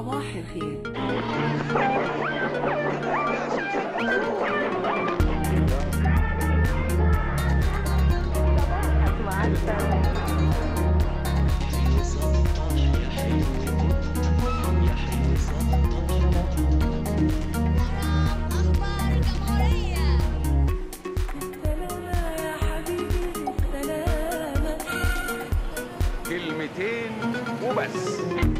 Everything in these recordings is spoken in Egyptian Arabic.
صباح الخير أخبار الجمهورية سلامة يا حبيبي سلامة كلمتين وبس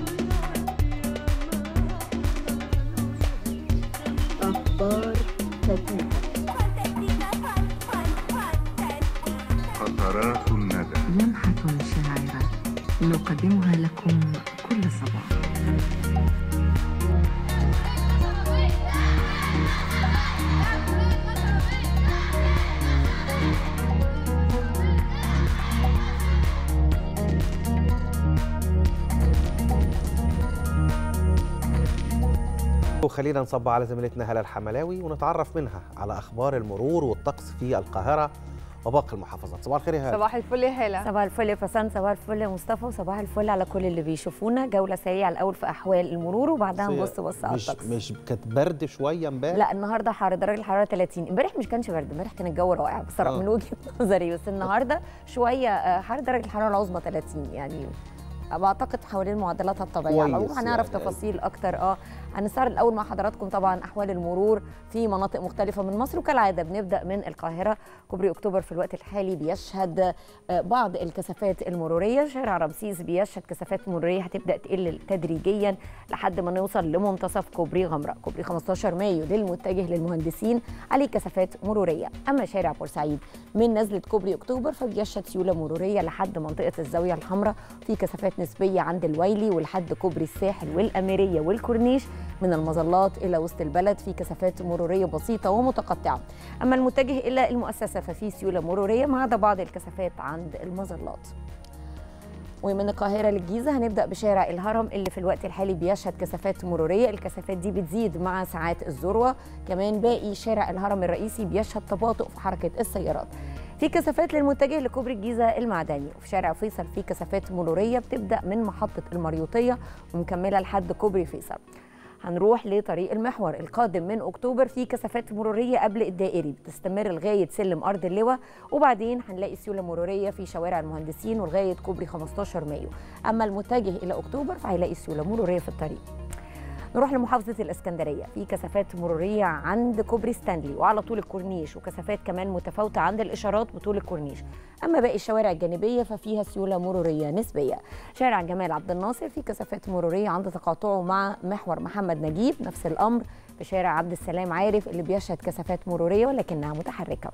قطرات الندى لمحة شاعرة نقدمها لكم كل صباح وخلينا نصب على زميلتنا هلا الحملاوي ونتعرف منها على اخبار المرور والطقس في القاهره وباقي المحافظات صباح الخير يا هلا صباح الفل يا هاله صباح الفل يا فسان صباح الفل يا مصطفى وصباح الفل على كل اللي بيشوفونا جوله سريعه الاول في احوال المرور وبعدها نبص بص على مش الطقس مش كانت برد شويه امبارح لا النهارده حر درجه الحراره 30 امبارح مش كانش برد امبارح كان الجو رائع بصراحه آه. من وجهه نظري بس النهارده شويه آه، حر درجه الحراره العظمى 30 يعني بعتقد حوالين معدلاتها الطبيعيه على العموم كويس هنعرف يعني. تفاصيل اكتر اه هنستعرض الاول مع حضراتكم طبعا احوال المرور في مناطق مختلفه من مصر وكالعاده بنبدا من القاهره كوبري اكتوبر في الوقت الحالي بيشهد آه، بعض الكثافات المروريه شارع رمسيس بيشهد كثافات مروريه هتبدا تقل تدريجيا لحد ما نوصل لمنتصف كوبري غمراء كوبري 15 مايو للمتجه للمهندسين عليه كثافات مروريه اما شارع بورسعيد من نزله كوبري اكتوبر فبيشهد سيوله مروريه لحد منطقه الزاويه الحمراء في كثافات نسبيه عند الويلي ولحد كوبري الساحل والاميريه والكورنيش من المظلات الى وسط البلد في كثافات مروريه بسيطه ومتقطعه اما المتجه الى المؤسسه ففي سيوله مروريه ما عدا بعض الكثافات عند المظلات ومن القاهرة للجيزة هنبدأ بشارع الهرم اللي في الوقت الحالي بيشهد كثافات مرورية الكثافات دي بتزيد مع ساعات الذروة كمان باقي شارع الهرم الرئيسي بيشهد تباطؤ في حركة السيارات في كثافات للمتجه لكوبري الجيزة المعدني وفي شارع فيصل في كثافات مرورية بتبدأ من محطة المريوطية ومكملة لحد كوبري فيصل هنروح لطريق المحور القادم من اكتوبر في كثافات مروريه قبل الدائري بتستمر لغايه سلم ارض اللواء وبعدين هنلاقي سيوله مروريه في شوارع المهندسين ولغايه كوبري 15 مايو اما المتجه الى اكتوبر فهيلاقي سيوله مروريه في الطريق نروح لمحافظة الإسكندرية في كثافات مرورية عند كوبري ستانلي وعلى طول الكورنيش وكثافات كمان متفاوتة عند الإشارات بطول الكورنيش أما باقي الشوارع الجانبية ففيها سيولة مرورية نسبية شارع جمال عبد الناصر في كثافات مرورية عند تقاطعه مع محور محمد نجيب نفس الأمر في شارع عبد السلام عارف اللي بيشهد كثافات مرورية ولكنها متحركة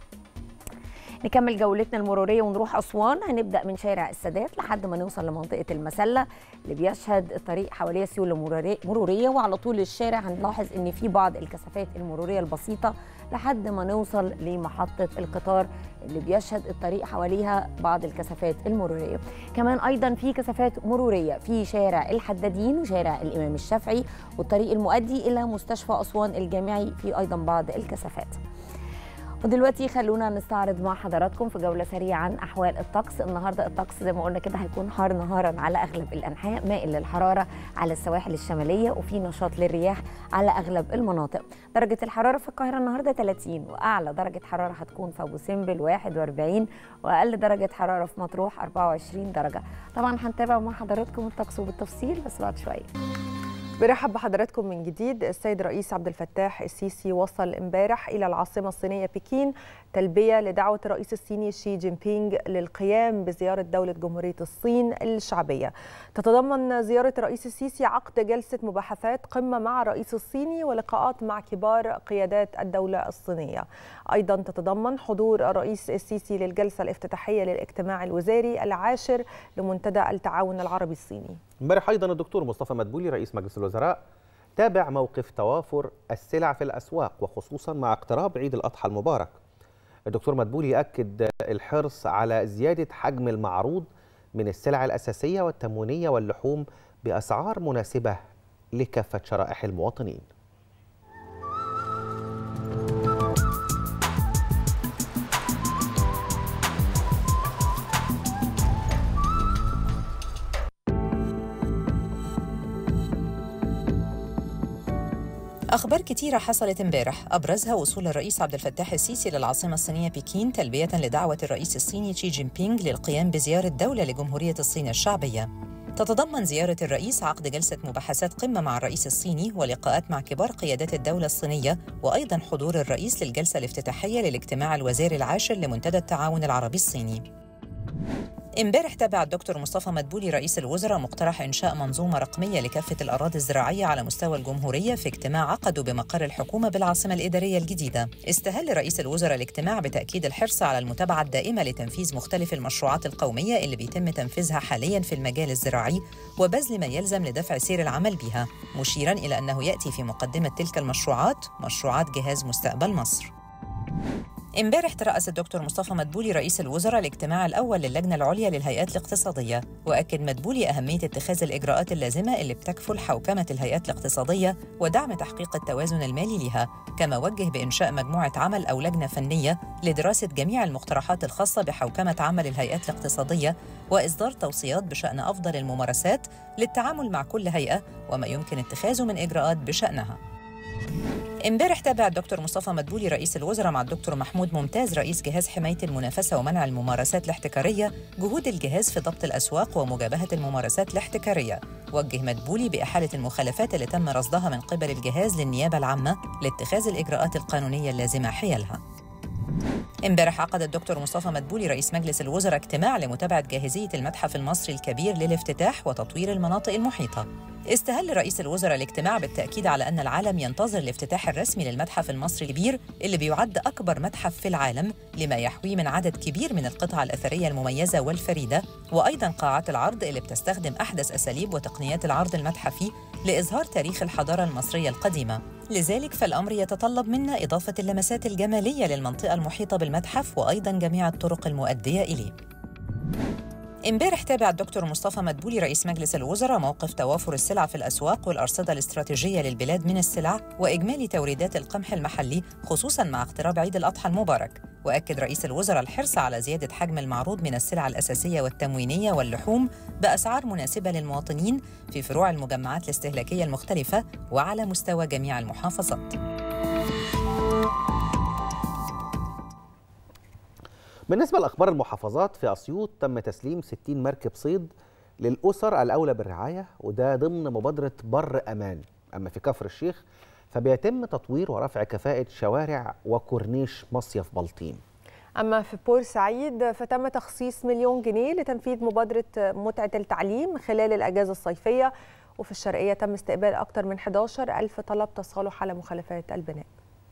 نكمل جولتنا المرورية ونروح أسوان هنبدأ من شارع السادات لحد ما نوصل لمنطقة المسلة اللي بيشهد الطريق حواليه سيولة مروري- مرورية وعلى طول الشارع هنلاحظ إن في بعض الكثافات المرورية البسيطة لحد ما نوصل لمحطة القطار اللي بيشهد الطريق حواليها بعض الكثافات المرورية كمان أيضا في كثافات مرورية في شارع الحدادين وشارع الإمام الشافعي والطريق المؤدي إلى مستشفى أسوان الجامعي في أيضا بعض الكثافات ودلوقتي خلونا نستعرض مع حضراتكم في جولة سريعة عن أحوال الطقس النهاردة الطقس زي ما قلنا كده هيكون حار نهارا على أغلب الأنحاء مائل للحرارة على السواحل الشمالية وفي نشاط للرياح على أغلب المناطق درجة الحرارة في القاهرة النهاردة 30 وأعلى درجة حرارة هتكون في أبو سمبل 41 وأقل درجة حرارة في مطروح 24 درجة طبعا هنتابع مع حضراتكم الطقس بالتفصيل بس بعد شوية برحب بحضراتكم من جديد السيد الرئيس عبد الفتاح السيسي وصل امبارح الى العاصمه الصينيه بكين تلبيه لدعوه الرئيس الصيني شي جين بينغ للقيام بزياره دوله جمهوريه الصين الشعبيه. تتضمن زياره الرئيس السيسي عقد جلسه مباحثات قمه مع الرئيس الصيني ولقاءات مع كبار قيادات الدوله الصينيه. ايضا تتضمن حضور الرئيس السيسي للجلسه الافتتاحيه للاجتماع الوزاري العاشر لمنتدى التعاون العربي الصيني. امبارح ايضا الدكتور مصطفى مدبولي رئيس مجلس الوزراء تابع موقف توافر السلع في الاسواق وخصوصا مع اقتراب عيد الاضحى المبارك. الدكتور مدبولي اكد الحرص على زياده حجم المعروض من السلع الاساسيه والتموينيه واللحوم باسعار مناسبه لكافه شرائح المواطنين. أخبار كتيرة حصلت امبارح أبرزها وصول الرئيس عبد الفتاح السيسي للعاصمة الصينية بكين تلبية لدعوة الرئيس الصيني شي جين بينغ للقيام بزيارة دولة لجمهورية الصين الشعبية تتضمن زيارة الرئيس عقد جلسة مباحثات قمة مع الرئيس الصيني ولقاءات مع كبار قيادات الدولة الصينية وأيضا حضور الرئيس للجلسة الافتتاحية للاجتماع الوزاري العاشر لمنتدى التعاون العربي الصيني امبارح تابع الدكتور مصطفى مدبولي رئيس الوزراء مقترح انشاء منظومه رقميه لكافه الاراضي الزراعيه على مستوى الجمهوريه في اجتماع عقده بمقر الحكومه بالعاصمه الاداريه الجديده. استهل رئيس الوزراء الاجتماع بتاكيد الحرص على المتابعه الدائمه لتنفيذ مختلف المشروعات القوميه اللي بيتم تنفيذها حاليا في المجال الزراعي وبذل ما يلزم لدفع سير العمل بها، مشيرا الى انه ياتي في مقدمه تلك المشروعات مشروعات جهاز مستقبل مصر. امبارح ترأس الدكتور مصطفى مدبولي رئيس الوزراء الاجتماع الأول للجنة العليا للهيئات الاقتصادية وأكد مدبولي أهمية اتخاذ الإجراءات اللازمة اللي بتكفل حوكمة الهيئات الاقتصادية ودعم تحقيق التوازن المالي لها كما وجه بإنشاء مجموعة عمل أو لجنة فنية لدراسة جميع المقترحات الخاصة بحوكمة عمل الهيئات الاقتصادية وإصدار توصيات بشأن أفضل الممارسات للتعامل مع كل هيئة وما يمكن اتخاذه من إجراءات بشأنها امبارح تابع الدكتور مصطفى مدبولي رئيس الوزراء مع الدكتور محمود ممتاز رئيس جهاز حمايه المنافسه ومنع الممارسات الاحتكاريه جهود الجهاز في ضبط الاسواق ومجابهه الممارسات الاحتكاريه وجه مدبولي باحاله المخالفات اللي تم رصدها من قبل الجهاز للنيابه العامه لاتخاذ الاجراءات القانونيه اللازمه حيالها امبارح عقد الدكتور مصطفى مدبولي رئيس مجلس الوزراء اجتماع لمتابعه جاهزيه المتحف المصري الكبير للافتتاح وتطوير المناطق المحيطه استهل رئيس الوزراء الاجتماع بالتأكيد على أن العالم ينتظر الافتتاح الرسمي للمتحف المصري الكبير اللي بيعد أكبر متحف في العالم لما يحويه من عدد كبير من القطع الأثرية المميزة والفريدة وأيضا قاعات العرض اللي بتستخدم أحدث أساليب وتقنيات العرض المتحفي لإظهار تاريخ الحضارة المصرية القديمة لذلك فالأمر يتطلب منا إضافة اللمسات الجمالية للمنطقة المحيطة بالمتحف وأيضا جميع الطرق المؤدية إليه امبارح تابع الدكتور مصطفى مدبولي رئيس مجلس الوزراء موقف توافر السلع في الاسواق والارصده الاستراتيجيه للبلاد من السلع واجمالي توريدات القمح المحلي خصوصا مع اقتراب عيد الاضحى المبارك واكد رئيس الوزراء الحرص على زياده حجم المعروض من السلع الاساسيه والتموينيه واللحوم باسعار مناسبه للمواطنين في فروع المجمعات الاستهلاكيه المختلفه وعلى مستوى جميع المحافظات بالنسبة لأخبار المحافظات في أسيوط تم تسليم 60 مركب صيد للأسر الأولى بالرعاية وده ضمن مبادرة بر أمان أما في كفر الشيخ فبيتم تطوير ورفع كفاءة شوارع وكورنيش مصيف بلطيم أما في بورسعيد فتم تخصيص مليون جنيه لتنفيذ مبادرة متعة التعليم خلال الأجازة الصيفية وفي الشرقية تم استقبال أكثر من 11 ألف طلب تصالح على مخالفات البناء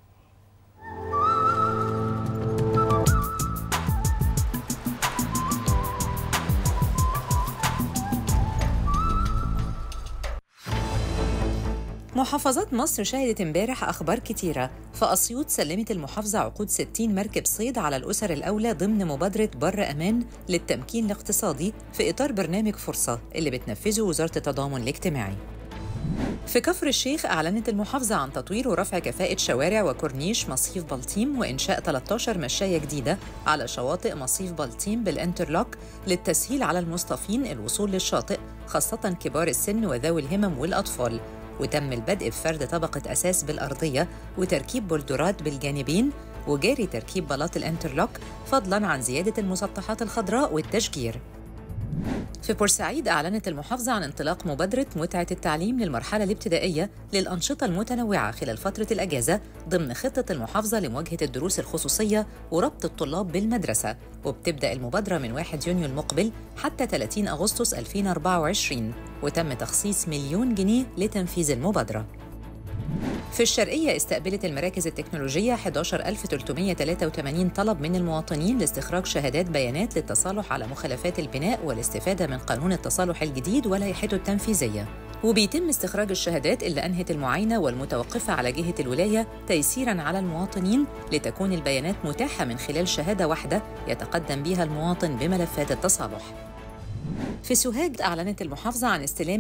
محافظات مصر شهدت امبارح أخبار كتيرة فأسيوط سلمت المحافظة عقود 60 مركب صيد على الأسر الأولى ضمن مبادرة بر أمان للتمكين الاقتصادي في إطار برنامج فرصة اللي بتنفذه وزارة التضامن الاجتماعي في كفر الشيخ أعلنت المحافظة عن تطوير ورفع كفاءة شوارع وكورنيش مصيف بلطيم وإنشاء 13 مشاية جديدة على شواطئ مصيف بلطيم بالانترلوك للتسهيل على المصطفين الوصول للشاطئ خاصة كبار السن وذوي الهمم والأطفال وتم البدء بفرد طبقة أساس بالأرضية وتركيب بولدرات بالجانبين وجاري تركيب بلاط الانترلوك فضلاً عن زيادة المسطحات الخضراء والتشجير في بورسعيد أعلنت المحافظة عن انطلاق مبادرة متعة التعليم للمرحلة الابتدائية للأنشطة المتنوعة خلال فترة الأجازة ضمن خطة المحافظة لمواجهة الدروس الخصوصية وربط الطلاب بالمدرسة وبتبدأ المبادرة من 1 يونيو المقبل حتى 30 أغسطس 2024 وتم تخصيص مليون جنيه لتنفيذ المبادرة في الشرقية استقبلت المراكز التكنولوجية 11383 طلب من المواطنين لاستخراج شهادات بيانات للتصالح على مخالفات البناء والاستفادة من قانون التصالح الجديد ولائحته التنفيذية وبيتم استخراج الشهادات اللي أنهت المعاينة والمتوقفة على جهة الولاية تيسيراً على المواطنين لتكون البيانات متاحة من خلال شهادة واحدة يتقدم بها المواطن بملفات التصالح في سوهاج أعلنت المحافظة عن استلام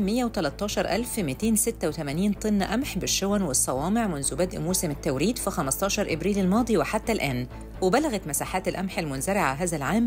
113286 طن قمح بالشون والصوامع منذ بدء موسم التوريد في 15 إبريل الماضي وحتى الآن وبلغت مساحات القمح المنزرعة هذا العام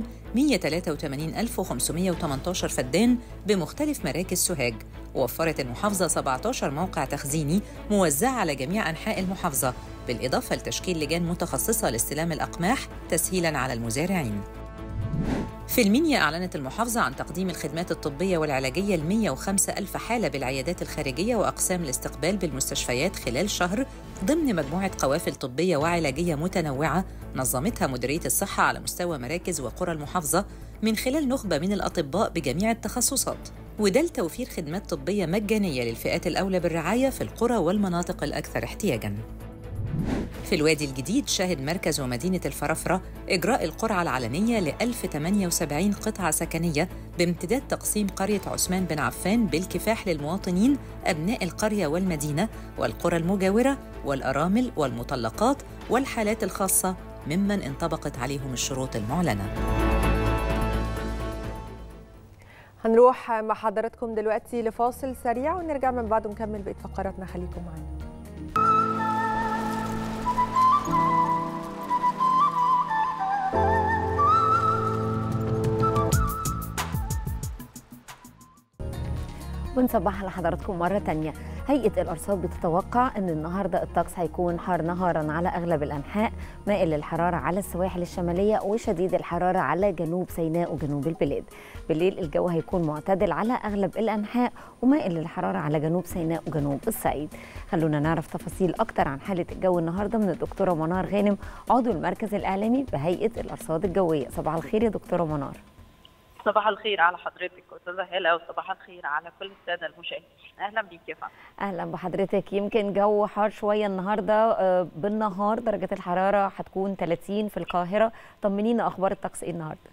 183518 فدان بمختلف مراكز سوهاج ووفرت المحافظة 17 موقع تخزيني موزع على جميع أنحاء المحافظة بالإضافة لتشكيل لجان متخصصة لاستلام الأقماح تسهيلاً على المزارعين في المنيا أعلنت المحافظة عن تقديم الخدمات الطبية والعلاجية ل 105 ألف حالة بالعيادات الخارجية وأقسام الاستقبال بالمستشفيات خلال شهر ضمن مجموعة قوافل طبية وعلاجية متنوعة نظمتها مديرية الصحة على مستوى مراكز وقرى المحافظة من خلال نخبة من الأطباء بجميع التخصصات وده لتوفير خدمات طبية مجانية للفئات الأولى بالرعاية في القرى والمناطق الأكثر احتياجاً في الوادي الجديد شهد مركز ومدينة الفرافرة إجراء القرعة العلنية ل 1078 قطعة سكنية بامتداد تقسيم قرية عثمان بن عفان بالكفاح للمواطنين أبناء القرية والمدينة والقرى المجاورة والأرامل والمطلقات والحالات الخاصة ممن انطبقت عليهم الشروط المعلنة هنروح مع حضراتكم دلوقتي لفاصل سريع ونرجع من بعده نكمل بقيه فقراتنا خليكم معانا ونصبح على حضراتكم مرة تانية هيئة الأرصاد بتتوقع أن النهاردة الطقس هيكون حار نهارا على أغلب الأنحاء مائل للحرارة على السواحل الشمالية وشديد الحرارة على جنوب سيناء وجنوب البلاد بالليل الجو هيكون معتدل على أغلب الأنحاء ومائل للحرارة على جنوب سيناء وجنوب الصعيد خلونا نعرف تفاصيل أكتر عن حالة الجو النهاردة من الدكتورة منار غانم عضو المركز الإعلامي بهيئة الأرصاد الجوية صباح الخير يا دكتورة منار صباح الخير على حضرتك استاذه هلا وصباح الخير على كل الساده المشاهدين اهلا بيك يا فندم اهلا بحضرتك يمكن جو حار شويه النهارده آه، بالنهار درجه الحراره هتكون 30 في القاهره طمنينا اخبار الطقس ايه النهارده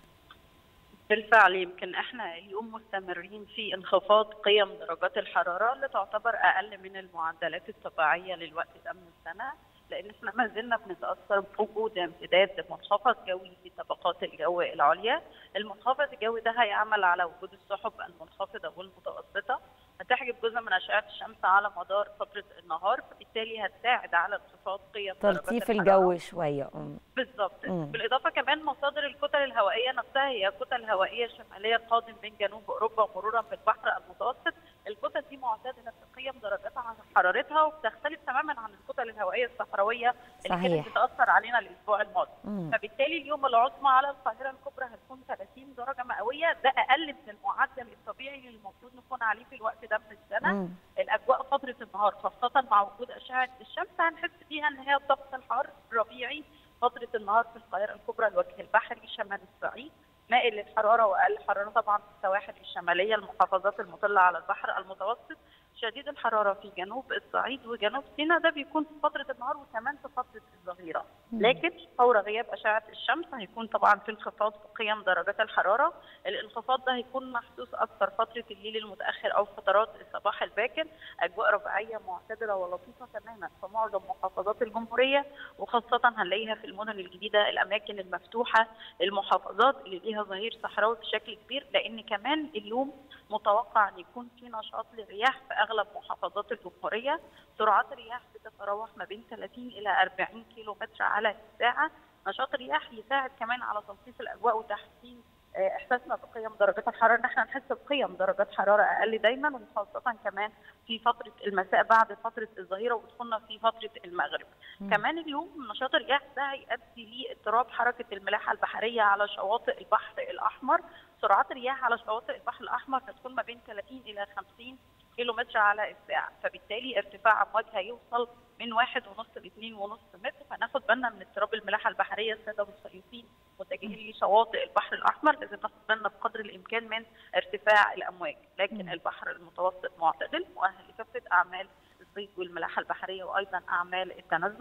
بالفعل يمكن احنا اليوم مستمرين في انخفاض قيم درجات الحراره اللي تعتبر اقل من المعدلات الطبيعيه للوقت ده من السنه لان احنا ما زلنا بنتاثر بوجود امتداد منخفض جوي في طبقات الجو العليا المنخفض الجوي ده هيعمل على وجود السحب المنخفضه والمتوسطه هتحجب جزء من اشعه الشمس على مدار فتره النهار فبالتالي هتساعد على انخفاض قيم درجات تلطيف الحرارة. الجو شويه أم. بالظبط مم. بالاضافه كمان مصادر الكتل الهوائيه نفسها هي كتل هوائيه شماليه قادم من جنوب اوروبا مرورا بالبحر المتوسط الكتل دي معتدله في قيم درجاتها حرارتها وبتختلف تماما عن الكتل الهوائيه الصحراويه اللي صحيح. كانت بتاثر علينا الاسبوع الماضي مم. فبالتالي اليوم العظمى على القاهره الكبرى هتكون 30 درجه مئويه ده اقل من المعدل الطبيعي اللي المفروض نكون عليه في الوقت ده من السنه مم. الاجواء فتره النهار خاصه مع وجود اشعه الشمس هنحس فيها ان هي الطقس الحار الربيعي فتره النهار في القاهره الكبرى الوجه البحري شمال الصعيد مائل للحراره واقل حراره طبعا في السواحل الشماليه المحافظات المطله على البحر المتوسط شديد الحراره في جنوب الصعيد وجنوب سيناء ده بيكون في فتره النهار وكمان في فتره الظهيره لكن فور غياب اشعه الشمس هيكون طبعا في انخفاض في قيم درجات الحراره الانخفاض ده هيكون محسوس اكثر فتره الليل المتاخر او فترات الصباح الباكر اجواء ربيعيه معتدله ولطيفه تماما في معظم محافظات الجمهوريه وخاصه هنلاقيها في المدن الجديده الاماكن المفتوحه المحافظات اللي ليها ظهير صحراوي بشكل كبير لان كمان اليوم متوقع ان يكون في نشاط للرياح في اغلب محافظات الجمهوريه سرعات الرياح بتتراوح ما بين 30 الى 40 كيلو متر على الساعه نشاط الرياح يساعد كمان على تلطيف الاجواء وتحسين آه، احساسنا بقيم درجات الحراره ان احنا نحس بقيم درجات حراره اقل دايما وخاصه كمان في فتره المساء بعد فتره الظهيره ودخولنا في فتره المغرب. كمان اليوم نشاط الرياح ده هيؤدي لاضطراب حركه الملاحه البحريه على شواطئ البحر الاحمر، سرعات الرياح على شواطئ البحر الاحمر هتكون ما بين 30 الى 50 كيلو متر على الساعه، فبالتالي ارتفاع امواج هيوصل من واحد ونص لاثنين ونص متر فناخد بالنا من اضطراب الملاحه البحريه الساده والصيفيين متجهين لشواطئ البحر الاحمر لازم ناخد بالنا بقدر الامكان من ارتفاع الامواج، لكن البحر المتوسط معتدل مؤهل لكافه اعمال الصيد والملاحه البحريه وايضا اعمال التنزه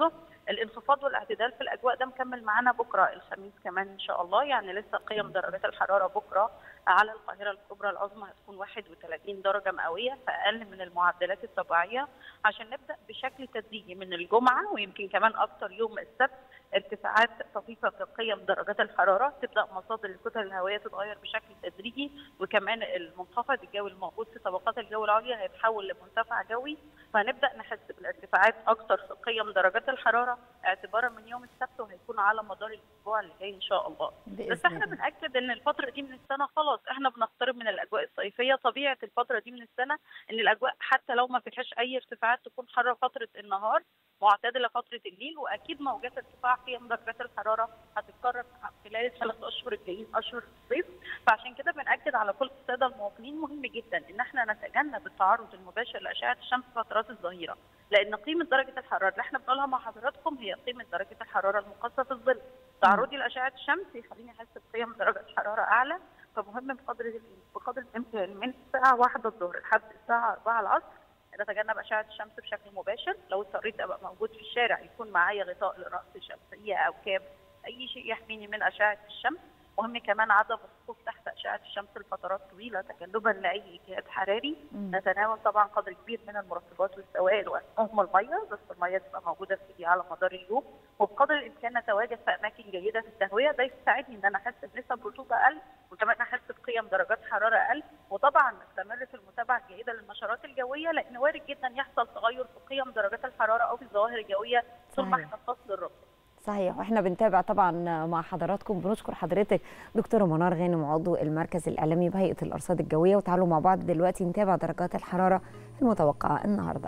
الانخفاض والاعتدال في الاجواء ده مكمل معانا بكره الخميس كمان ان شاء الله يعني لسه قيم درجات الحراره بكره على القاهره الكبرى العظمى هتكون 31 درجه مئويه فاقل من المعدلات الطبيعيه عشان نبدا بشكل تدريجي من الجمعه ويمكن كمان اكتر يوم السبت ارتفاعات طفيفه في قيم درجات الحراره تبدا مصادر الكتل الهوائيه تتغير بشكل تدريجي وكمان المنخفض الجوي الموجود في طبقات الجو العليا هيتحول لمرتفع جوي فهنبدا نحس بالارتفاعات اكتر في قيم درجات الحراره اعتبارا من يوم السبت وهيكون على مدار الاسبوع اللي جاي ان شاء الله بإذن بس احنا الله. بناكد ان الفتره دي من السنه خلاص احنا بنقترب من الاجواء الصيفيه طبيعه الفتره دي من السنه ان الاجواء حتى لو ما فيهاش اي ارتفاعات تكون حاره فتره النهار معتدله فتره الليل واكيد موجات ارتفاع قيم درجات الحراره هتتكرر خلال الثلاث اشهر الجايين اشهر الصيف فعشان كده بناكد على كل الساده المواطنين مهم جدا ان احنا نتجنب التعرض المباشر لاشعه الشمس فترات الظهيره لان قيمه درجه الحراره اللي احنا بنقولها مع حضراتكم هي قيمه درجه الحراره المقاسه في الظل تعرضي لاشعه الشمس يخليني احس بقيم درجه حراره اعلى فمهم بقدر بقدر الامكان من الساعه 1 الظهر لحد الساعه 4 العصر نتجنب اشعه الشمس بشكل مباشر لو اضطريت ابقى موجود في الشارع يكون معايا غطاء لراس شمسيه او كاب اي شيء يحميني من اشعه الشمس مهم كمان عدم الوقوف تحت اشعه الشمس لفترات طويله تجنبا لاي اجهاد حراري مم. نتناول طبعا قدر كبير من المرطبات والسوائل واهم الميه بس الميه تبقى موجوده في ايدي على مدار اليوم وبقدر الامكان نتواجد في اماكن جيده في التهويه ده يساعدني ان انا احس بنسب رطوبه اقل وكمان احس بقيم درجات حراره اقل وطبعا نستمر في المتابعه الجيده للنشرات الجويه لان وارد جدا يحصل تغير في قيم درجات الحراره او في الظواهر الجويه طول ما صحيح. احنا في فصل الربيع صحيح واحنا بنتابع طبعا مع حضراتكم بنشكر حضرتك دكتوره منار غانم عضو المركز الاعلامي بهيئه الارصاد الجويه وتعالوا مع بعض دلوقتي نتابع درجات الحراره المتوقعه النهارده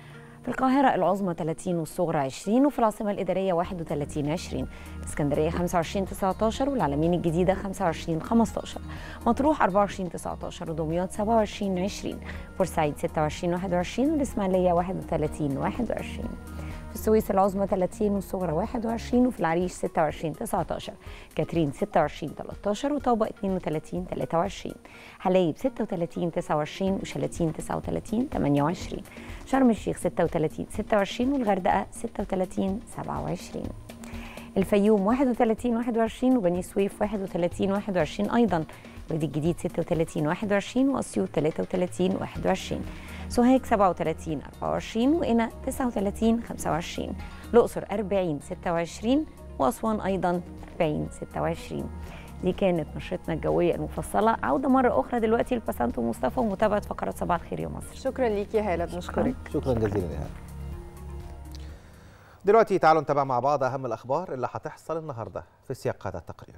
في القاهرة العظمى 30 والصغرى 20 وفي العاصمة الإدارية 31 20 الإسكندرية 25 19 والعلمين الجديدة 25 15 مطروح 24 19 ودمياط 27 20 بورسعيد 26 21 والإسماعيلية 31 21 في السويس العظمى 30 والصغرى 21 وفي العريش 26 19 كاترين 26 13 وطابة 32 23 حلايب 36 29 وشلاتين 39 28 شرم الشيخ 36 26 والغردقة 36 27 الفيوم 31 21 وبني سويف 31 21 ايضا وادي الجديد 36 21 واسيوط 33 21 سوهاج 37 24 وقنا 39 25 الاقصر 40 26 واسوان ايضا 40 26 دي كانت نشرتنا الجويه المفصله عوده مره اخرى دلوقتي لبسنت ومصطفى ومتابعه فقرات صباح الخير يا مصر شكرا ليك يا هاله بنشكرك شكرا جزيلا يا هلا. دلوقتي تعالوا نتابع مع بعض اهم الاخبار اللي هتحصل النهارده في سياق هذا التقرير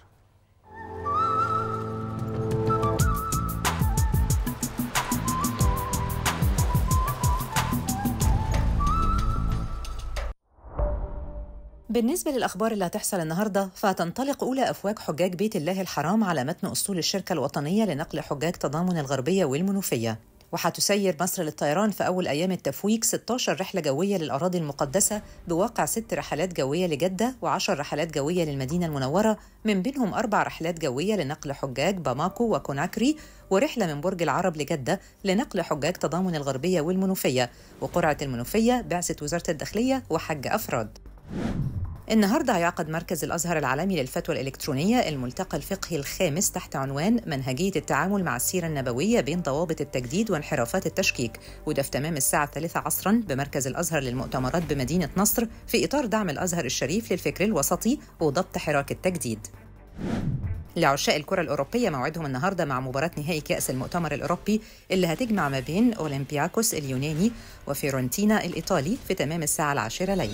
بالنسبة للأخبار اللي هتحصل النهاردة فهتنطلق أولى أفواج حجاج بيت الله الحرام على متن أسطول الشركة الوطنية لنقل حجاج تضامن الغربية والمنوفية وهتسير مصر للطيران في أول أيام التفويج 16 رحلة جوية للأراضي المقدسة بواقع ست رحلات جوية لجدة و10 رحلات جوية للمدينة المنورة من بينهم أربع رحلات جوية لنقل حجاج باماكو وكوناكري ورحلة من برج العرب لجدة لنقل حجاج تضامن الغربية والمنوفية وقرعة المنوفية بعثة وزارة الداخلية وحج أفراد النهارده هيعقد مركز الازهر العالمي للفتوى الالكترونيه الملتقى الفقهي الخامس تحت عنوان منهجيه التعامل مع السيره النبويه بين ضوابط التجديد وانحرافات التشكيك وده في تمام الساعه الثالثه عصرا بمركز الازهر للمؤتمرات بمدينه نصر في اطار دعم الازهر الشريف للفكر الوسطي وضبط حراك التجديد. لعشاق الكرة الأوروبية موعدهم النهاردة مع مباراة نهائي كأس المؤتمر الأوروبي اللي هتجمع ما بين أولمبياكوس اليوناني وفيورنتينا الإيطالي في تمام الساعة العاشرة ليلاً.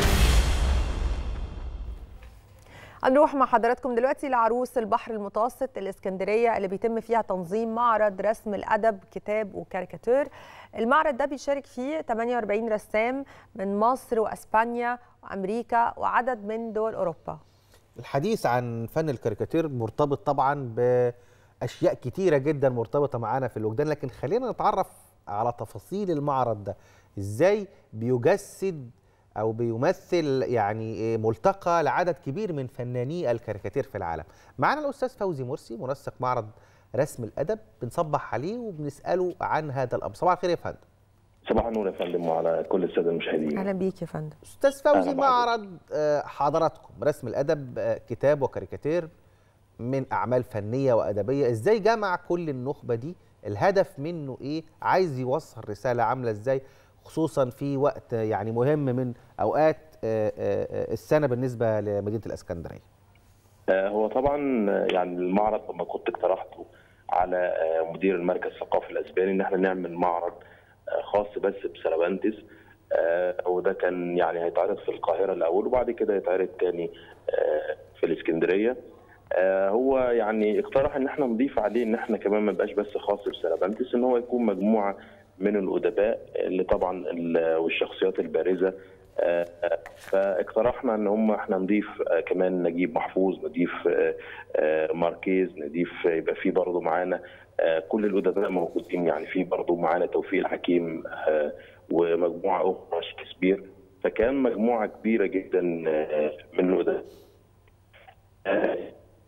هنروح مع حضراتكم دلوقتي لعروس البحر المتوسط الإسكندرية اللي بيتم فيها تنظيم معرض رسم الأدب كتاب وكاريكاتير المعرض ده بيشارك فيه 48 رسام من مصر وأسبانيا وأمريكا وعدد من دول أوروبا الحديث عن فن الكاريكاتير مرتبط طبعا باشياء كتيره جدا مرتبطه معانا في الوجدان لكن خلينا نتعرف على تفاصيل المعرض ده ازاي بيجسد او بيمثل يعني ملتقى لعدد كبير من فناني الكاريكاتير في العالم معانا الاستاذ فوزي مرسي منسق معرض رسم الادب بنصبح عليه وبنساله عن هذا الامر صباح الخير يا فندم صباح النور يا فندم وعلى كل الساده المشاهدين اهلا بيك يا فندم استاذ فوزي أهلا معرض آه، حضراتكم رسم الادب آه، كتاب وكاريكاتير من اعمال فنيه وادبيه ازاي جمع كل النخبه دي الهدف منه ايه عايز يوصل رساله عامله ازاي خصوصا في وقت آه، يعني مهم من اوقات آه، آه، آه، السنه بالنسبه لمدينه الاسكندريه آه، هو طبعا آه، يعني المعرض لما كنت اقترحته على آه، مدير المركز الثقافي الاسباني ان احنا نعمل معرض آه، خاص بس بسرابانتس آه، وده كان يعني هيتعرض في القاهره الاول وبعد كده يتعرض تاني آه، في الاسكندريه آه، هو يعني اقترح ان احنا نضيف عليه ان احنا كمان ما يبقاش بس خاص بسرابانتس ان هو يكون مجموعه من الادباء اللي طبعا ال- والشخصيات البارزه آه، آه، فاقترحنا ان هم احنا نضيف آه، كمان نجيب محفوظ نضيف آه، آه، ماركيز نضيف يبقى في برضه معانا آه، كل الادباء موجودين يعني في برضه معانا توفيق الحكيم آه، ومجموعه اخرى شكسبير فكان مجموعه كبيره جدا آه، من الادباء آه،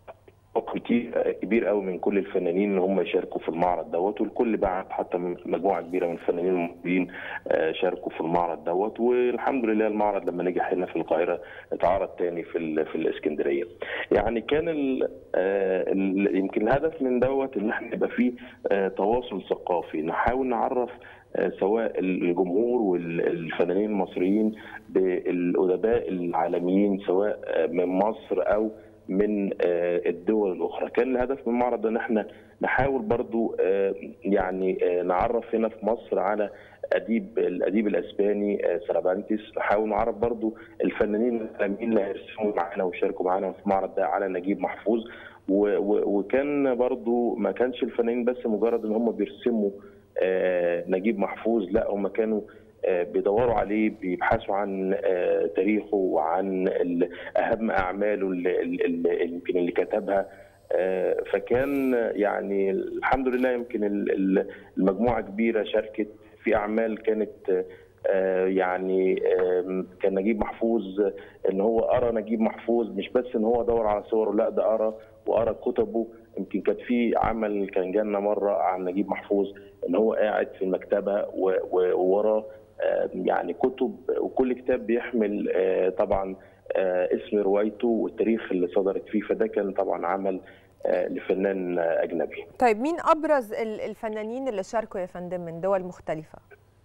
كتير كبير قوي من كل الفنانين اللي هم يشاركوا في المعرض دوت والكل بعت حتى مجموعه كبيره من الفنانين الموجودين آه، شاركوا في المعرض دوت والحمد لله المعرض لما نجح هنا في القاهره اتعرض تاني في ال- في الاسكندريه. يعني كان ال آه، ال- يمكن الهدف من دوت ان احنا يبقى فيه آه، تواصل ثقافي نحاول نعرف آه، سواء الجمهور والفنانين المصريين بالادباء العالميين سواء آه، من مصر او من آه، الدول الاخرى كان الهدف من المعرض ان احنا نحاول برضو آه، يعني آه، نعرف هنا في مصر على اديب الاديب الاسباني آه، سرابانتس نحاول نعرف برضو الفنانين العالميين اللي هيرسموا معانا ويشاركوا معانا في المعرض ده على نجيب محفوظ و- و- وكان برضو ما كانش الفنانين بس مجرد ان هم بيرسموا آه، نجيب محفوظ لا هم كانوا آه، بيدوروا عليه بيبحثوا عن آه، تاريخه وعن ال- اهم اعماله اللي, اللي, اللي يمكن اللي كتبها آه، فكان يعني الحمد لله يمكن ال- ال- المجموعه كبيره شاركت في اعمال كانت آه، يعني آم، كان نجيب محفوظ ان هو قرا نجيب محفوظ مش بس ان هو دور على صوره لا ده قرا وقرا كتبه يمكن كانت في عمل كان جالنا مره عن نجيب محفوظ ان هو قاعد في المكتبه و- و- ووراه آه، يعني كتب وكل كتاب بيحمل آه، طبعا آه، اسم روايته والتاريخ اللي صدرت فيه فده كان طبعا عمل آه، لفنان آه، اجنبي طيب مين ابرز ال- الفنانين اللي شاركوا يا فندم من دول مختلفه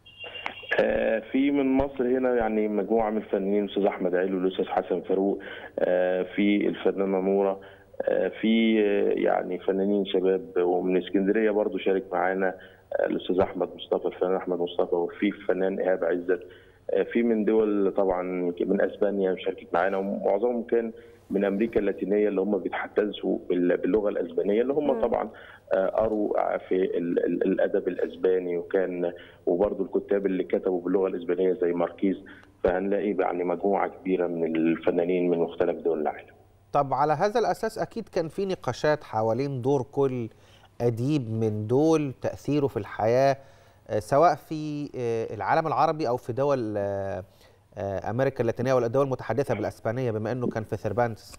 آه، في من مصر هنا يعني مجموعه من الفنانين الاستاذ احمد علو والاستاذ حسن فاروق آه، في الفنانه نوره آه، في آه، يعني فنانين شباب ومن اسكندريه برضو شارك معانا آه، الاستاذ احمد مصطفى الفنان احمد مصطفى وفي فنان ايهاب عزت آه، في من دول طبعا من اسبانيا شاركت معانا ومعظمهم كان من امريكا اللاتينيه اللي هم بيتحدثوا بال- باللغه الاسبانيه اللي هم مم. طبعا طبعا قروا في ال- ال- الادب الاسباني وكان وبرضه الكتاب اللي كتبوا باللغه الاسبانيه زي ماركيز فهنلاقي يعني مجموعه كبيره من الفنانين من مختلف دول العالم. طب على هذا الأساس أكيد كان في نقاشات حوالين دور كل أديب من دول تأثيره في الحياة آه، سواء في آه، العالم العربي أو في دول آه، آه، أمريكا اللاتينية والدول المتحدثة بالأسبانية بما أنه كان في ثيربانتس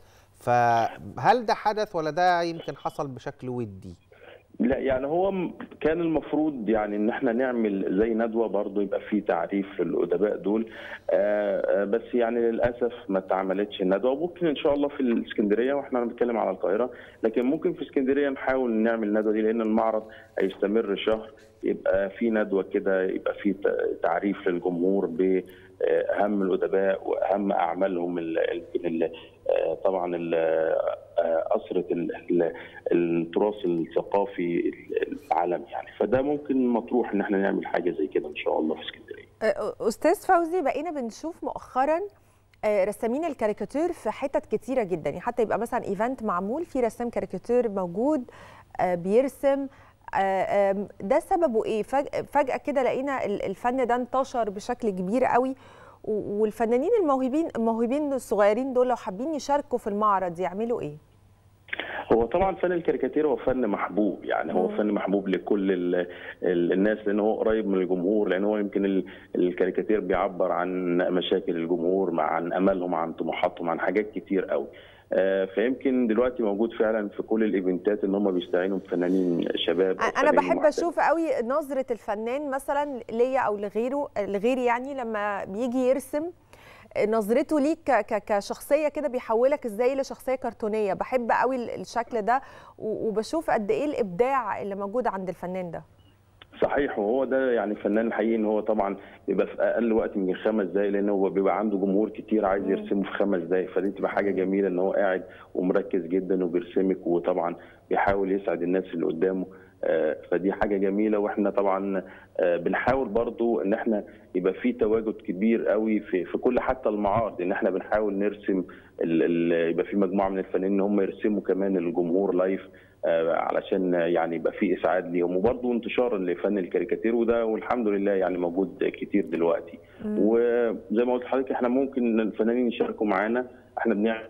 فهل ده حدث ولا ده يمكن حصل بشكل ودي؟ لا يعني هو م- كان المفروض يعني ان احنا نعمل زي ندوه برضه يبقى في تعريف للادباء دول آه، آه، بس يعني للاسف ما اتعملتش الندوه وممكن ان شاء الله في الاسكندريه واحنا بنتكلم على القاهره لكن ممكن في اسكندريه نحاول نعمل الندوه دي لان المعرض هيستمر شهر يبقى في ندوه كده يبقى في ت- تعريف للجمهور باهم الادباء واهم اعمالهم ال- ال- ال- آه، طبعا ال- آه، أسرة ال- ال- التراث الثقافي العالمي يعني فده ممكن مطروح ان احنا نعمل حاجه زي كده ان شاء الله في اسكندريه أه، استاذ فوزي بقينا بنشوف مؤخرا أه، رسامين الكاريكاتير في حتت كتيره جدا يعني حتى يبقى مثلا ايفنت معمول في رسام كاريكاتير موجود أه، بيرسم أه، أم، ده سببه ايه فج- فجاه كده لقينا ال- الفن ده انتشر بشكل كبير قوي و- والفنانين الموهوبين الموهوبين الصغيرين دول لو حابين يشاركوا في المعرض يعملوا ايه هو طبعا فن الكاريكاتير هو فن محبوب يعني هو مم. فن محبوب لكل ال ال الناس لان هو قريب من الجمهور لان هو يمكن ال- الكاريكاتير بيعبر عن مشاكل الجمهور مع عن املهم عن طموحاتهم عن حاجات كتير قوي آه، فيمكن دلوقتي موجود فعلا في كل الايفنتات ان هم بيستعينوا بفنانين شباب أو انا فنانين بحب محترفين. اشوف قوي نظره الفنان مثلا ليا او لغيره لغيري يعني لما بيجي يرسم نظرته ليك ك- ك- كشخصيه كده بيحولك ازاي لشخصيه كرتونيه بحب قوي ال- الشكل ده و- وبشوف قد ايه الابداع اللي موجود عند الفنان ده صحيح وهو ده يعني الفنان الحقيقي ان هو طبعا بيبقى في اقل وقت من خمس دقائق لان هو بيبقى عنده جمهور كتير عايز يرسمه في خمس دقائق فدي تبقى حاجه جميله ان هو قاعد ومركز جدا وبيرسمك وطبعا بيحاول يسعد الناس اللي قدامه آه، فدي حاجه جميله واحنا طبعا آه، بنحاول برضو ان احنا يبقى في تواجد كبير قوي في في كل حتى المعارض ان احنا بنحاول نرسم ال ال يبقى في مجموعه من الفنانين ان هم يرسموا كمان الجمهور لايف آه، علشان يعني يبقى في اسعاد ليهم وبرضه انتشار لفن الكاريكاتير وده والحمد لله يعني موجود كتير دلوقتي وزي ما قلت لحضرتك احنا ممكن الفنانين يشاركوا معانا احنا بنعمل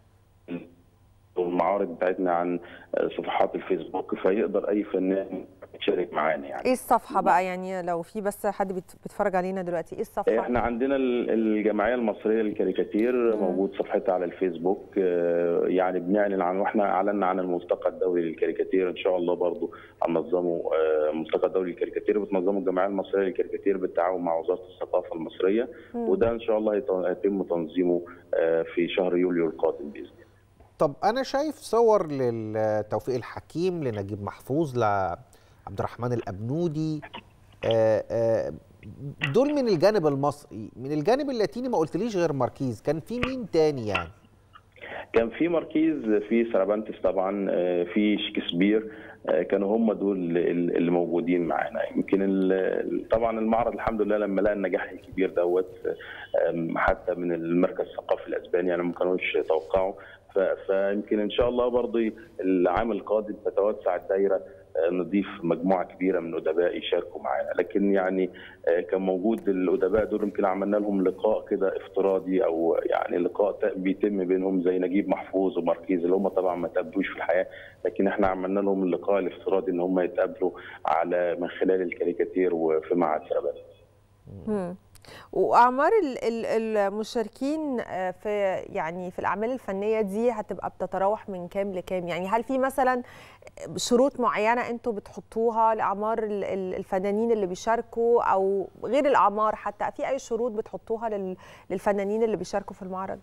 المعارض بتاعتنا عن صفحات الفيسبوك فيقدر اي فنان يشارك معانا يعني ايه الصفحه بقى يعني لو في بس حد بيت- بيتفرج علينا دلوقتي ايه الصفحه احنا عندنا ال- الجمعيه المصريه للكاريكاتير موجود صفحتها على الفيسبوك آه، يعني بنعلن عن واحنا اعلنا عن الملتقى الدولي للكاريكاتير ان شاء الله برضو هننظمه آه، الملتقى الدولي للكاريكاتير بتنظمه الجمعيه المصريه للكاريكاتير بالتعاون مع وزاره الثقافه المصريه وده ان شاء الله يت- يتم تنظيمه آه، في شهر يوليو القادم باذن الله طب انا شايف صور لتوفيق الحكيم لنجيب محفوظ لعبد الرحمن الابنودي آه، آه، دول من الجانب المصري من الجانب اللاتيني ما قلتليش غير ماركيز كان في مين تاني يعني كان في ماركيز في سرابانتس طبعا آه، في شكسبير آه، كانوا هم دول ال- اللي موجودين معانا يمكن ال- طبعا المعرض الحمد لله لما لقى النجاح الكبير دوت آم، حتى من المركز الثقافي الاسباني يعني ما كانوش يتوقعوا ف- فيمكن ان شاء الله برضه العام القادم تتوسع الدايره آه، نضيف مجموعه كبيره من الادباء يشاركوا معانا لكن يعني آه، كان موجود الادباء دول يمكن عملنا لهم لقاء كده افتراضي او يعني لقاء ت- بيتم بينهم زي نجيب محفوظ وماركيز اللي هم طبعا ما تقابلوش في الحياه لكن احنا عملنا لهم اللقاء الافتراضي ان هم يتقابلوا على من خلال الكاريكاتير وفي معهد سربات مم. واعمار ال- ال- المشاركين آه، في يعني في الاعمال الفنيه دي هتبقى بتتراوح من كام لكام يعني هل في مثلا شروط معينه انتوا بتحطوها لاعمار ال- ال- الفنانين اللي بيشاركوا او غير الاعمار حتى في اي شروط بتحطوها لل- للفنانين اللي بيشاركوا في المعرض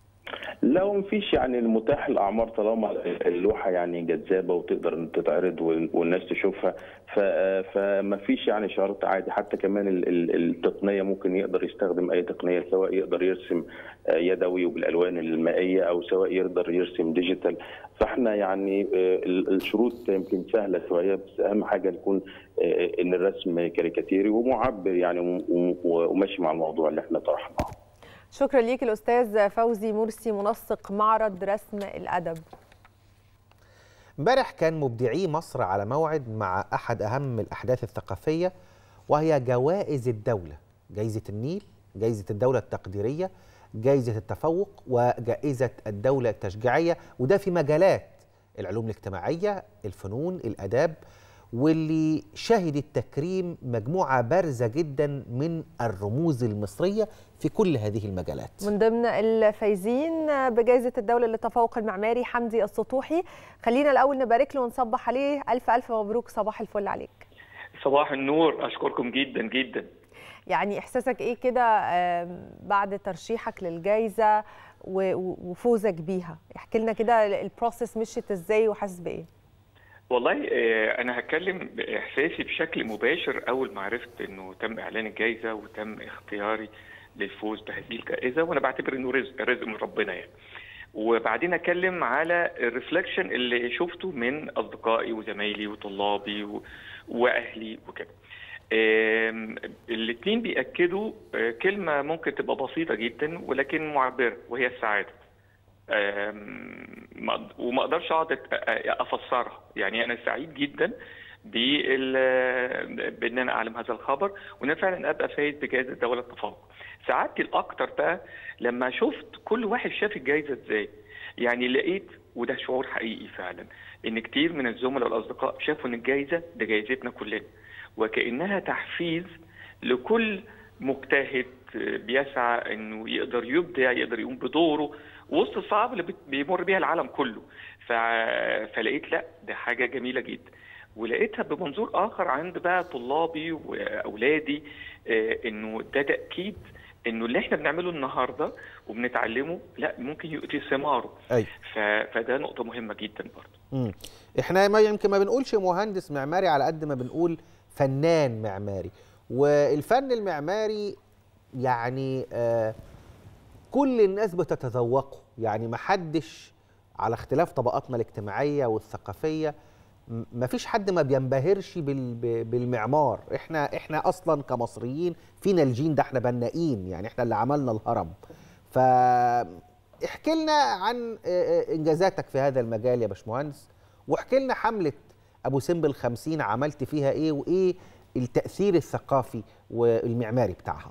لا ومفيش يعني المتاح الاعمار طالما اللوحه يعني جذابه وتقدر تتعرض وال- والناس تشوفها ف- فما فيش يعني شرط عادي حتى كمان ال- ال- التقنيه ممكن يقدر يستخدم اي تقنيه سواء يقدر يرسم آه، يدوي وبالالوان المائيه او سواء يقدر يرسم ديجيتال فاحنا يعني آه، ال- الشروط يمكن سهله شويه بس اهم حاجه يكون آه، ان الرسم كاريكاتيري ومعبر يعني و- و- وماشي مع الموضوع اللي احنا طرحناه شكرا ليك الاستاذ فوزي مرسي منسق معرض رسم الادب امبارح كان مبدعي مصر على موعد مع احد اهم الاحداث الثقافيه وهي جوائز الدوله جائزه النيل جائزه الدوله التقديريه جائزه التفوق وجائزه الدوله التشجيعيه وده في مجالات العلوم الاجتماعيه الفنون الاداب واللي شهدت تكريم مجموعه بارزه جدا من الرموز المصريه في كل هذه المجالات من ضمن الفايزين بجائزة الدولة للتفوق المعماري حمدي السطوحي خلينا الأول نبارك له ونصبح عليه ألف ألف مبروك صباح الفل عليك صباح النور اشكركم جدا جدا يعني إحساسك إيه كده آم، بعد ترشيحك للجائزة و- و- وفوزك بيها احكي لنا كده البروسيس مشيت إزاي وحاسس بإيه والله آه، انا هتكلم باحساسي بشكل مباشر اول ما عرفت انه تم اعلان الجائزه وتم اختياري للفوز بهذه الجائزه وانا بعتبر انه رزق رزق من ربنا يعني وبعدين اتكلم على الريفلكشن اللي شفته من اصدقائي وزمايلي وطلابي و... واهلي وكده الاثنين بيأكدوا آه، كلمة ممكن تبقى بسيطة جدا ولكن معبرة وهي السعادة آم، ما- وما اقدرش اقعد أت- افسرها يعني انا سعيد جدا بال- بان انا اعلم هذا الخبر وان أنا فعلا ابقى فايز بجائزه دوله التفوق سعادتي الاكتر بقى لما شفت كل واحد شاف الجائزه ازاي يعني لقيت وده شعور حقيقي فعلا ان كتير من الزملاء والاصدقاء شافوا ان الجائزه ده جائزتنا كلنا وكانها تحفيز لكل مجتهد بيسعى انه يقدر يبدع يقدر يقوم بدوره وسط الصعب اللي بت- بيمر بيها العالم كله ف... فلقيت لا ده حاجه جميله جدا ولقيتها بمنظور اخر عند بقى طلابي واولادي آه، انه ده تاكيد انه اللي احنا بنعمله النهارده وبنتعلمه لا ممكن يؤتي ثماره أيوة. ف... فده نقطه مهمه جدا برضه مم. احنا ما يمكن ما بنقولش مهندس معماري على قد ما بنقول فنان معماري والفن المعماري يعني آه كل الناس بتتذوقه يعني ما حدش على اختلاف طبقاتنا الاجتماعية والثقافية م- ما فيش حد ما بينبهرش بال- ب- بالمعمار احنا احنا اصلا كمصريين فينا الجين ده احنا بنائين يعني احنا اللي عملنا الهرم فاحكي لنا عن آه، آه، انجازاتك في هذا المجال يا باشمهندس واحكي لنا حملة ابو سمبل 50 عملت فيها ايه وايه التأثير الثقافي والمعماري بتاعها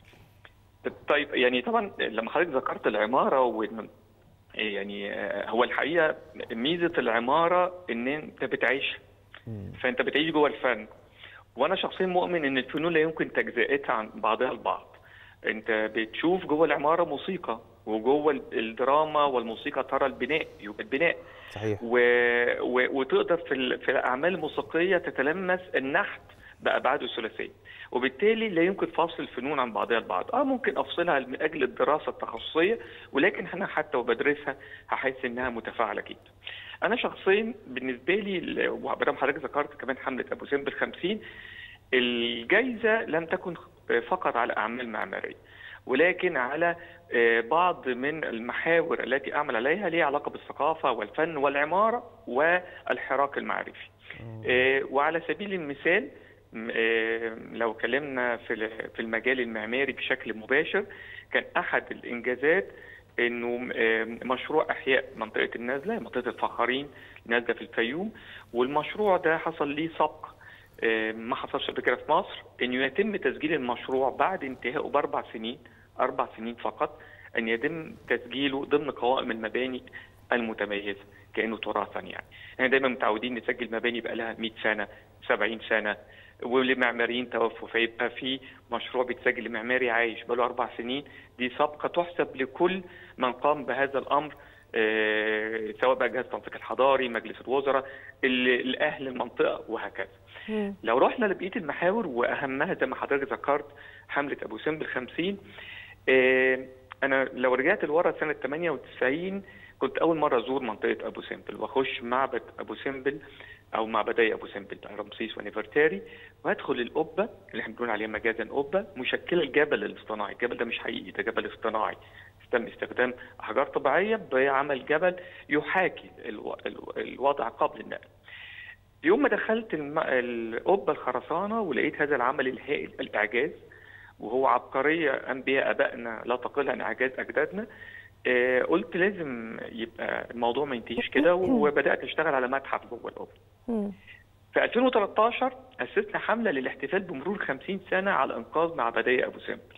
ايضا طيب يعني طبعا لما حضرتك ذكرت العماره وإن يعني آه، هو الحقيقه ميزه العماره ان انت بتعيش فانت بتعيش جوه الفن وانا شخصيا مؤمن ان الفنون لا يمكن تجزئتها عن بعضها البعض انت بتشوف جوه العماره موسيقى وجوه ال- الدراما والموسيقى ترى البناء يبقى البناء صحيح و... و... وتقدر في ال... في الاعمال الموسيقيه تتلمس النحت بابعاده الثلاثيه وبالتالي لا يمكن فصل الفنون عن بعضها البعض اه ممكن افصلها من اجل الدراسه التخصصيه ولكن انا حتى وبدرسها هحس انها متفاعله جدا انا شخصيا بالنسبه لي ال- وبدام حضرتك ذكرت كمان حمله ابو سمبل 50 الجائزه لم تكن فقط على اعمال معماريه ولكن على آه، بعض من المحاور التي اعمل عليها ليها علاقه بالثقافه والفن والعماره والحراك المعرفي. آه، وعلى سبيل المثال م- آه، لو اتكلمنا في ال- في المجال المعماري بشكل مباشر كان احد الانجازات انه آه، مشروع احياء منطقه النازله منطقه الفخارين نازله في الفيوم والمشروع ده حصل ليه سبق آه، ما حصلش قبل كده في مصر انه يتم تسجيل المشروع بعد انتهائه باربع سنين اربع سنين فقط ان يتم تسجيله ضمن قوائم المباني المتميزه كانه تراثا يعني احنا دايما متعودين نسجل مباني بقى لها 100 سنه 70 سنه ولمعماريين توفوا فيبقى في مشروع بيتسجل لمعماري عايش بقاله اربع سنين دي سابقه تحسب لكل من قام بهذا الامر آه، سواء بقى جهاز التنسيق الحضاري مجلس الوزراء ال- الاهل المنطقه وهكذا لو رحنا لبقيه المحاور واهمها زي ما حضرتك ذكرت حمله ابو سمبل 50 آه، انا لو رجعت لورا سنه 98 كنت اول مره ازور منطقه ابو سمبل واخش معبد ابو سمبل او معبدي ابو سمبل بتاع رمسيس ونفرتاري وادخل القبه اللي احنا بنقول عليها مجازا قبه مشكله الجبل الاصطناعي، الجبل ده مش حقيقي ده جبل اصطناعي تم استخدام احجار طبيعيه بعمل جبل يحاكي الو... الو... الوضع قبل النقل. يوم ما دخلت الم... القبه الخرسانه ولقيت هذا العمل الهائل الاعجاز وهو عبقريه انبياء ابائنا لا تقل عن اعجاز اجدادنا آه، قلت لازم يبقى الموضوع ما ينتهيش كده وبدات اشتغل على متحف جوه القبه. مم. في 2013 أسسنا حملة للاحتفال بمرور 50 سنة على إنقاذ معبدية أبو سمبل.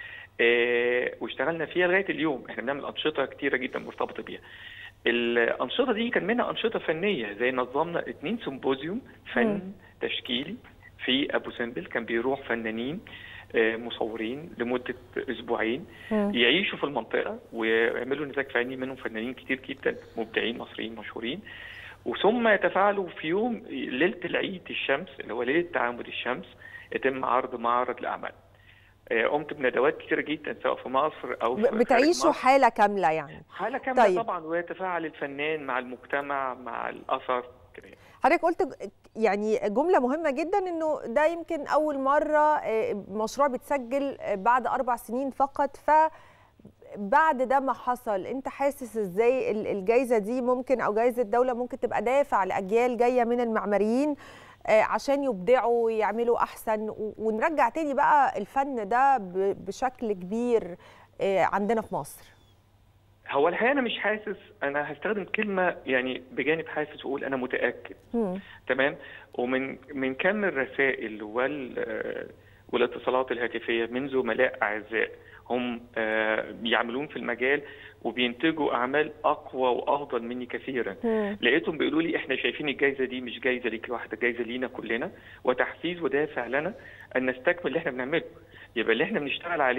آه، واشتغلنا فيها لغاية اليوم، احنا بنعمل أنشطة كتيرة جدا مرتبطة بيها. الأنشطة دي كان منها أنشطة فنية زي نظمنا اتنين سيمبوزيوم فن تشكيلي في أبو سمبل كان بيروح فنانين آه، مصورين لمدة أسبوعين مم. يعيشوا في المنطقة ويعملوا نتاج فني منهم فنانين كتير جدا مبدعين مصريين مشهورين وثم يتفاعلوا في يوم ليله العيد الشمس اللي هو ليله تعامد الشمس يتم عرض معرض الاعمال. آه، قمت بندوات كتيره جدا سواء في مصر او في ب- خارج بتعيشوا مصر. حالة كاملة يعني حاله كامله طيب. طبعا ويتفاعل الفنان مع المجتمع مع الاثر كده يعني. حضرتك قلت ج- يعني جملة مهمة جدا انه ده يمكن أول مرة آه، مشروع بيتسجل آه، بعد أربع سنين فقط ف بعد ده ما حصل انت حاسس ازاي ال- الجايزة دي ممكن او جايزة الدولة ممكن تبقى دافع لأجيال جاية من المعماريين آه، عشان يبدعوا ويعملوا أحسن و- ونرجع تاني بقى الفن ده ب- بشكل كبير آه، عندنا في مصر هو الحقيقه انا مش حاسس انا هستخدم كلمه يعني بجانب حاسس واقول انا متاكد مم. تمام ومن من كم الرسائل وال آه، والاتصالات الهاتفيه من زملاء اعزاء هم آه، يعملون في المجال وبينتجوا اعمال اقوى وافضل مني كثيرا مم. لقيتهم بيقولوا لي احنا شايفين الجائزه دي مش جائزه ليك لوحدك جائزه لينا كلنا وتحفيز ودافع لنا ان نستكمل اللي احنا بنعمله يبقى اللي احنا بنشتغل عليه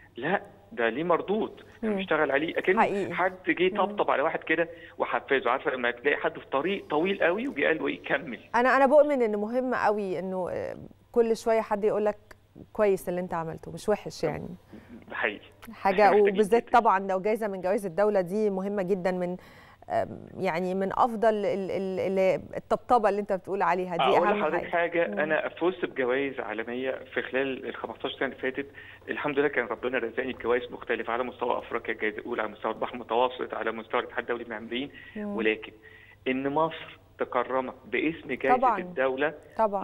لا ده ليه مردود مم. بيشتغل عليه اكن حقيقي. حد جه طبطب على واحد كده وحفزه عارفه لما تلاقي حد في طريق طويل قوي وجه قال له ايه كمل انا انا بؤمن ان مهم قوي انه آه، كل شويه حد يقول لك كويس اللي انت عملته مش وحش يعني حقيقي حاجه إحنا محتاجين وبالذات كده. طبعا لو جايزه من جوائز الدوله دي مهمه جدا من آم، يعني من افضل ال- ال- ال- الطبطبه اللي انت بتقول عليها دي اقول اهم لحضرتك حاجه حاجه مم. انا فزت بجوائز عالميه في خلال ال 15 سنه اللي فاتت الحمد لله كان ربنا رزقني بجوائز مختلفه على مستوى افريقيا الجائزه الاولى على مستوى البحر المتوسط على مستوى الاتحاد الدولي للمعماريين مم. ولكن ان مصر تكرمك باسم جائزه طبعاً. الدوله طبعا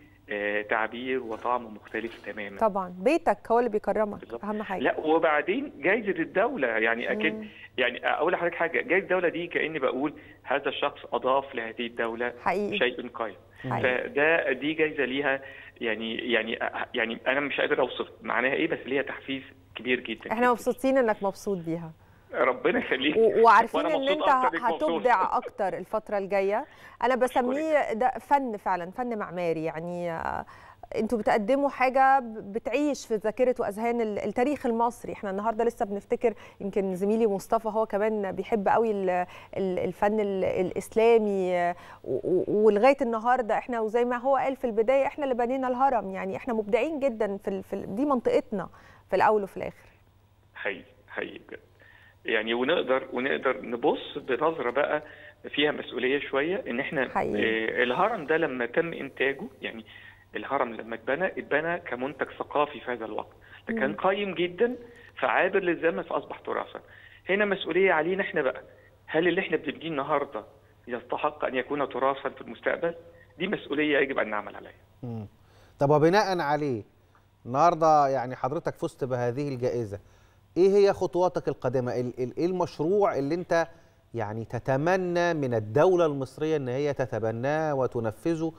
لتعبير وطعم مختلف تماما طبعا بيتك هو اللي بيكرمك بالظبط. اهم حاجه لا وبعدين جائزه الدوله يعني اكيد مم. يعني اقول لحضرتك حاجه جائزه الدوله دي كاني بقول هذا الشخص اضاف لهذه الدوله حقيقي شيء قيم حقيقي. فده دي جايزه ليها يعني يعني يعني انا مش قادر اوصف معناها ايه بس ليها تحفيز كبير جدا احنا مبسوطين انك مبسوط بيها ربنا يخليك و- وعارفين وأنا ان مبسوط انت أكتر إنك مبسوط. هتبدع اكتر الفتره الجايه انا بسميه ده فن فعلا فن معماري يعني آه، انتوا بتقدموا حاجه ب- بتعيش في ذاكره واذهان ال- التاريخ المصري احنا النهارده لسه بنفتكر يمكن زميلي مصطفى هو كمان بيحب قوي ال- ال- الفن ال- الاسلامي آه، و- و- ولغايه النهارده احنا وزي ما هو قال في البدايه احنا اللي بنينا الهرم يعني احنا مبدعين جدا في ال- في ال- دي منطقتنا في الاول وفي الاخر حقيقي حقيقي بجد يعني ونقدر ونقدر نبص بنظره بقى فيها مسؤوليه شويه ان احنا حقيقي. آه، الهرم ده لما تم انتاجه يعني الهرم لما اتبنى اتبنى كمنتج ثقافي في هذا الوقت ده كان مم. قيم جدا فعابر للزمن فاصبح تراثا هنا مسؤوليه علينا احنا بقى هل اللي احنا بنبنيه النهارده يستحق ان يكون تراثا في المستقبل دي مسؤوليه يجب ان نعمل عليها مم. طب وبناء عليه النهارده يعني حضرتك فزت بهذه الجائزه ايه هي خطواتك القادمه ال- ال- ايه المشروع اللي انت يعني تتمنى من الدوله المصريه ان هي تتبناه وتنفذه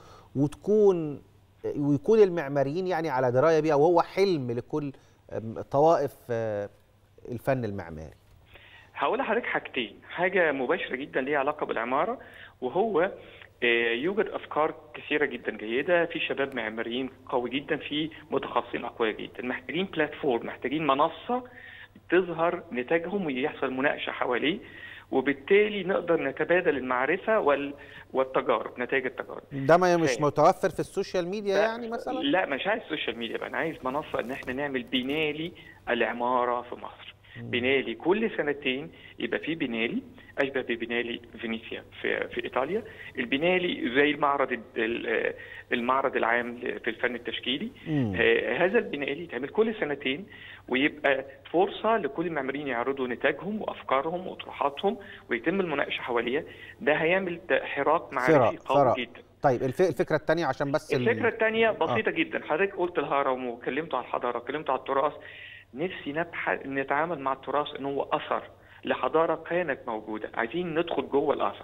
وتكون ويكون المعماريين يعني على درايه بيه وهو حلم لكل أم، طوائف آه، الفن المعماري هقول لحضرتك حاجتين حاجة مباشرة جدا ليها علاقة بالعمارة وهو آه، يوجد أفكار كثيرة جدا جيدة في شباب معماريين قوي جدا في متخصصين أقوياء جدا محتاجين بلاتفورم محتاجين منصة تظهر نتاجهم ويحصل مناقشة حواليه وبالتالي نقدر نتبادل المعرفة وال... والتجارب نتائج التجارب ده ما مش خير. متوفر في السوشيال ميديا يعني مثلا لا مش عايز سوشيال ميديا بقى انا عايز منصه ان احنا نعمل بنالي العماره في مصر بنالي كل سنتين يبقى في بنالي اشبه ببنالي فينيسيا في في ايطاليا البنالي زي المعرض ال- ال- المعرض العام في الفن التشكيلي مم. آه، هذا البنالي يتعمل كل سنتين ويبقى فرصه لكل المعماريين يعرضوا نتاجهم وافكارهم واطروحاتهم ويتم المناقشه حواليها ده هيعمل حراك معرفي ثراء قوي ثراء جدا طيب الف- الفكره الثانيه عشان بس ال- الفكرة الثانية بسيطة جدا حضرتك قلت الهرم وكلمت على الحضارة وكلمت على التراث نفسي نبحث نتعامل مع التراث ان هو اثر لحضارة كانت موجودة عايزين ندخل جوه الاثر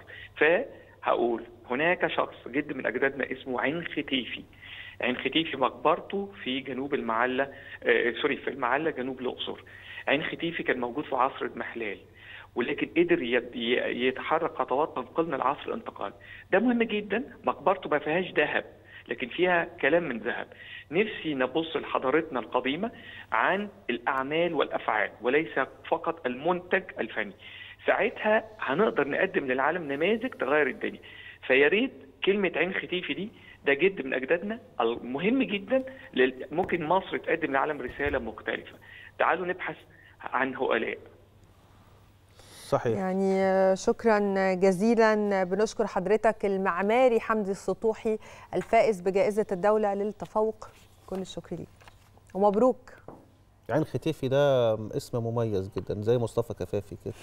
فهقول هناك شخص جد من اجدادنا اسمه عين ختيفي عين ختيفي مقبرته في جنوب المعلة آه سوري في المعلة جنوب الأقصر عين ختيفي كان موجود في عصر المحلال ولكن قدر يت- ي- يتحرك خطوات تنقلنا لعصر الانتقال ده مهم جدا مقبرته ما فيهاش ذهب لكن فيها كلام من ذهب نفسي نبص لحضارتنا القديمة عن الأعمال والأفعال وليس فقط المنتج الفني ساعتها هنقدر نقدم للعالم نماذج تغير الدنيا فيا ريت كلمة عين ختيفي دي ده جد من أجدادنا المهم جدا لل- ممكن مصر تقدم للعالم رسالة مختلفة تعالوا نبحث عن هؤلاء صحيح يعني شكرا جزيلا بنشكر حضرتك المعماري حمدي السطوحي الفائز بجائزة الدولة للتفوق كل الشكر ليك ومبروك عين ختيفي ده اسم مميز جدا زي مصطفى كفافي كده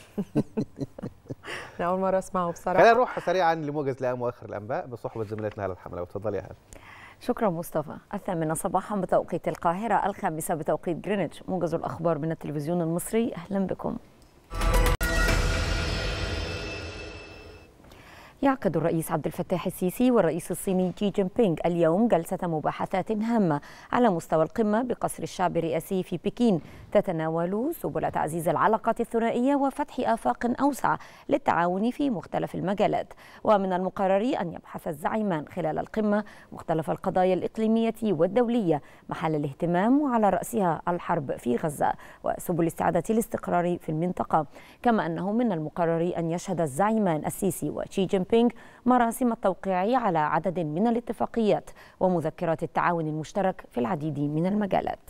أنا أول مرة أسمعه خلينا بصراحة نروح سريعا لموجز لأهم واخر الانباء بصحبه زميلتنا هاله الحمله وتفضلي يا هاله شكرا مصطفى الثامنة صباحا بتوقيت القاهرة الخامسة بتوقيت جرينتش موجز الأخبار من التلفزيون المصري أهلا بكم يعقد الرئيس عبد الفتاح السيسي والرئيس الصيني جي جين بينغ اليوم جلسة مباحثات هامة على مستوى القمة بقصر الشعب الرئاسي في بكين تتناول سبل تعزيز العلاقات الثنائية وفتح آفاق أوسع للتعاون في مختلف المجالات ومن المقرر أن يبحث الزعيمان خلال القمة مختلف القضايا الإقليمية والدولية محل الاهتمام وعلى رأسها الحرب في غزة وسبل استعادة الاستقرار في المنطقة كما أنه من المقرر أن يشهد الزعيمان السيسي وشي جين بينغ مراسم التوقيع على عدد من الاتفاقيات ومذكرات التعاون المشترك في العديد من المجالات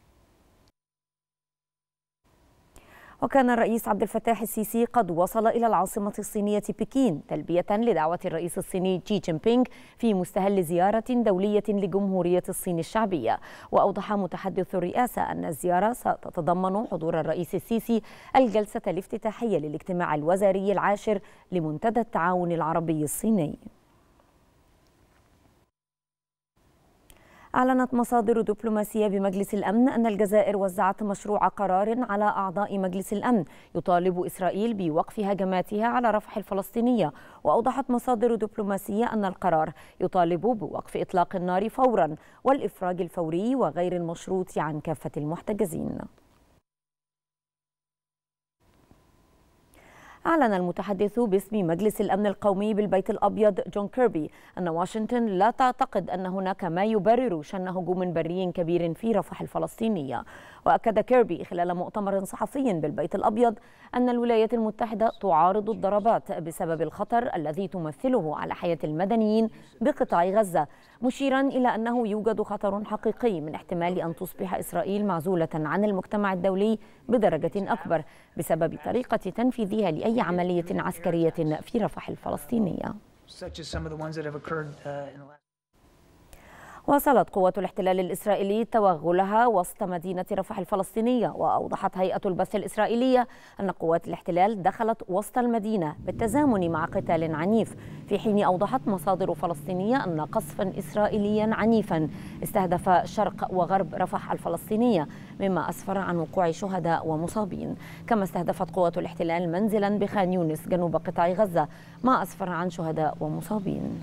وكان الرئيس عبد الفتاح السيسي قد وصل إلى العاصمة الصينية بكين تلبية لدعوة الرئيس الصيني جي جين بينغ في مستهل زيارة دولية لجمهورية الصين الشعبية وأوضح متحدث الرئاسة أن الزيارة ستتضمن حضور الرئيس السيسي الجلسة الافتتاحية للاجتماع الوزاري العاشر لمنتدى التعاون العربي الصيني أعلنت مصادر دبلوماسية بمجلس الأمن أن الجزائر وزعت مشروع قرار على أعضاء مجلس الأمن يطالب إسرائيل بوقف هجماتها على رفح الفلسطينية وأوضحت مصادر دبلوماسية أن القرار يطالب بوقف إطلاق النار فورا والإفراج الفوري وغير المشروط عن كافة المحتجزين أعلن المتحدث باسم مجلس الأمن القومي بالبيت الأبيض جون كيربي أن واشنطن لا تعتقد أن هناك ما يبرر شن هجوم بري كبير في رفح الفلسطينية وأكد كيربي خلال مؤتمر صحفي بالبيت الأبيض أن الولايات المتحدة تعارض الضربات بسبب الخطر الذي تمثله على حياة المدنيين بقطاع غزة مشيرا إلى أنه يوجد خطر حقيقي من احتمال أن تصبح إسرائيل معزولة عن المجتمع الدولي بدرجة أكبر بسبب طريقة تنفيذها لأي عملية عسكرية في رفح الفلسطينية such as some of the ones that have occurred uh, in the last واصلت قوات الاحتلال الإسرائيلي توغلها وسط مدينة رفح الفلسطينية وأوضحت هيئة البث الإسرائيلية أن قوات الاحتلال دخلت وسط المدينة بالتزامن مع قتال عنيف في حين أوضحت مصادر فلسطينية أن قصفا إسرائيليا عنيفا استهدف شرق وغرب رفح الفلسطينية مما أسفر عن وقوع شهداء ومصابين كما استهدفت قوات الاحتلال منزلا بخان يونس جنوب قطاع غزة ما أسفر عن شهداء ومصابين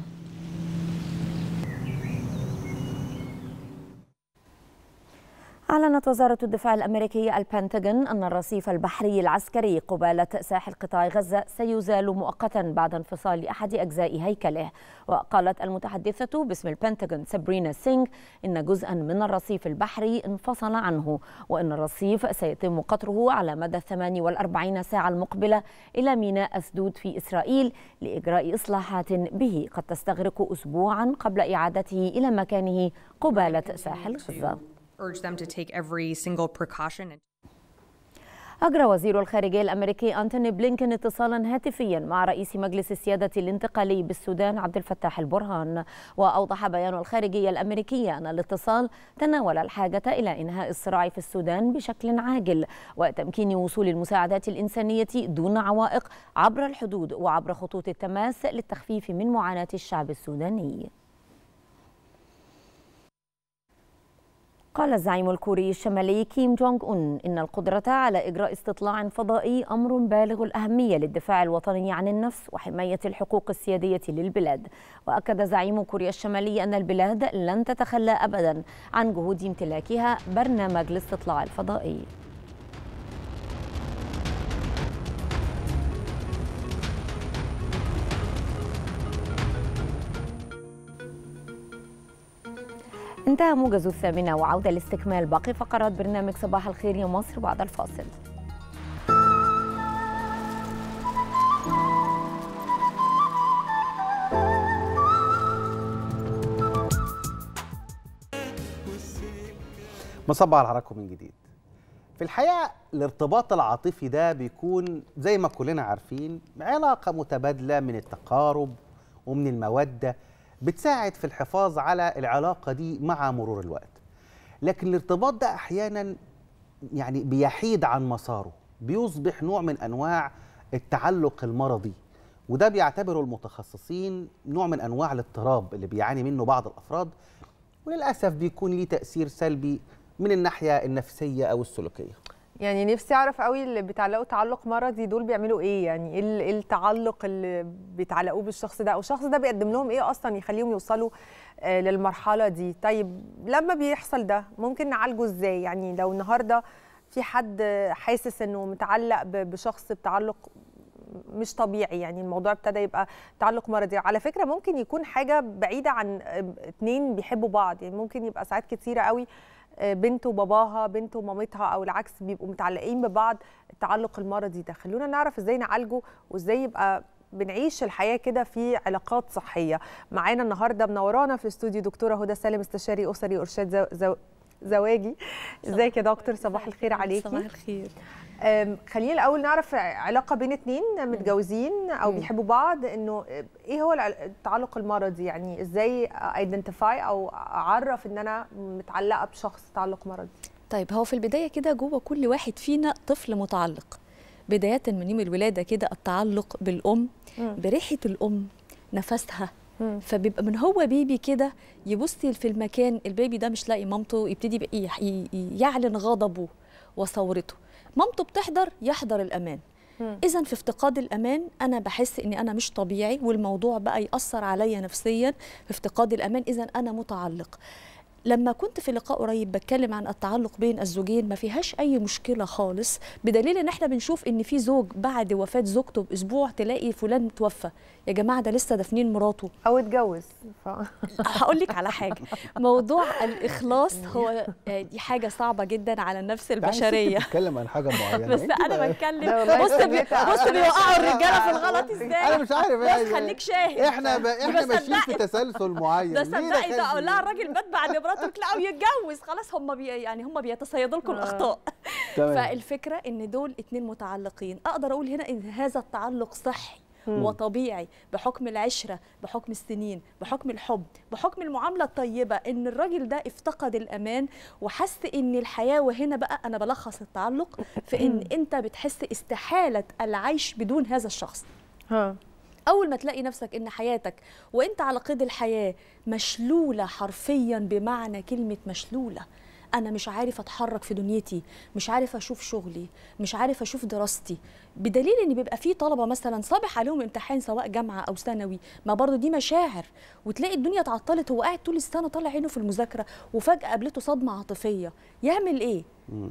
أعلنت وزارة الدفاع الأمريكية البنتاغون أن الرصيف البحري العسكري قبالة ساحل قطاع غزة سيزال مؤقتا بعد انفصال أحد أجزاء هيكله وقالت المتحدثة باسم البنتاغون سابرينا سينغ إن جزءا من الرصيف البحري انفصل عنه وإن الرصيف سيتم قطره على مدى 48 ساعة المقبلة إلى ميناء أسدود في إسرائيل لإجراء إصلاحات به قد تستغرق أسبوعا قبل إعادته إلى مكانه قبالة ساحل غزة urge them to take every single precaution. أجرى وزير الخارجية الأمريكي أنتوني بلينكين اتصالا هاتفيا مع رئيس مجلس السيادة الانتقالي بالسودان عبد الفتاح البرهان وأوضح بيان الخارجية الأمريكية أن الاتصال تناول الحاجة إلى إنهاء الصراع في السودان بشكل عاجل وتمكين وصول المساعدات الإنسانية دون عوائق عبر الحدود وعبر خطوط التماس للتخفيف من معاناة الشعب السوداني قال الزعيم الكوري الشمالي كيم جونغ أون إن القدرة على إجراء استطلاع فضائي أمر بالغ الأهمية للدفاع الوطني عن النفس وحماية الحقوق السيادية للبلاد وأكد زعيم كوريا الشمالية أن البلاد لن تتخلى أبدا عن جهود امتلاكها برنامج الاستطلاع الفضائي انتهى موجز الثامنة وعودة لاستكمال باقي فقرات برنامج صباح الخير يا مصر بعد الفاصل مصبح على حضراتكم من جديد في الحقيقة الارتباط العاطفي ده بيكون زي ما كلنا عارفين علاقة متبادلة من التقارب ومن المودة بتساعد في الحفاظ على العلاقة دي مع مرور الوقت لكن الارتباط ده أحيانا يعني بيحيد عن مساره بيصبح نوع من أنواع التعلق المرضي وده بيعتبره المتخصصين نوع من أنواع الاضطراب اللي بيعاني منه بعض الأفراد وللأسف بيكون ليه تأثير سلبي من الناحية النفسية أو السلوكية يعني نفسي اعرف قوي اللي بيتعلقوا تعلق مرضي دول بيعملوا ايه يعني ايه ال- إيه التعلق اللي بيتعلقوه بالشخص ده او الشخص ده بيقدم لهم ايه اصلا يخليهم يوصلوا آه، للمرحله دي طيب لما بيحصل ده ممكن نعالجه ازاي يعني لو النهارده في حد حاسس انه متعلق ب- بشخص بتعلق مش طبيعي يعني الموضوع ابتدى يبقى تعلق مرضي على فكره ممكن يكون حاجه بعيده عن آه، اتنين بيحبوا بعض يعني ممكن يبقى ساعات كتيره قوي آه، بنت وباباها بنت ومامتها او العكس بيبقوا متعلقين ببعض التعلق المرضي ده خلونا نعرف ازاي نعالجه وازاي يبقى بنعيش الحياه كده في علاقات صحيه معانا النهارده منورانا في الاستوديو دكتوره هدى سالم استشاري اسري ارشاد زو... زو... زواجي ازيك يا دكتور صباح الخير عليكي صباح الخير أم، خلينا الاول نعرف علاقه بين اتنين متجوزين او مم. بيحبوا بعض انه ايه هو الع- التعلق المرضي يعني ازاي ايدنتيفاي او اعرف ان انا متعلقه بشخص تعلق مرضي طيب هو في البدايه كده جوه كل واحد فينا طفل متعلق بدايه من يوم الولاده كده التعلق بالام مم. بريحه الام نفسها مم. فبيبقى من هو بيبي كده يبص في المكان البيبي ده مش لاقي مامته يبتدي بقى يح- ي- ي- يعلن غضبه وثورته مامته بتحضر يحضر الامان مم. اذا في افتقاد الامان انا بحس اني انا مش طبيعي والموضوع بقى ياثر عليا نفسيا في افتقاد الامان اذا انا متعلق لما كنت في لقاء قريب بتكلم عن التعلق بين الزوجين ما فيهاش اي مشكله خالص بدليل ان احنا بنشوف ان في زوج بعد وفاه زوجته باسبوع تلاقي فلان توفى يا جماعه ده لسه دافنين مراته او اتجوز ف... هقول لك على حاجه موضوع الاخلاص هو آه، دي حاجه صعبه جدا على النفس البشريه بتتكلم عن حاجه معينه بس أنت انا بقى- بتكلم لا والله بص بي- سميتها. بص بيوقعوا الرجاله في الغلط ازاي انا مش عارف بص يعني خليك شاهد احنا ب... احنا بس ماشيين في صدقني- تسلسل معين ده ليه صدقي ده دخلت اقول دي؟ لها الراجل مات بعد مراته تلاقوا يتجوز خلاص هم بي يعني هم بيتصيدوا لكم الاخطاء تمام. فالفكره ان دول اتنين متعلقين اقدر اقول هنا ان هذا التعلق صحي مم. وطبيعي بحكم العشره بحكم السنين بحكم الحب بحكم المعامله الطيبه ان الراجل ده افتقد الامان وحس ان الحياه وهنا بقى انا بلخص التعلق في ان انت بتحس استحاله العيش بدون هذا الشخص ها اول ما تلاقي نفسك ان حياتك وانت على قيد الحياه مشلوله حرفيا بمعنى كلمه مشلوله انا مش عارف اتحرك في دنيتي مش عارف اشوف شغلي مش عارف اشوف دراستي بدليل ان بيبقى في طلبه مثلا صابح عليهم امتحان سواء جامعه او ثانوي ما برضه دي مشاعر وتلاقي الدنيا اتعطلت هو قاعد طول السنه طالع عينه في المذاكره وفجاه قابلته صدمه عاطفيه يعمل ايه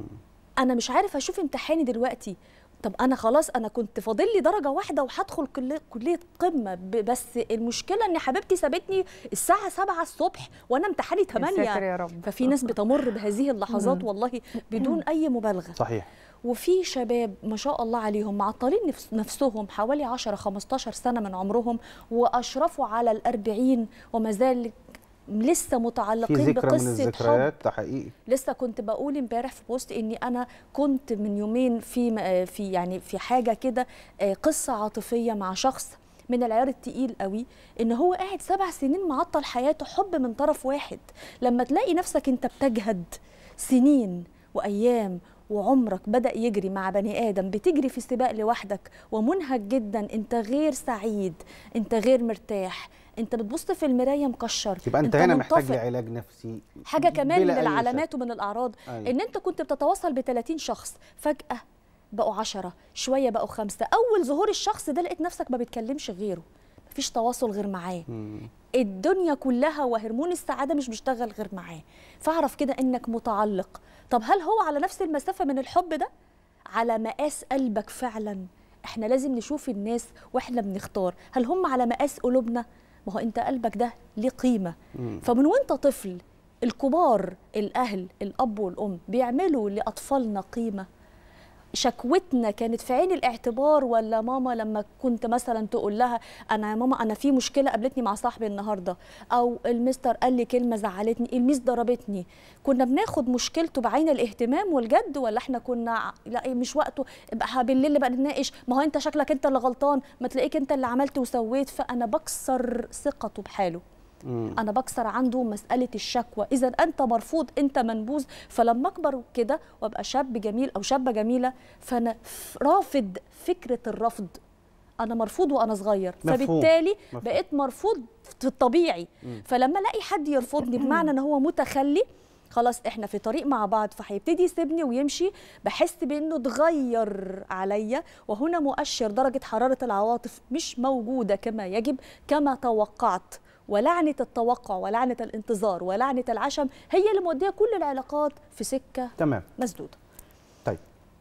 انا مش عارف اشوف امتحاني دلوقتي طب انا خلاص انا كنت فاضل لي درجه واحده وهدخل كليه كليه قمه ب- بس المشكله ان حبيبتي سابتني الساعه 7 الصبح وانا امتحاني 8 ساتر يا رب. ففي ناس بتمر بهذه اللحظات والله بدون اي مبالغه صحيح وفي شباب ما شاء الله عليهم معطلين نفس نفسهم حوالي 10 15 سنه من عمرهم واشرفوا على الأربعين وما زال لسه في متعلقين ذكرى من بقصه حب الذكريات ده حقيقي لسه كنت بقول امبارح في بوست اني انا كنت من يومين في م- في يعني في حاجه كده آه، قصه عاطفيه مع شخص من العيار التقيل قوي ان هو قاعد سبع سنين معطل حياته حب من طرف واحد لما تلاقي نفسك انت بتجهد سنين وايام وعمرك بدا يجري مع بني ادم بتجري في سباق لوحدك ومنهك جدا انت غير سعيد انت غير مرتاح انت بتبص في المرايه مكشر يبقى انت هنا محتاج منطفئ. لعلاج نفسي حاجه كمان بلا من أي شك. العلامات ومن الاعراض أيوة. ان انت كنت بتتواصل ب 30 شخص فجاه بقوا 10 شويه بقوا خمسه اول ظهور الشخص ده لقيت نفسك ما بتكلمش غيره مفيش تواصل غير معاه مم. الدنيا كلها وهرمون السعاده مش بيشتغل غير معاه فاعرف كده انك متعلق طب هل هو على نفس المسافه من الحب ده على مقاس قلبك فعلا احنا لازم نشوف الناس واحنا بنختار هل هم على مقاس قلوبنا ما هو انت قلبك ده ليه قيمه مم. فمن وانت طفل الكبار الاهل الاب والام بيعملوا لاطفالنا قيمه شكوتنا كانت في عين الاعتبار ولا ماما لما كنت مثلا تقول لها انا يا ماما انا في مشكله قابلتني مع صاحبي النهارده او المستر قال لي كلمه زعلتني الميس ضربتني كنا بناخد مشكلته بعين الاهتمام والجد ولا احنا كنا ع- لا إيه مش وقته بقى بالليل بقى نتناقش ما هو انت شكلك انت اللي غلطان ما تلاقيك انت اللي عملت وسويت فانا بكسر ثقته بحاله مم. انا بكسر عنده مساله الشكوى اذا انت مرفوض انت منبوذ فلما اكبر كده وابقى شاب جميل او شابه جميله فانا ف- رافض فكره الرفض انا مرفوض وانا صغير مفهوم. فبالتالي مفهوم. بقيت مرفوض في الطبيعي مم. فلما الاقي حد يرفضني بمعنى ان هو متخلي خلاص احنا في طريق مع بعض فهيبتدي يسيبني ويمشي بحس بانه اتغير عليا وهنا مؤشر درجه حراره العواطف مش موجوده كما يجب كما توقعت ولعنه التوقع ولعنه الانتظار ولعنه العشم هي اللي موديه كل العلاقات في سكه تمام مسدوده طيب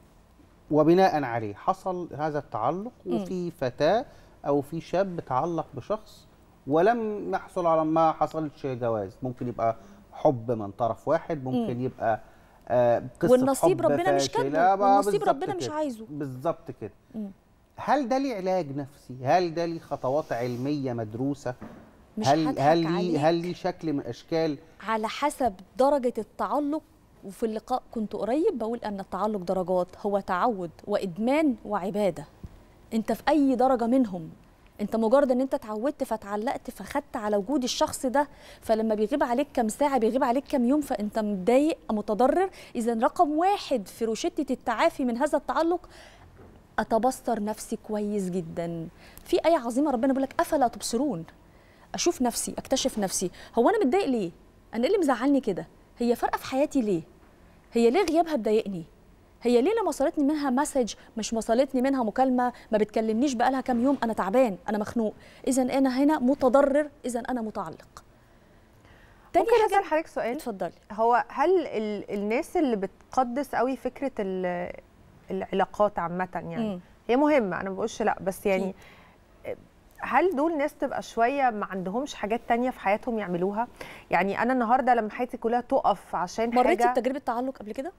وبناء عليه حصل هذا التعلق مم. وفي فتاة أو في شاب تعلق بشخص ولم يحصل على ما حصلش جواز ممكن يبقى حب من طرف واحد ممكن مم. يبقى آه قصة والنصيب حب ربنا مش فاشلة. كاتبه آه، والنصيب بالظبط ربنا مش كده. عايزه بالظبط كده مم. هل ده ليه علاج نفسي هل ده ليه خطوات علمية مدروسة مش هل هضحك هل عليك. ليه هل ليه شكل من اشكال على حسب درجة التعلق وفي اللقاء كنت قريب بقول أن التعلق درجات هو تعود وإدمان وعبادة أنت في أي درجة منهم أنت مجرد أن أنت اتعودت فتعلقت فخدت على وجود الشخص ده فلما بيغيب عليك كام ساعة بيغيب عليك كام يوم فأنت متضايق متضرر إذا رقم واحد في روشتة التعافي من هذا التعلق أتبصر نفسي كويس جدا في آية عظيمة ربنا بيقول لك أفلا تبصرون اشوف نفسي اكتشف نفسي هو انا متضايق ليه انا ايه اللي مزعلني كده هي فارقه في حياتي ليه هي ليه غيابها مضايقني هي ليه لما وصلتني منها مسج مش وصلتني منها مكالمه ما بتكلمنيش بقالها كام يوم انا تعبان انا مخنوق اذا انا هنا متضرر اذا انا متعلق تاني ممكن حاجه اسال حضرتك سؤال اتفضلي هو هل ال- الناس اللي بتقدس قوي فكره ال- العلاقات عامه يعني مم. هي مهمه انا ما بقولش لا بس يعني هل دول ناس تبقى شويه ما عندهمش حاجات تانية في حياتهم يعملوها يعني انا النهارده لما حياتي كلها تقف عشان مريتي حاجه بتجربه تعلق قبل كده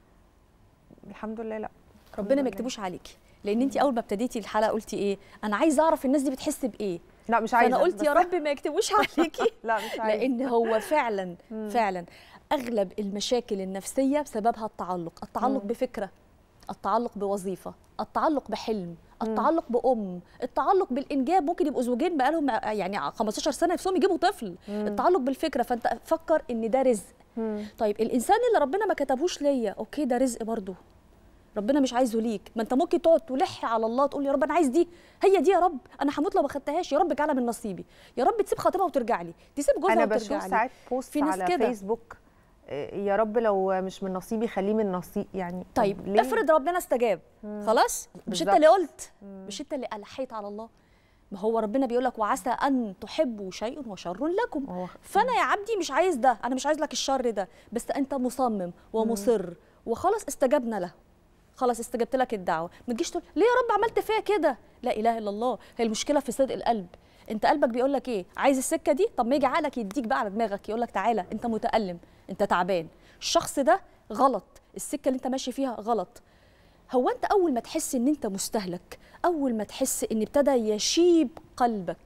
الحمد لله لا ربنا ما يكتبوش عليكي لان انت اول ما ابتديتي الحلقه قلتي ايه انا عايزه اعرف الناس دي بتحس بايه لا مش عايزه فانا قلت يا بس- رب ما يكتبوش عليكي لا مش عايزه لان هو فعلا مم. فعلا اغلب المشاكل النفسيه بسببها التعلق التعلق مم. بفكره التعلق بوظيفه التعلق بحلم التعلق بام التعلق بالانجاب ممكن يبقوا زوجين بقالهم يعني 15 سنه نفسهم يجيبوا طفل مم. التعلق بالفكره فانت فكر ان ده رزق مم. طيب الانسان اللي ربنا ما كتبهوش ليا اوكي ده رزق برضه ربنا مش عايزه ليك ما انت ممكن تقعد تلح على الله تقول يا رب انا عايز دي هي دي يا رب انا هموت لو ما خدتهاش يا رب اجعلها من نصيبي يا رب تسيب خطيبها وترجع لي تسيب جوزها انا وترجع بشوف لي ساعات بوست في ناس على كده. فيسبوك آه، يا رب لو مش من نصيبي خليه من نصيب يعني طيب ليه؟ افرض ربنا استجاب مم. خلاص مش انت بالظبط. اللي قلت مش انت اللي الحيت على الله ما هو ربنا بيقول لك وعسى ان تحبوا شيء وشر لكم هو- فانا يا عبدي مش عايز ده انا مش عايز لك الشر ده بس انت مصمم ومصر وخلاص استجبنا له خلاص استجبت لك الدعوه ما تجيش تقول ليه يا رب عملت فيا كده لا اله الا الله هي المشكله في صدق القلب انت قلبك بيقول لك ايه عايز السكه دي طب ما يجي عقلك يديك بقى على دماغك يقول لك تعالى انت متالم انت تعبان الشخص ده غلط السكه اللي انت ماشي فيها غلط هو انت اول ما تحس ان انت مستهلك اول ما تحس ان ابتدى يشيب قلبك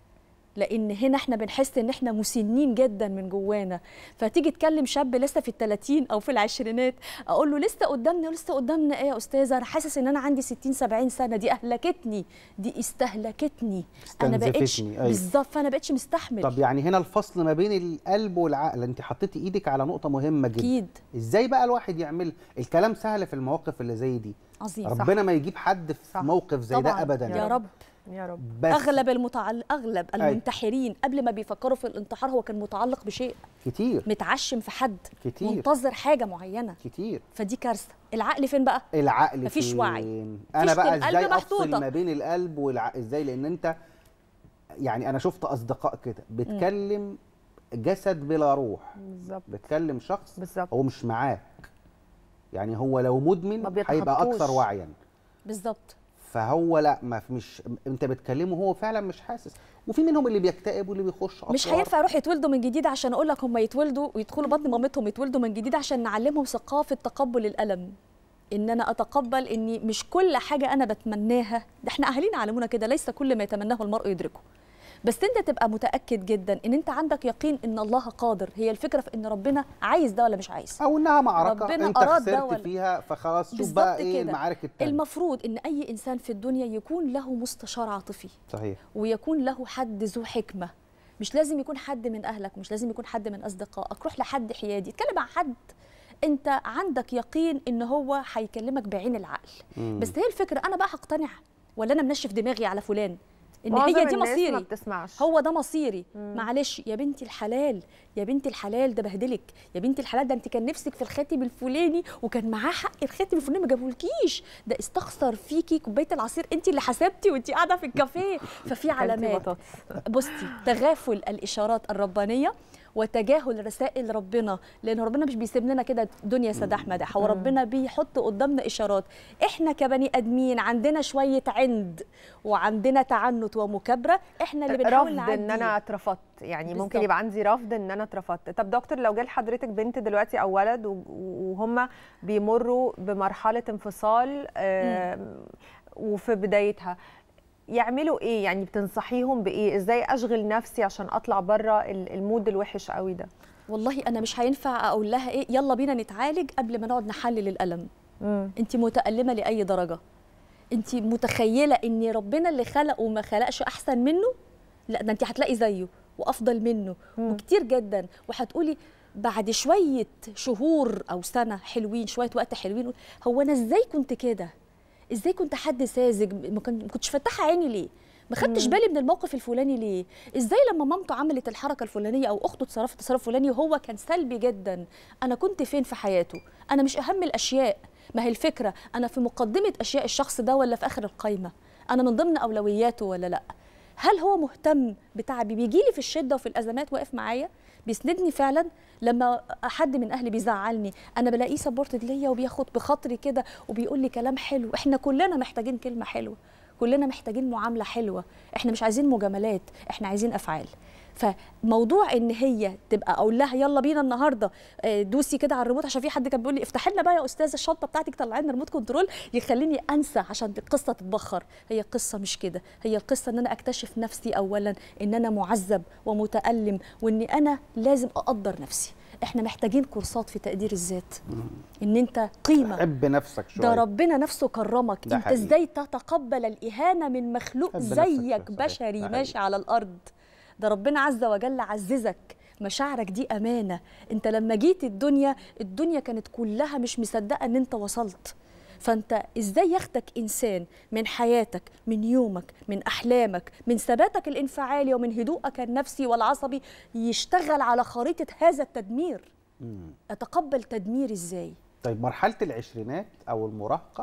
لان هنا احنا بنحس ان احنا مسنين جدا من جوانا فتيجي تكلم شاب لسه في الثلاثين او في العشرينات اقول له لسه قدامنا لسه قدامنا ايه يا استاذه انا حاسس ان انا عندي 60 70 سنه دي اهلكتني دي استهلكتني انا بقتش استنزفتني، أيوة. بالظبط فانا بقتش مستحمل طب يعني هنا الفصل ما بين القلب والعقل انت حطيتي ايدك على نقطه مهمه جدا اكيد ازاي بقى الواحد يعمل الكلام سهل في المواقف اللي زي دي عظيم ربنا ما يجيب حد في صح. موقف زي طبعا ده ابدا يا رب يا رب بس اغلب المتعل... اغلب أيوة. المنتحرين قبل ما بيفكروا في الانتحار هو كان متعلق بشيء كتير متعشم في حد كتير. منتظر حاجه معينه كتير فدي كارثه العقل فين بقى العقل مفيش فين؟ وعي. انا فيش بقى القلب ازاي محطوطة. افصل ما بين القلب والعقل ازاي لان انت يعني انا شفت اصدقاء كده بتكلم جسد بلا روح بالظبط بتكلم شخص بالظبط هو مش معاك يعني هو لو مدمن ما هيبقى بيتخطوش. اكثر وعيا بالظبط فهو لا ما في- مش انت بتكلمه هو فعلا مش حاسس وفي منهم اللي بيكتئب واللي بيخش مش أطوار. هينفع يروح يتولدوا من جديد عشان اقول لك هم يتولدوا ويدخلوا بطن مامتهم يتولدوا من جديد عشان نعلمهم ثقافه تقبل الالم ان انا اتقبل اني مش كل حاجه انا بتمناها ده احنا اهالينا علمونا كده ليس كل ما يتمناه المرء يدركه بس انت تبقى متاكد جدا ان انت عندك يقين ان الله قادر هي الفكره في ان ربنا عايز ده ولا مش عايز او انها معركه ربنا انت أراد ده خسرت ولا- فيها فخلاص شوف بالظبط بقى ايه كده. المعارك التانية المفروض ان اي انسان في الدنيا يكون له مستشار عاطفي صحيح ويكون له حد ذو حكمه مش لازم يكون حد من اهلك مش لازم يكون حد من اصدقائك روح لحد حيادي اتكلم مع حد انت عندك يقين ان هو هيكلمك بعين العقل مم. بس هي الفكره انا بقى هقتنع ولا انا منشف دماغي على فلان ان معظم هي دي الناس ما مصيري بتسمعش. هو ده مصيري معلش يا بنتي الحلال يا بنتي الحلال ده بهدلك يا بنتي الحلال ده انت كان نفسك في الخاتم الفلاني وكان معاه حق الخاتم الفلاني ما جابولكيش ده استخسر فيكي كوبايه العصير انت اللي حسبتي وانت قاعده في الكافيه ففي علامات بطاطس. بصي تغافل الاشارات الربانيه وتجاهل رسائل ربنا لان ربنا مش بيسيب لنا كده دنيا سداح مدح هو ربنا بيحط قدامنا اشارات احنا كبني ادمين عندنا شويه عند وعندنا تعنت ومكابره احنا اللي بنحاول رفض نعدي ان انا اترفضت يعني ممكن بالظبط. يبقى عندي رفض ان انا اترفضت طب دكتور لو جه لحضرتك بنت دلوقتي او ولد و- وهم بيمروا بمرحله انفصال آم، وفي بدايتها يعملوا ايه يعني بتنصحيهم بايه ازاي اشغل نفسي عشان اطلع بره ال- المود الوحش قوي ده والله انا مش هينفع اقول لها ايه يلا بينا نتعالج قبل ما نقعد نحلل الالم انت متالمه لاي درجه انت متخيله ان ربنا اللي خلقه وما خلقش احسن منه لا ده انت هتلاقي زيه وافضل منه وكتير جدا وهتقولي بعد شويه شهور او سنه حلوين شويه وقت حلوين هو انا ازاي كنت كده ازاي كنت حد ساذج ما كن- ما كنتش فاتحه عيني ليه ما خدتش بالي من الموقف الفلاني ليه ازاي لما مامته عملت الحركه الفلانيه او اخته اتصرفت تصرف فلاني وهو كان سلبي جدا انا كنت فين في حياته انا مش اهم الاشياء ما هي الفكره انا في مقدمه اشياء الشخص ده ولا في اخر القايمه انا من ضمن اولوياته ولا لا هل هو مهتم بتعبي بيجي لي في الشده وفي الازمات واقف معايا بيسندني فعلا لما حد من اهلي بيزعلني انا بلاقيه سبورتد ليا وبياخد بخاطري كده وبيقول لي كلام حلو احنا كلنا محتاجين كلمه حلوه كلنا محتاجين معامله حلوه احنا مش عايزين مجاملات احنا عايزين افعال فموضوع ان هي تبقى اقول لها يلا بينا النهارده آه، دوسي كده على الريموت عشان في حد كان بيقول لي افتحي لنا بقى يا استاذه الشنطه بتاعتك طلعي لنا ريموت كنترول يخليني انسى عشان القصه تتبخر هي القصه مش كده هي القصه ان انا اكتشف نفسي اولا ان انا معذب ومتالم وان انا لازم اقدر نفسي احنا محتاجين كورسات في تقدير الذات ان انت قيمه حب نفسك شويه ده ربنا نفسه كرمك ده انت حقيقي. ازاي تتقبل الاهانه من مخلوق حب نفسك زيك شوية، صحيح. بشري ده ماشي على الارض ده ربنا عز وجل عززك مشاعرك دي امانه انت لما جيت الدنيا الدنيا كانت كلها مش مصدقه ان انت وصلت فانت ازاي ياخدك انسان من حياتك من يومك من احلامك من ثباتك الانفعالي ومن هدوءك النفسي والعصبي يشتغل على خريطه هذا التدمير مم. اتقبل تدمير ازاي طيب مرحله العشرينات او المراهقه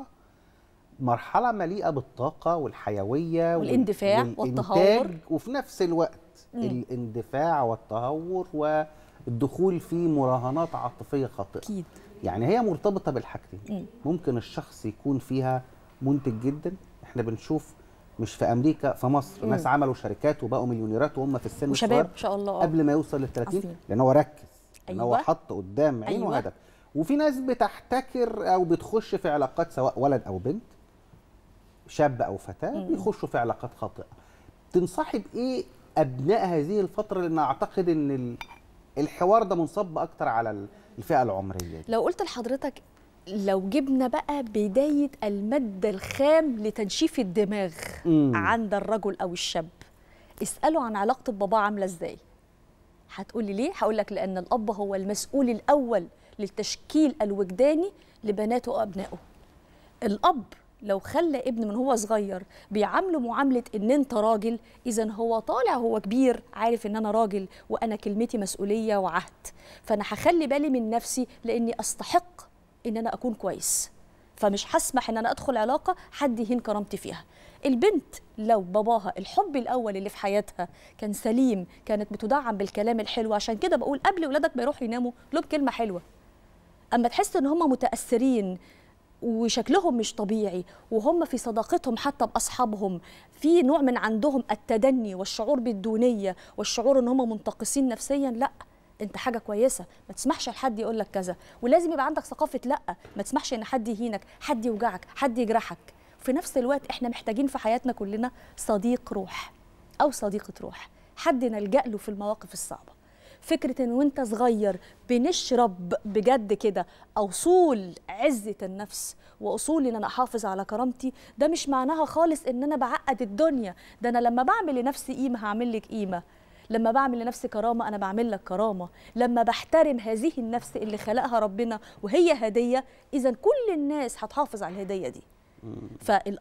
مرحله مليئه بالطاقه والحيويه وال- والاندفاع والإنتاج، والتهور. وفي نفس الوقت مم. الاندفاع والتهور والدخول في مراهنات عاطفيه خاطئه اكيد يعني هي مرتبطه بالحاجتين مم. ممكن الشخص يكون فيها منتج جدا احنا بنشوف مش في امريكا في مصر مم. ناس عملوا شركات وبقوا مليونيرات وهم في السن وشباب الصغير ان شاء الله آه. قبل ما يوصل لل 30 عظيم. لان هو ركز لان هو أيوة. حط قدام عينه أيوة. هدف وفي ناس بتحتكر او بتخش في علاقات سواء ولد او بنت شاب او فتاه مم. بيخشوا في علاقات خاطئه تنصحي بايه ابناء هذه الفتره لان اعتقد ان ال- الحوار ده منصب اكتر على ال- الفئه العمريه دي لو قلت لحضرتك لو جبنا بقى بداية المادة الخام لتنشيف الدماغ مم. عند الرجل أو الشاب اسأله عن علاقته بباباه عاملة ازاي هتقولي ليه؟ هقول لك لأن الأب هو المسؤول الأول للتشكيل الوجداني لبناته وأبنائه الأب لو خلى ابن من هو صغير بيعامله معاملة إن أنت راجل إذا هو طالع هو كبير عارف إن أنا راجل وأنا كلمتي مسؤولية وعهد فأنا هخلي بالي من نفسي لأني أستحق إن أنا أكون كويس فمش هسمح إن أنا أدخل علاقة حد يهين كرامتي فيها البنت لو باباها الحب الأول اللي في حياتها كان سليم كانت بتدعم بالكلام الحلو عشان كده بقول قبل ولادك ما يروحوا يناموا لهم كلمة حلوة اما تحس ان هم متاثرين وشكلهم مش طبيعي وهم في صداقتهم حتى باصحابهم في نوع من عندهم التدني والشعور بالدونيه والشعور ان هم منتقصين نفسيا لا انت حاجه كويسه ما تسمحش لحد يقول لك كذا ولازم يبقى عندك ثقافه لا ما تسمحش ان حد يهينك حد يوجعك حد يجرحك في نفس الوقت احنا محتاجين في حياتنا كلنا صديق روح او صديقه روح حد نلجا له في المواقف الصعبه فكرة ان وانت صغير بنشرب بجد كده اصول عزة النفس واصول ان انا احافظ على كرامتي ده مش معناها خالص ان انا بعقد الدنيا ده انا لما بعمل لنفسي قيمة هعمل لك قيمة لما بعمل لنفسي كرامة أنا بعمل لك كرامة لما بحترم هذه النفس اللي خلقها ربنا وهي هدية إذا كل الناس هتحافظ على الهدية دي فالأب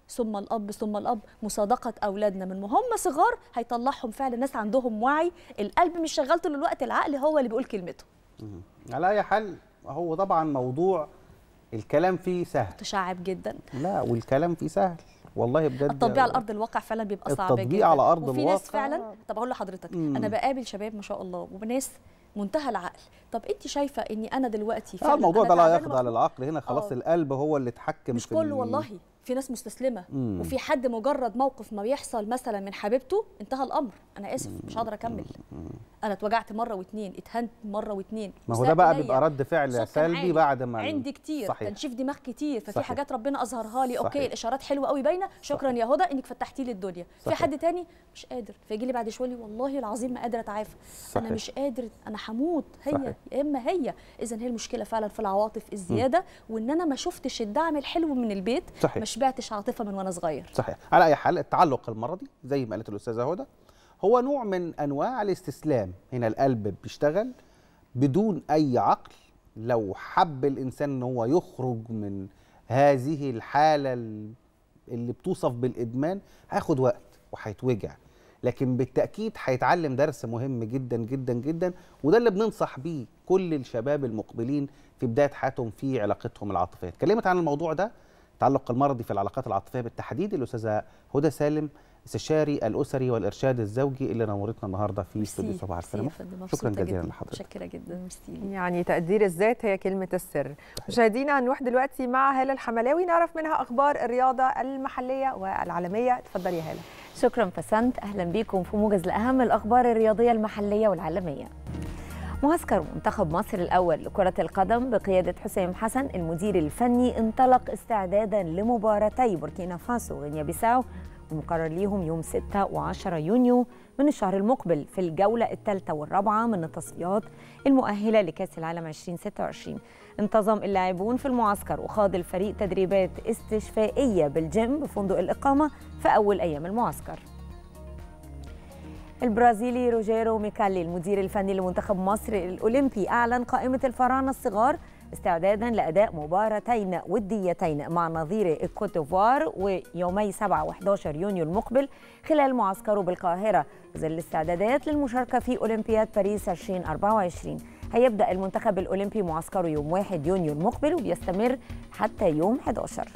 ثم الاب ثم الاب مصادقه اولادنا من وهم صغار هيطلعهم فعلا ناس عندهم وعي القلب مش شغال طول الوقت العقل هو اللي بيقول كلمته مم. على اي حال هو طبعا موضوع الكلام فيه سهل متشعب جدا لا والكلام فيه سهل والله بجد التطبيق على ارض الواقع فعلا بيبقى صعب التطبيق جدا على أرض وفي ناس الواقع- فعلا طب اقول لحضرتك مم. انا بقابل شباب ما شاء الله وناس منتهى العقل طب انت شايفه اني انا دلوقتي آه فعلا الموضوع أنا ده لا تعبانة يخضع مخنوقة؟ للعقل هنا خلاص آه. القلب هو اللي اتحكم مش في كله ال- والله في ناس مستسلمه مم. وفي حد مجرد موقف ما بيحصل مثلا من حبيبته انتهى الامر انا اسف مش هقدر اكمل انا اتوجعت مره واتنين اتهنت مره واتنين ما هو وساق ده بقى إيديا. بيبقى رد فعل صوت كان سلبي عالي. بعد ما ال- عندي كتير صحيح. تنشيف دماغ كتير ففي صحيح. حاجات ربنا اظهرها لي اوكي صحيح. الاشارات حلوه قوي باينه شكرا يا هدى انك فتحتي لي الدنيا في صحيح. حد تاني مش قادر فيجي لي بعد شويه يقول لي والله العظيم ما قادر اتعافى انا صحيح. مش قادر انا هموت هي صحيح. يا اما هي اذا هي المشكله فعلا في العواطف الزياده وان انا ما شفتش الدعم الحلو من البيت صحيح. ما شبعتش عاطفه من وانا صغير صحيح على اي حال التعلق المرضي زي ما قالت الاستاذه هدى هو نوع من انواع الاستسلام هنا القلب بيشتغل بدون اي عقل لو حب الانسان ان هو يخرج من هذه الحاله ال- اللي بتوصف بالادمان هياخد وقت وهيتوجع لكن بالتاكيد هيتعلم درس مهم جدا جدا جدا وده اللي بننصح بيه كل الشباب المقبلين في بدايه حياتهم في علاقتهم العاطفيه اتكلمت عن الموضوع ده التعلق المرضي في العلاقات العاطفيه بالتحديد الاستاذه هدى سالم استشاري الاسري والارشاد الزوجي اللي نورتنا النهارده في استوديو ميرسي. صباح ميرسي يا السلامه فندم. مبسوطة شكرا جزيلا جداً. لحضرتك متشكره جدا ميرسي يعني تقدير الذات هي كلمة السر مشاهدينا هنروح دلوقتي مع هالة الحملاوي نعرف منها أخبار الرياضة المحلية والعالمية اتفضلي يا هالة شكرا فسنت اهلا بيكم في موجز لاهم الاخبار الرياضيه المحليه والعالميه معسكر منتخب مصر الاول لكره القدم بقياده حسام حسن المدير الفني انطلق استعدادا لمباراتي بوركينا فاسو وغينيا بيساو المقرر ليهم يوم 6 و10 يونيو من الشهر المقبل في الجولة الثالثة والرابعة من التصفيات المؤهلة لكأس العالم 2026 انتظم اللاعبون في المعسكر وخاض الفريق تدريبات استشفائية بالجيم بفندق الإقامة في أول أيام المعسكر البرازيلي روجيرو ميكالي المدير الفني لمنتخب مصر الأولمبي أعلن قائمة الفراعنة الصغار استعدادا لأداء مباراتين وديتين مع نظير الكوتيفوار ويومي 7 و11 يونيو المقبل خلال معسكره بالقاهرة في ظل الاستعدادات للمشاركة في أولمبياد باريس 2024 هيبدأ المنتخب الأولمبي معسكره يوم 1 يونيو المقبل وبيستمر حتى يوم 11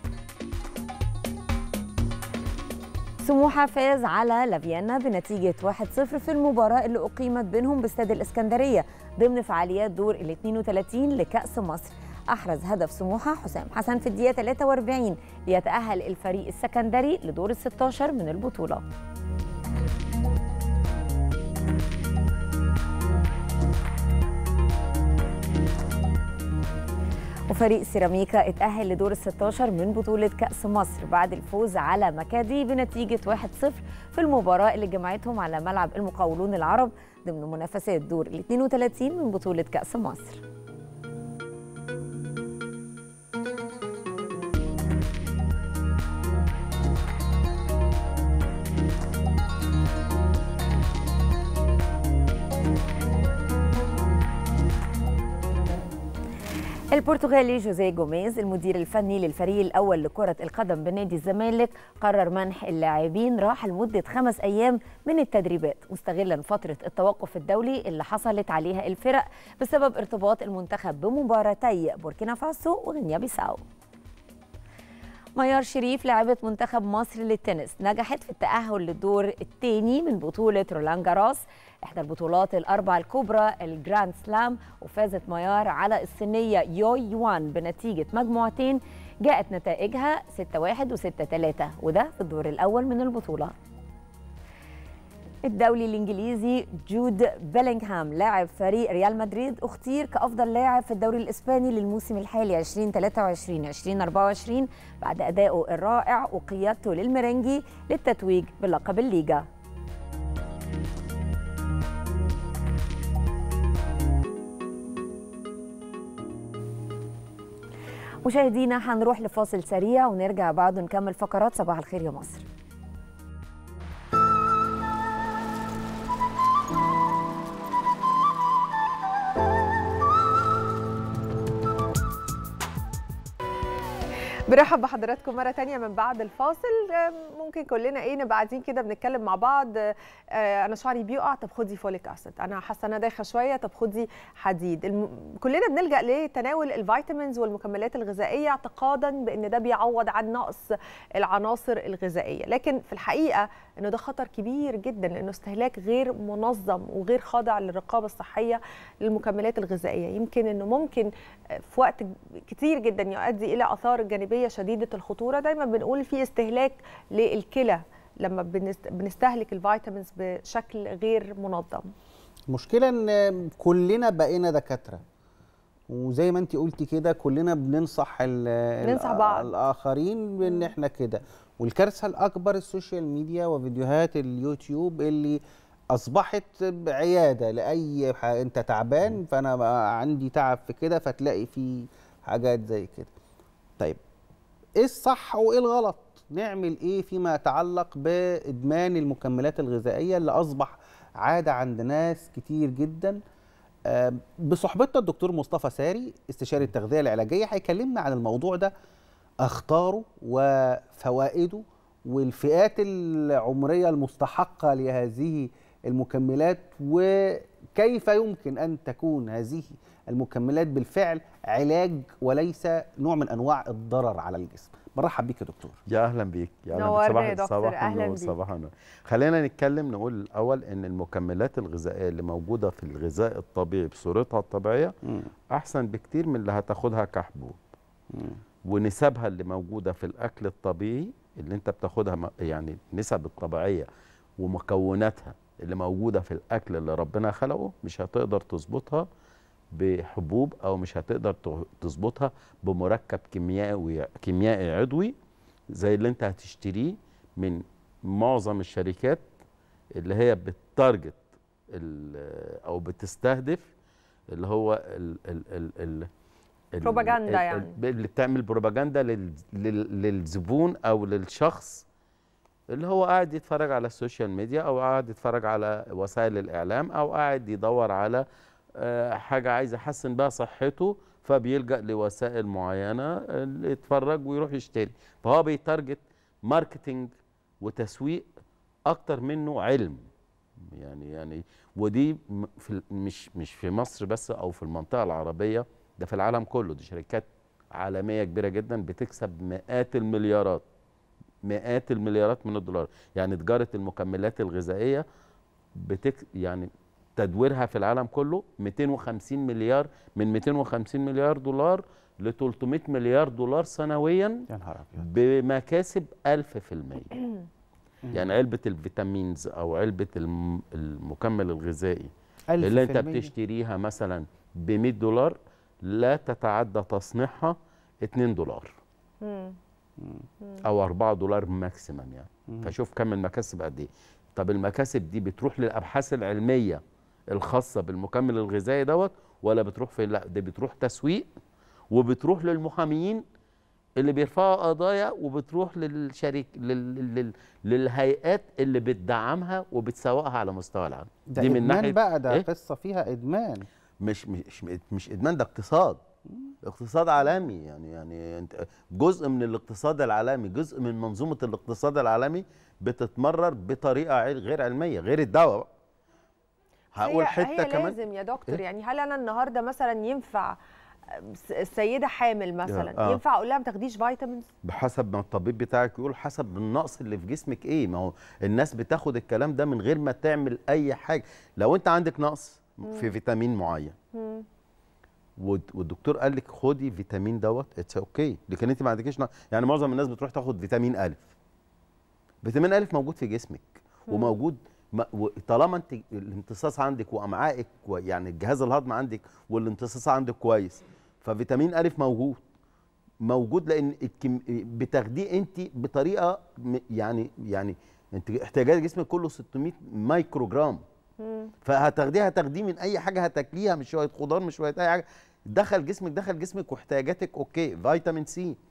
سموحة فاز على لافيانا بنتيجة 1-0 في المباراة اللي أقيمت بينهم باستاد الإسكندرية ضمن فعاليات دور ال 32 لكأس مصر أحرز هدف سموحة حسام حسن في الدقيقة 43 ليتأهل الفريق السكندري لدور ال 16 من البطولة وفريق سيراميكا اتأهل لدور ال 16 من بطولة كأس مصر بعد الفوز على مكادي بنتيجة 1-0 في المباراة اللي جمعتهم على ملعب المقاولون العرب ضمن منافسات دور ال 32 من بطولة كأس مصر. البرتغالي جوزيه جوميز المدير الفني للفريق الأول لكرة القدم بنادي الزمالك قرر منح اللاعبين راحة لمدة خمس أيام من التدريبات مستغلا فترة التوقف الدولي اللي حصلت عليها الفرق بسبب ارتباط المنتخب بمباراتي بوركينا فاسو وغينيا بيساو ميار شريف لاعبة منتخب مصر للتنس نجحت في التأهل للدور الثاني من بطولة رولان جاروس إحدى البطولات الأربع الكبرى الجراند سلام وفازت ميار على الصينية يوي يوان بنتيجة مجموعتين جاءت نتائجها 6-1 و6-3 وده في الدور الأول من البطولة الدولي الانجليزي جود بيلينغهام لاعب فريق ريال مدريد اختير كافضل لاعب في الدوري الاسباني للموسم الحالي 2023 2024 بعد ادائه الرائع وقيادته للمرنجي للتتويج بلقب الليجا مشاهدينا هنروح لفاصل سريع ونرجع بعده نكمل فقرات صباح الخير يا مصر برحب بحضراتكم مرة تانية من بعد الفاصل آه، ممكن كلنا ايه نبقى قاعدين كده بنتكلم مع بعض آه، انا شعري بيقع طب خدي فوليك اسيد انا حاسه انا دايخه شويه طب خدي حديد الم... كلنا بنلجا لتناول الفيتامينز والمكملات الغذائيه اعتقادا بان ده بيعوض عن نقص العناصر الغذائيه لكن في الحقيقه انه ده خطر كبير جدا لانه استهلاك غير منظم وغير خاضع للرقابه الصحيه للمكملات الغذائيه يمكن انه ممكن في وقت كتير جدا يؤدي الى اثار جانبيه شديده الخطوره دايما بنقول في استهلاك للكلى لما بنست- بنستهلك الفيتامينز بشكل غير منظم المشكله ان كلنا بقينا دكاتره وزي ما انت قلتي كده كلنا بننصح ال- بننصح الآ- بعض. الاخرين بان احنا كده والكارثه الاكبر السوشيال ميديا وفيديوهات اليوتيوب اللي اصبحت عياده لاي ح- انت تعبان فانا بقى عندي تعب في كده فتلاقي في حاجات زي كده طيب ايه الصح وايه الغلط نعمل ايه فيما يتعلق بادمان المكملات الغذائيه اللي اصبح عاده عند ناس كتير جدا آه، بصحبتنا الدكتور مصطفى ساري استشاري التغذيه العلاجيه هيكلمنا عن الموضوع ده اخطاره وفوائده والفئات العمريه المستحقه لهذه المكملات وكيف يمكن ان تكون هذه المكملات بالفعل علاج وليس نوع من انواع الضرر على الجسم مرحب بيك يا دكتور يا اهلا بيك يا اهلا نورنا بيك صباح يا دكتور، صباح أهلاً النور بيك. صباح النور خلينا نتكلم نقول الاول ان المكملات الغذائيه اللي موجوده في الغذاء الطبيعي بصورتها الطبيعيه احسن بكتير من اللي هتاخدها كحبوب ونسبها اللي موجوده في الاكل الطبيعي اللي انت بتاخدها م- يعني نسب الطبيعيه ومكوناتها اللي موجوده في الاكل اللي ربنا خلقه مش هتقدر تظبطها بحبوب او مش هتقدر ت- تظبطها بمركب كيميائي كيميائي عضوي زي اللي انت هتشتريه من معظم الشركات اللي هي بتارجت ال- او بتستهدف اللي هو ال ال ال ال ال- بروباجندا ال- يعني. ال- اللي بتعمل بروباجندا لل لل للزبون او للشخص اللي هو قاعد يتفرج على السوشيال ميديا او قاعد يتفرج على وسائل الاعلام او قاعد يدور على آه، حاجه عايز يحسن بها صحته فبيلجا لوسائل معينه اللي يتفرج ويروح يشتري فهو بيتارجت ماركتينج وتسويق اكتر منه علم يعني يعني ودي م- في ال- مش مش في مصر بس او في المنطقه العربيه ده في العالم كله دي شركات عالميه كبيره جدا بتكسب مئات المليارات مئات المليارات من الدولار يعني تجاره المكملات الغذائيه بتك يعني تدويرها في العالم كله 250 مليار من 250 مليار دولار ل 300 مليار دولار سنويا يا نهار ابيض بمكاسب 1000% يعني علبه الفيتامينز او علبه الم- المكمل الغذائي اللي انت 1000%. بتشتريها مثلا ب 100 دولار لا تتعدى تصنيعها 2 دولار او 4 دولار ماكسيمم يعني مم. فشوف كم المكاسب قد ايه طب المكاسب دي بتروح للابحاث العلميه الخاصه بالمكمل الغذائي دوت ولا بتروح فين لا دي بتروح تسويق وبتروح للمحاميين اللي بيرفعوا قضايا وبتروح للشريك لل... لل... للهيئات اللي بتدعمها وبتسوقها على مستوى العالم ده دي من ناحيه بقى ده إيه؟ قصه فيها ادمان مش مش مش ادمان ده اقتصاد اقتصاد عالمي يعني يعني انت جزء من الاقتصاد العالمي جزء من منظومه الاقتصاد العالمي بتتمرر بطريقه عل- غير علميه غير الدواء بقى. هقول هي حته هي كمان لازم يا دكتور إيه؟ يعني هل انا النهارده مثلا ينفع س- السيده حامل مثلا آه. ينفع اقول لها ما تاخديش فيتامينز بحسب ما الطبيب بتاعك يقول حسب النقص اللي في جسمك ايه ما هو الناس بتاخد الكلام ده من غير ما تعمل اي حاجه لو انت عندك نقص في فيتامين معين مم. والد- والدكتور قال لك خدي فيتامين دوت اتس اوكي لكن انت ما عندكيش نقص يعني معظم الناس بتروح تاخد فيتامين الف فيتامين الف موجود في جسمك مم. وموجود م- و- طالما انت الامتصاص عندك وامعائك و- يعني الجهاز الهضمي عندك والامتصاص عندك كويس ففيتامين الف موجود موجود لان الكم... بتاخديه انت بطريقه م- يعني يعني انت احتياجات جسمك كله 600 مايكرو جرام فهتاخديها هتاخديه من اي حاجه هتاكليها مش شويه خضار مش شويه اي حاجه دخل جسمك دخل جسمك واحتياجاتك اوكي فيتامين سي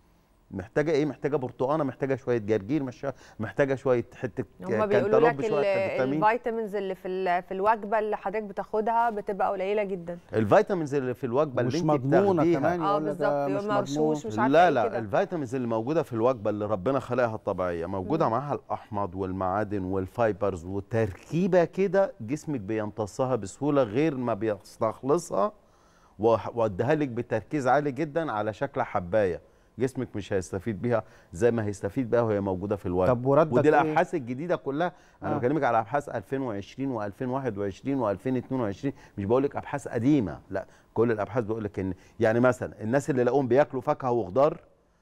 محتاجه ايه محتاجه برتقانه محتاجه شويه جرجير مش محتاجه شويه حته هم بيقولوا لك كانتالوب ال- شويه فيتامين الفيتامينز اللي في ال- في الوجبه اللي حضرتك بتاخدها بتبقى قليله جدا الفيتامينز اللي في الوجبه اللي مش انت مضمونة بتاخديها كمان اه يقول لك بالظبط ده يبقى مش مرشوش مش عارفه لا ايه لا كده الفيتامينز اللي موجوده في الوجبه اللي ربنا خلقها الطبيعيه موجوده مم. معاها الاحماض والمعادن والفايبرز وتركيبه كده جسمك بيمتصها بسهوله غير ما بيستخلصها وأح- واديها لك بتركيز عالي جدا على شكل حبايه جسمك مش هيستفيد بيها زي ما هيستفيد بيها وهي موجوده في الوجبه طب وردك ودي إيه؟ الابحاث الجديده كلها انا آه. بكلمك على ابحاث 2020 و2021 و2022 مش بقول لك ابحاث قديمه لا كل الابحاث بيقول لك ان يعني مثلا الناس اللي لقوهم بياكلوا فاكهه وخضار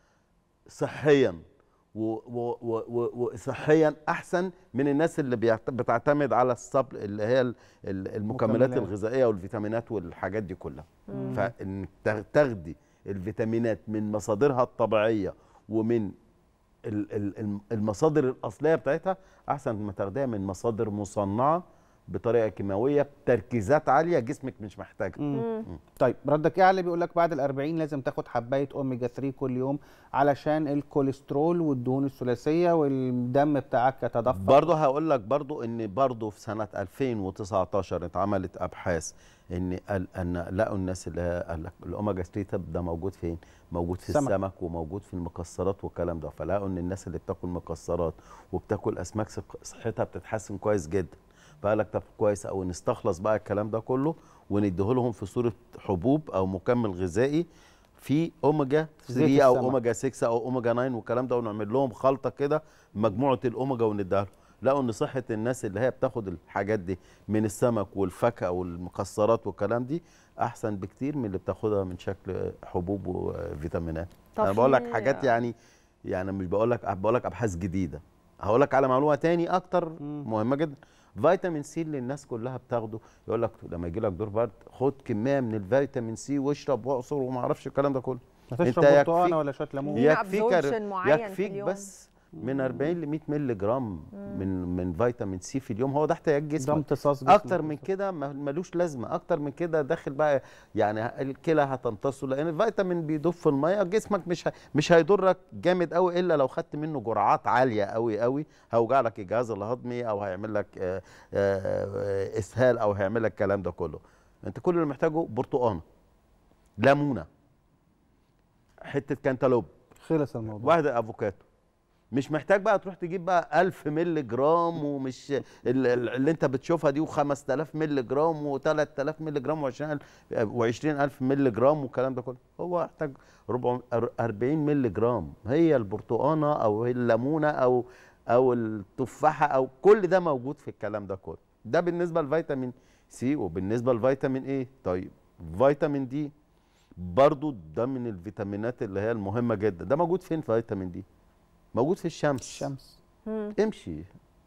صحيا و- و- و- و- وصحيا احسن من الناس اللي بيعت- بتعتمد على الصبر اللي هي ال- ال- المكملات مكملات. الغذائيه والفيتامينات والحاجات دي كلها مم. فانك تاخ- تاخدي الفيتامينات من مصادرها الطبيعيه ومن ال- ال- الم- المصادر الاصليه بتاعتها احسن ما تاخديها من مصادر مصنعه بطريقه كيماويه بتركيزات عاليه جسمك مش محتاجها مم. طيب ردك ايه على اللي بيقول لك بعد ال 40 لازم تاخد حبايه اوميجا 3 كل يوم علشان الكوليسترول والدهون الثلاثيه والدم بتاعك يتدفق برضه هقول لك برضه ان برضه في سنه 2019 اتعملت ابحاث ان قال ان لقوا الناس اللي هي قال لك الاوميجا 3 ده موجود فين؟ موجود في السمك. السمك وموجود في المكسرات والكلام ده فلقوا ان الناس اللي بتاكل مكسرات وبتاكل اسماك صح- صحتها بتتحسن كويس جدا فقال لك طب كويس او نستخلص بقى الكلام ده كله ونديه لهم في صوره حبوب او مكمل غذائي في اوميجا زيت 3 او السمك. اوميجا 6 او اوميجا 9 والكلام ده ونعمل لهم خلطه كده مجموعه الاوميجا ونديها لهم لقوا ان صحه الناس اللي هي بتاخد الحاجات دي من السمك والفاكهه والمكسرات والكلام دي احسن بكتير من اللي بتاخدها من شكل حبوب وفيتامينات طب انا بقول لك في- حاجات يعني يعني مش بقول لك بقول لك ابحاث جديده هقول لك على معلومه تاني اكتر مهمه جدا فيتامين سي اللي الناس كلها بتاخده يقول لك لما يجي لك دور برد خد كميه من الفيتامين سي واشرب واعصر وما اعرفش الكلام ده كله هتشرب برتقانه ولا شويه ليمون يكفيك absorption معين في يكفيك اليوم. بس من 40 ل 100 مللي جرام من من فيتامين سي في اليوم هو ده احتياج جسمك ده امتصاص جسمك اكتر من كده ما- ملوش لازمه اكتر من كده داخل بقى يعني الكلى هتمتصه لان الفيتامين بيدوب في الميه جسمك مش ه- مش هيضرك جامد قوي الا لو خدت منه جرعات عاليه قوي قوي هيوجع لك الجهاز الهضمي او هيعمل لك آه، آه، اسهال او هيعمل لك الكلام ده كله انت كل اللي محتاجه برتقانه ليمونه حته كانتالوب خلص الموضوع واحده افوكاتو مش محتاج بقى تروح تجيب بقى 1000 مللي جرام ومش ال- ال- اللي انت بتشوفها دي و5000 مللي جرام و3000 مللي جرام و20000 و20000 مللي جرام والكلام ده كله هو محتاج 40 مللي جرام هي البرتقانه او الليمونه او او التفاحه او كل ده موجود في الكلام ده كله ده بالنسبه لفيتامين سي وبالنسبه لفيتامين ايه طيب فيتامين دي برضو ده من الفيتامينات اللي هي المهمه جدا ده موجود فين فيتامين دي موجود في الشمس الشمس امشي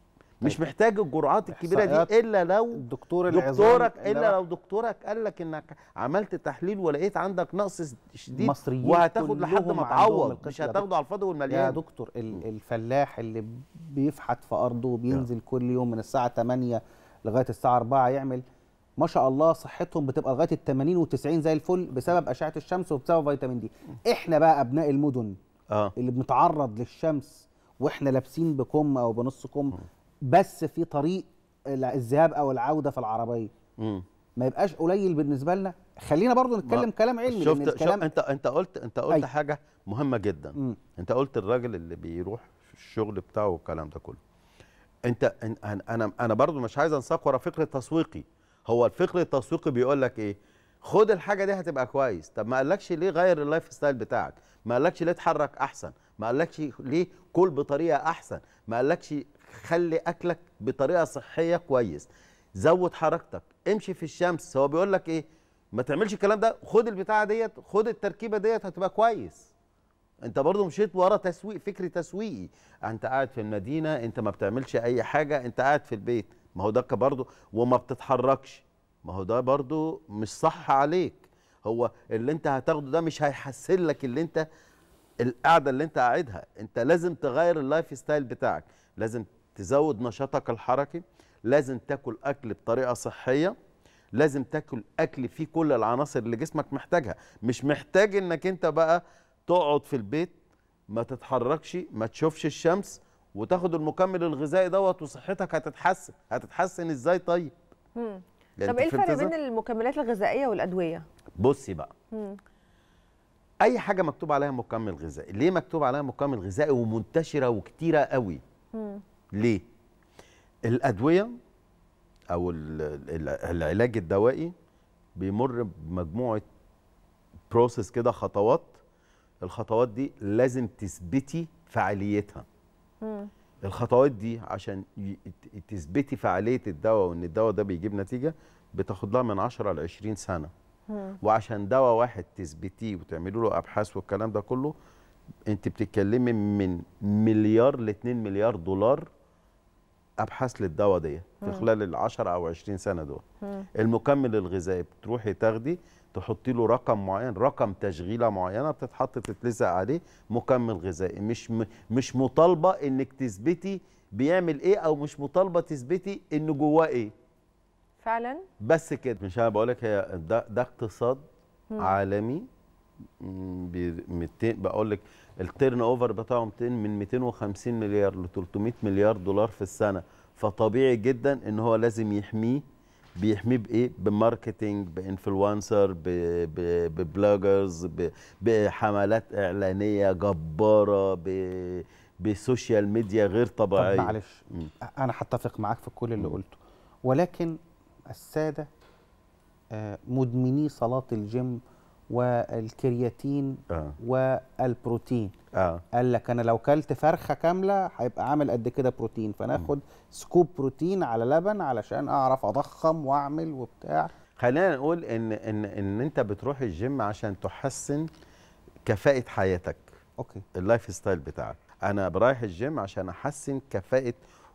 مش محتاج الجرعات الكبيره إحصائيات دي الا لو دكتور العظام دكتورك اللي الا هو- لو دكتورك قال لك انك عملت تحليل ولقيت عندك نقص شديد مصريين وهتاخد لحد كلهم ما عندهم تعوض القصة مش يا هتاخده دكتور. على الفاضي يا والمليان دكتور ال- الفلاح اللي بيفحت في ارضه وبينزل كل يوم من الساعه 8 لغايه الساعه 4 يعمل ما شاء الله صحتهم بتبقى لغايه ال 80 و90 زي الفل بسبب اشعه الشمس وبسبب فيتامين دي احنا بقى ابناء المدن اه اللي بنتعرض للشمس واحنا لابسين بكم او بنص كم بس في طريق الع- الذهاب او العوده في العربيه مم. ما يبقاش قليل بالنسبه لنا خلينا برضو نتكلم ما- كلام علمي شفت لان شوف الكلام انت انت قلت انت قلت أيوة. حاجه مهمه جدا مم. انت قلت الراجل اللي بيروح الشغل بتاعه والكلام ده كله انت أن- انا انا انا برضو مش عايز انساق ورا فكر تسويقي هو الفكر التسويقي بيقول لك ايه خد الحاجه دي هتبقى كويس طب ما قالكش ليه غير اللايف ستايل بتاعك ما قالكش ليه اتحرك احسن ما قالكش ليه كل بطريقه احسن ما قالكش خلي اكلك بطريقه صحيه كويس زود حركتك امشي في الشمس هو بيقول لك ايه ما تعملش الكلام ده خد البتاعه ديت خد التركيبه ديت هتبقى كويس انت برضو مشيت ورا تسويق فكر تسويقي انت قاعد في المدينه انت ما بتعملش اي حاجه انت قاعد في البيت ما هو ده برضو وما بتتحركش ما هو ده برضو مش صح عليك هو اللي انت هتاخده ده مش هيحسن لك اللي انت القعده اللي انت قاعدها انت لازم تغير اللايف ستايل بتاعك لازم تزود نشاطك الحركي لازم تاكل اكل بطريقه صحيه لازم تاكل اكل فيه كل العناصر اللي جسمك محتاجها مش محتاج انك انت بقى تقعد في البيت ما تتحركش ما تشوفش الشمس وتاخد المكمل الغذائي دوت وصحتك هتتحسن هتتحسن ازاي طيب مم. يعني طب أنت ايه فهمت الفرق إزاي؟ بين المكملات الغذائيه والادويه بصي بقى مم. اي حاجه مكتوب عليها مكمل غذائي ليه مكتوب عليها مكمل غذائي ومنتشره وكتيره قوي مم. ليه الادويه او ال- ال- العلاج الدوائي بيمر بمجموعه بروسيس كده خطوات الخطوات دي لازم تثبتي فعاليتها مم. الخطوات دي عشان ي- ت- تثبتي فعاليه الدواء وان الدواء ده بيجيب نتيجه بتاخد لها من 10 ل 20 سنه مم. وعشان دواء واحد تثبتيه وتعملوا له ابحاث والكلام ده كله انت بتتكلمي من مليار ل 2 مليار دولار ابحاث للدواء دي في مم. خلال ال 10 او 20 سنه دول مم. المكمل الغذائي بتروحي تاخدي تحطي له رقم معين رقم تشغيله معينه بتتحط تتلزق عليه مكمل غذائي مش م... مش مطالبه انك تثبتي بيعمل ايه او مش مطالبه تثبتي ان جواه ايه فعلا بس كده مش انا بقول لك هي ده ده اقتصاد مم. عالمي مم، بي- 200 بقول لك التيرن اوفر بتاعه 200 من 250 مليار ل 300 مليار دولار في السنه فطبيعي جدا ان هو لازم يحميه بيحميه بايه بماركتينج بانفلونسر ب- ب- ببلوجرز ب- بحملات اعلانيه جباره ب- بسوشيال ميديا غير طبيعيه طب معلش مم. انا هتفق معاك في كل اللي قلته ولكن الساده آه، مدمني صلاه الجيم والكرياتين آه. والبروتين اه قال لك انا لو كلت فرخه كامله هيبقى عامل قد كده بروتين فناخد سكوب بروتين على لبن علشان اعرف اضخم واعمل وبتاع خلينا نقول ان ان ان انت بتروح الجيم عشان تحسن كفاءة حياتك اوكي اللايف ستايل بتاعك انا برايح الجيم عشان احسن كفاءة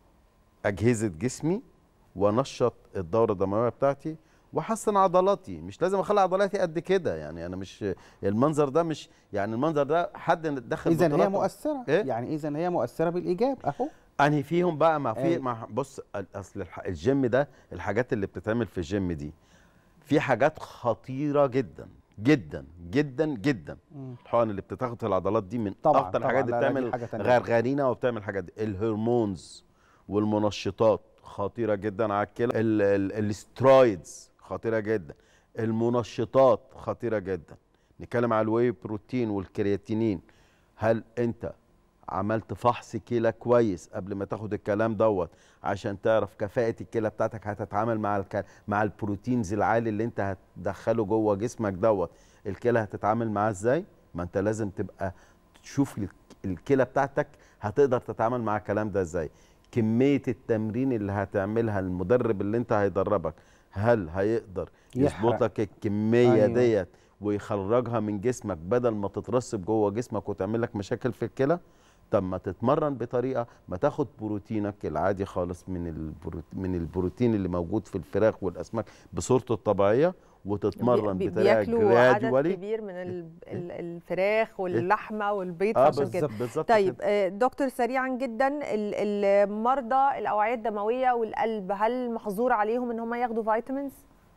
اجهزة جسمي وانشط الدورة الدموية بتاعتي واحسن عضلاتي مش لازم اخلي عضلاتي قد كده يعني انا مش المنظر ده مش يعني المنظر ده حد دخل اذا هي بطولات- مؤثره إيه؟ يعني اذا هي مؤثره بالايجاب اهو انهي فيهم بقى ما في أي. ما بص ال- اصل الح- الجيم ده الحاجات اللي بتتعمل في الجيم دي في حاجات خطيره جدا جدا جدا جدا مم. الحقن اللي بتتاخد في العضلات دي من طبعاً، اخطر الحاجات طبعاً، اللي لا، لا، دي بتعمل حاجة تانية. غرغرينه وبتعمل الحاجات دي الهرمونز والمنشطات خطيره جدا على الكلى ال- ال- الاسترويدز خطيره جدا المنشطات خطيره جدا نتكلم على الواي بروتين والكرياتينين هل انت عملت فحص كلى كويس قبل ما تاخد الكلام دوت عشان تعرف كفاءة الكلى بتاعتك هتتعامل مع الك... مع البروتينز العالي اللي انت هتدخله جوه جسمك دوت الكلى هتتعامل معاه ازاي ما انت لازم تبقى تشوف الك- الكلى بتاعتك هتقدر تتعامل مع الكلام ده ازاي كمية التمرين اللي هتعملها المدرب اللي انت هيدربك هل هيقدر يحرق. يظبطك الكمية أيوة. أيوة. ديت ويخرجها من جسمك بدل ما تترسب جوه جسمك وتعمل لك مشاكل في الكلى طب ما تتمرن بطريقه ما تاخد بروتينك العادي خالص من البروت... من البروتين اللي موجود في الفراخ والاسماك بصورته الطبيعيه وتتمرن بي- بطريقه بياكلوا عدد جرادولي كبير من ال- ال- الفراخ واللحمه والبيض اه فعشان كده بالظبط بالظبط طيب كده. آه، دكتور سريعا جدا ال- المرضى الاوعيه الدمويه والقلب هل محظور عليهم ان هم ياخدوا فيتامينز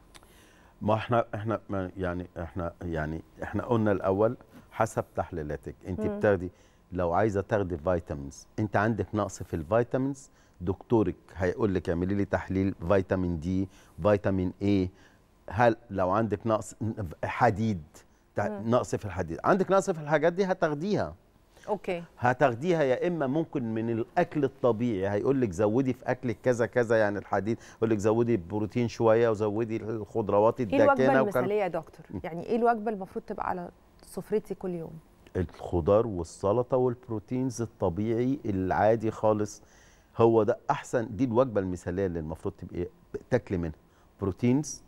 ما احنا احنا ما يعني احنا يعني احنا قلنا الاول حسب تحليلاتك انت مم. بتاخدي لو عايزه تاخدي فيتامينز انت عندك نقص في الفيتامينز دكتورك هيقول لك اعملي لي تحليل فيتامين دي فيتامين اي هل لو عندك نقص حديد تع- مم. نقص في الحديد عندك نقص في الحاجات دي هتاخديها اوكي هتاخديها يا اما ممكن من الاكل الطبيعي هيقول لك زودي في اكلك كذا كذا يعني الحديد يقول لك زودي البروتين شويه وزودي الخضروات ايه الوجبه الداكنه المثاليه يا دكتور يعني ايه الوجبه المفروض تبقى على سفرتي كل يوم الخضار والسلطه والبروتينز الطبيعي العادي خالص هو ده احسن دي الوجبه المثاليه اللي المفروض تبقى تاكلي منها بروتينز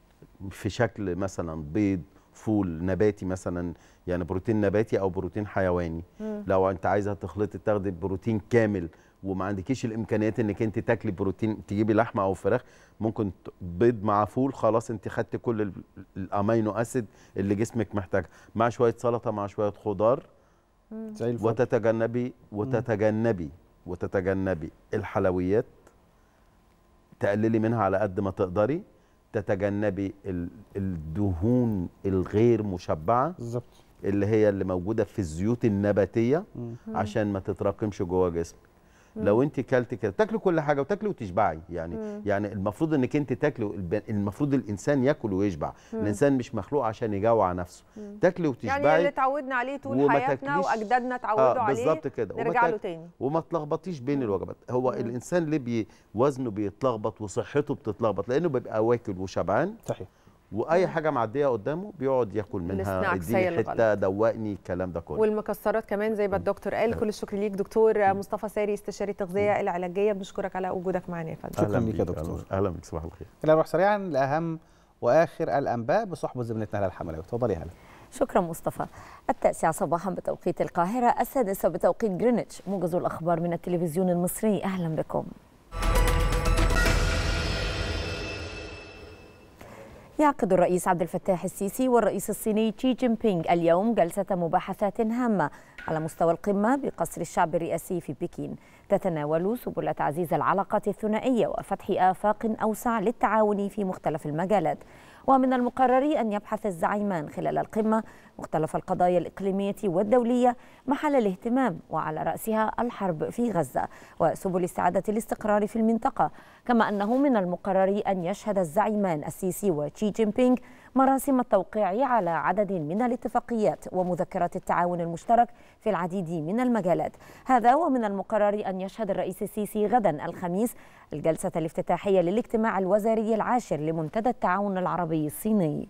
في شكل مثلا بيض فول نباتي مثلا يعني بروتين نباتي او بروتين حيواني مم. لو انت عايزه تخلطي تاخدي بروتين كامل وما عندكيش الامكانيات انك انت تاكلي بروتين تجيبي لحمه او فراخ ممكن ت- بيض مع فول خلاص انت خدتي كل ال- الامينو اسيد اللي جسمك محتاجها مع شويه سلطه مع شويه خضار زي الفل. وتتجنبي وتتجنبي وتتجنبي الحلويات تقللي منها على قد ما تقدري تتجنبي ال- الدهون الغير مشبعه بالظبط اللي هي اللي موجوده في الزيوت النباتيه مم. عشان ما تتراكمش جوه جسمك مم. لو انت كلت كده تاكلي كل حاجه وتاكلي وتشبعي يعني مم. يعني المفروض انك انت تاكلي الب- المفروض الانسان ياكل ويشبع مم. الانسان مش مخلوق عشان يجوع نفسه مم. تاكلي وتشبعي يعني اللي اتعودنا عليه طول وما حياتنا تاكليش- واجدادنا اتعودوا آه عليه بالظبط كده وما نرجع تاك- له تاني وما تلخبطيش بين الوجبات هو مم. الانسان اللي بي وزنه بيتلخبط وصحته بتتلخبط لانه بيبقى واكل وشبعان صحيح واي حاجه معديه قدامه بيقعد ياكل منها السناكس هي اديني اللي حته دوقني الكلام ده كله والمكسرات كمان زي ما الدكتور قال كل الشكر ليك دكتور مصطفى ساري استشاري التغذيه العلاجيه بنشكرك على وجودك معنا يا فندم شكرا ليك يا دكتور اهلا بك صباح الخير خلينا نروح سريعا لاهم واخر الانباء بصحبه زميلتنا هلا الحملاوي اتفضلي يا هلا شكرا مصطفى التاسعة صباحا بتوقيت القاهرة السادسة بتوقيت جرينتش موجز الأخبار من التلفزيون المصري أهلا بكم يعقد الرئيس عبد الفتاح السيسي والرئيس الصيني شي جين بينغ اليوم جلسة مباحثات هامة على مستوى القمة بقصر الشعب الرئاسي في بكين تتناول سبل تعزيز العلاقات الثنائية وفتح آفاق أوسع للتعاون في مختلف المجالات ومن المقرر أن يبحث الزعيمان خلال القمة مختلف القضايا الإقليمية والدولية محل الاهتمام وعلى رأسها الحرب في غزة وسبل استعادة الاستقرار في المنطقة كما أنه من المقرر أن يشهد الزعيمان السيسي وشي جين بينغ مراسم التوقيع على عدد من الاتفاقيات ومذكرات التعاون المشترك في العديد من المجالات هذا ومن المقرر أن يشهد الرئيس السيسي غدا الخميس الجلسة الافتتاحية للاجتماع الوزاري العاشر لمنتدى التعاون العربي الصيني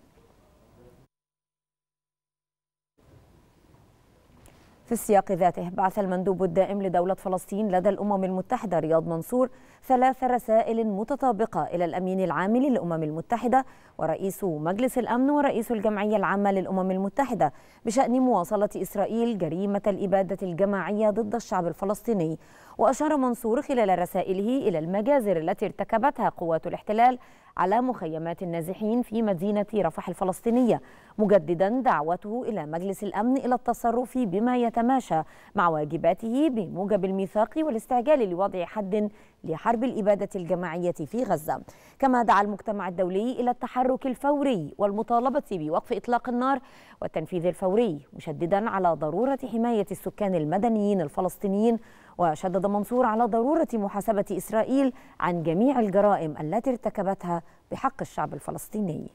في السياق ذاته بعث المندوب الدائم لدولة فلسطين لدى الأمم المتحدة رياض منصور ثلاث رسائل متطابقة إلى الأمين العام للأمم المتحدة ورئيس مجلس الأمن ورئيس الجمعية العامة للأمم المتحدة بشأن مواصلة إسرائيل جريمة الإبادة الجماعية ضد الشعب الفلسطيني وأشار منصور خلال رسائله إلى المجازر التي ارتكبتها قوات الاحتلال على مخيمات النازحين في مدينة رفح الفلسطينية مجددا دعوته إلى مجلس الأمن إلى التصرف بما يتماشى مع واجباته بموجب الميثاق والاستعجال لوضع حد لحرب الإبادة الجماعية في غزة كما دعا المجتمع الدولي إلى التحرك الفوري والمطالبة بوقف إطلاق النار والتنفيذ الفوري مشددا على ضرورة حماية السكان المدنيين الفلسطينيين وشدد منصور على ضرورة محاسبة إسرائيل عن جميع الجرائم التي ارتكبتها بحق الشعب الفلسطيني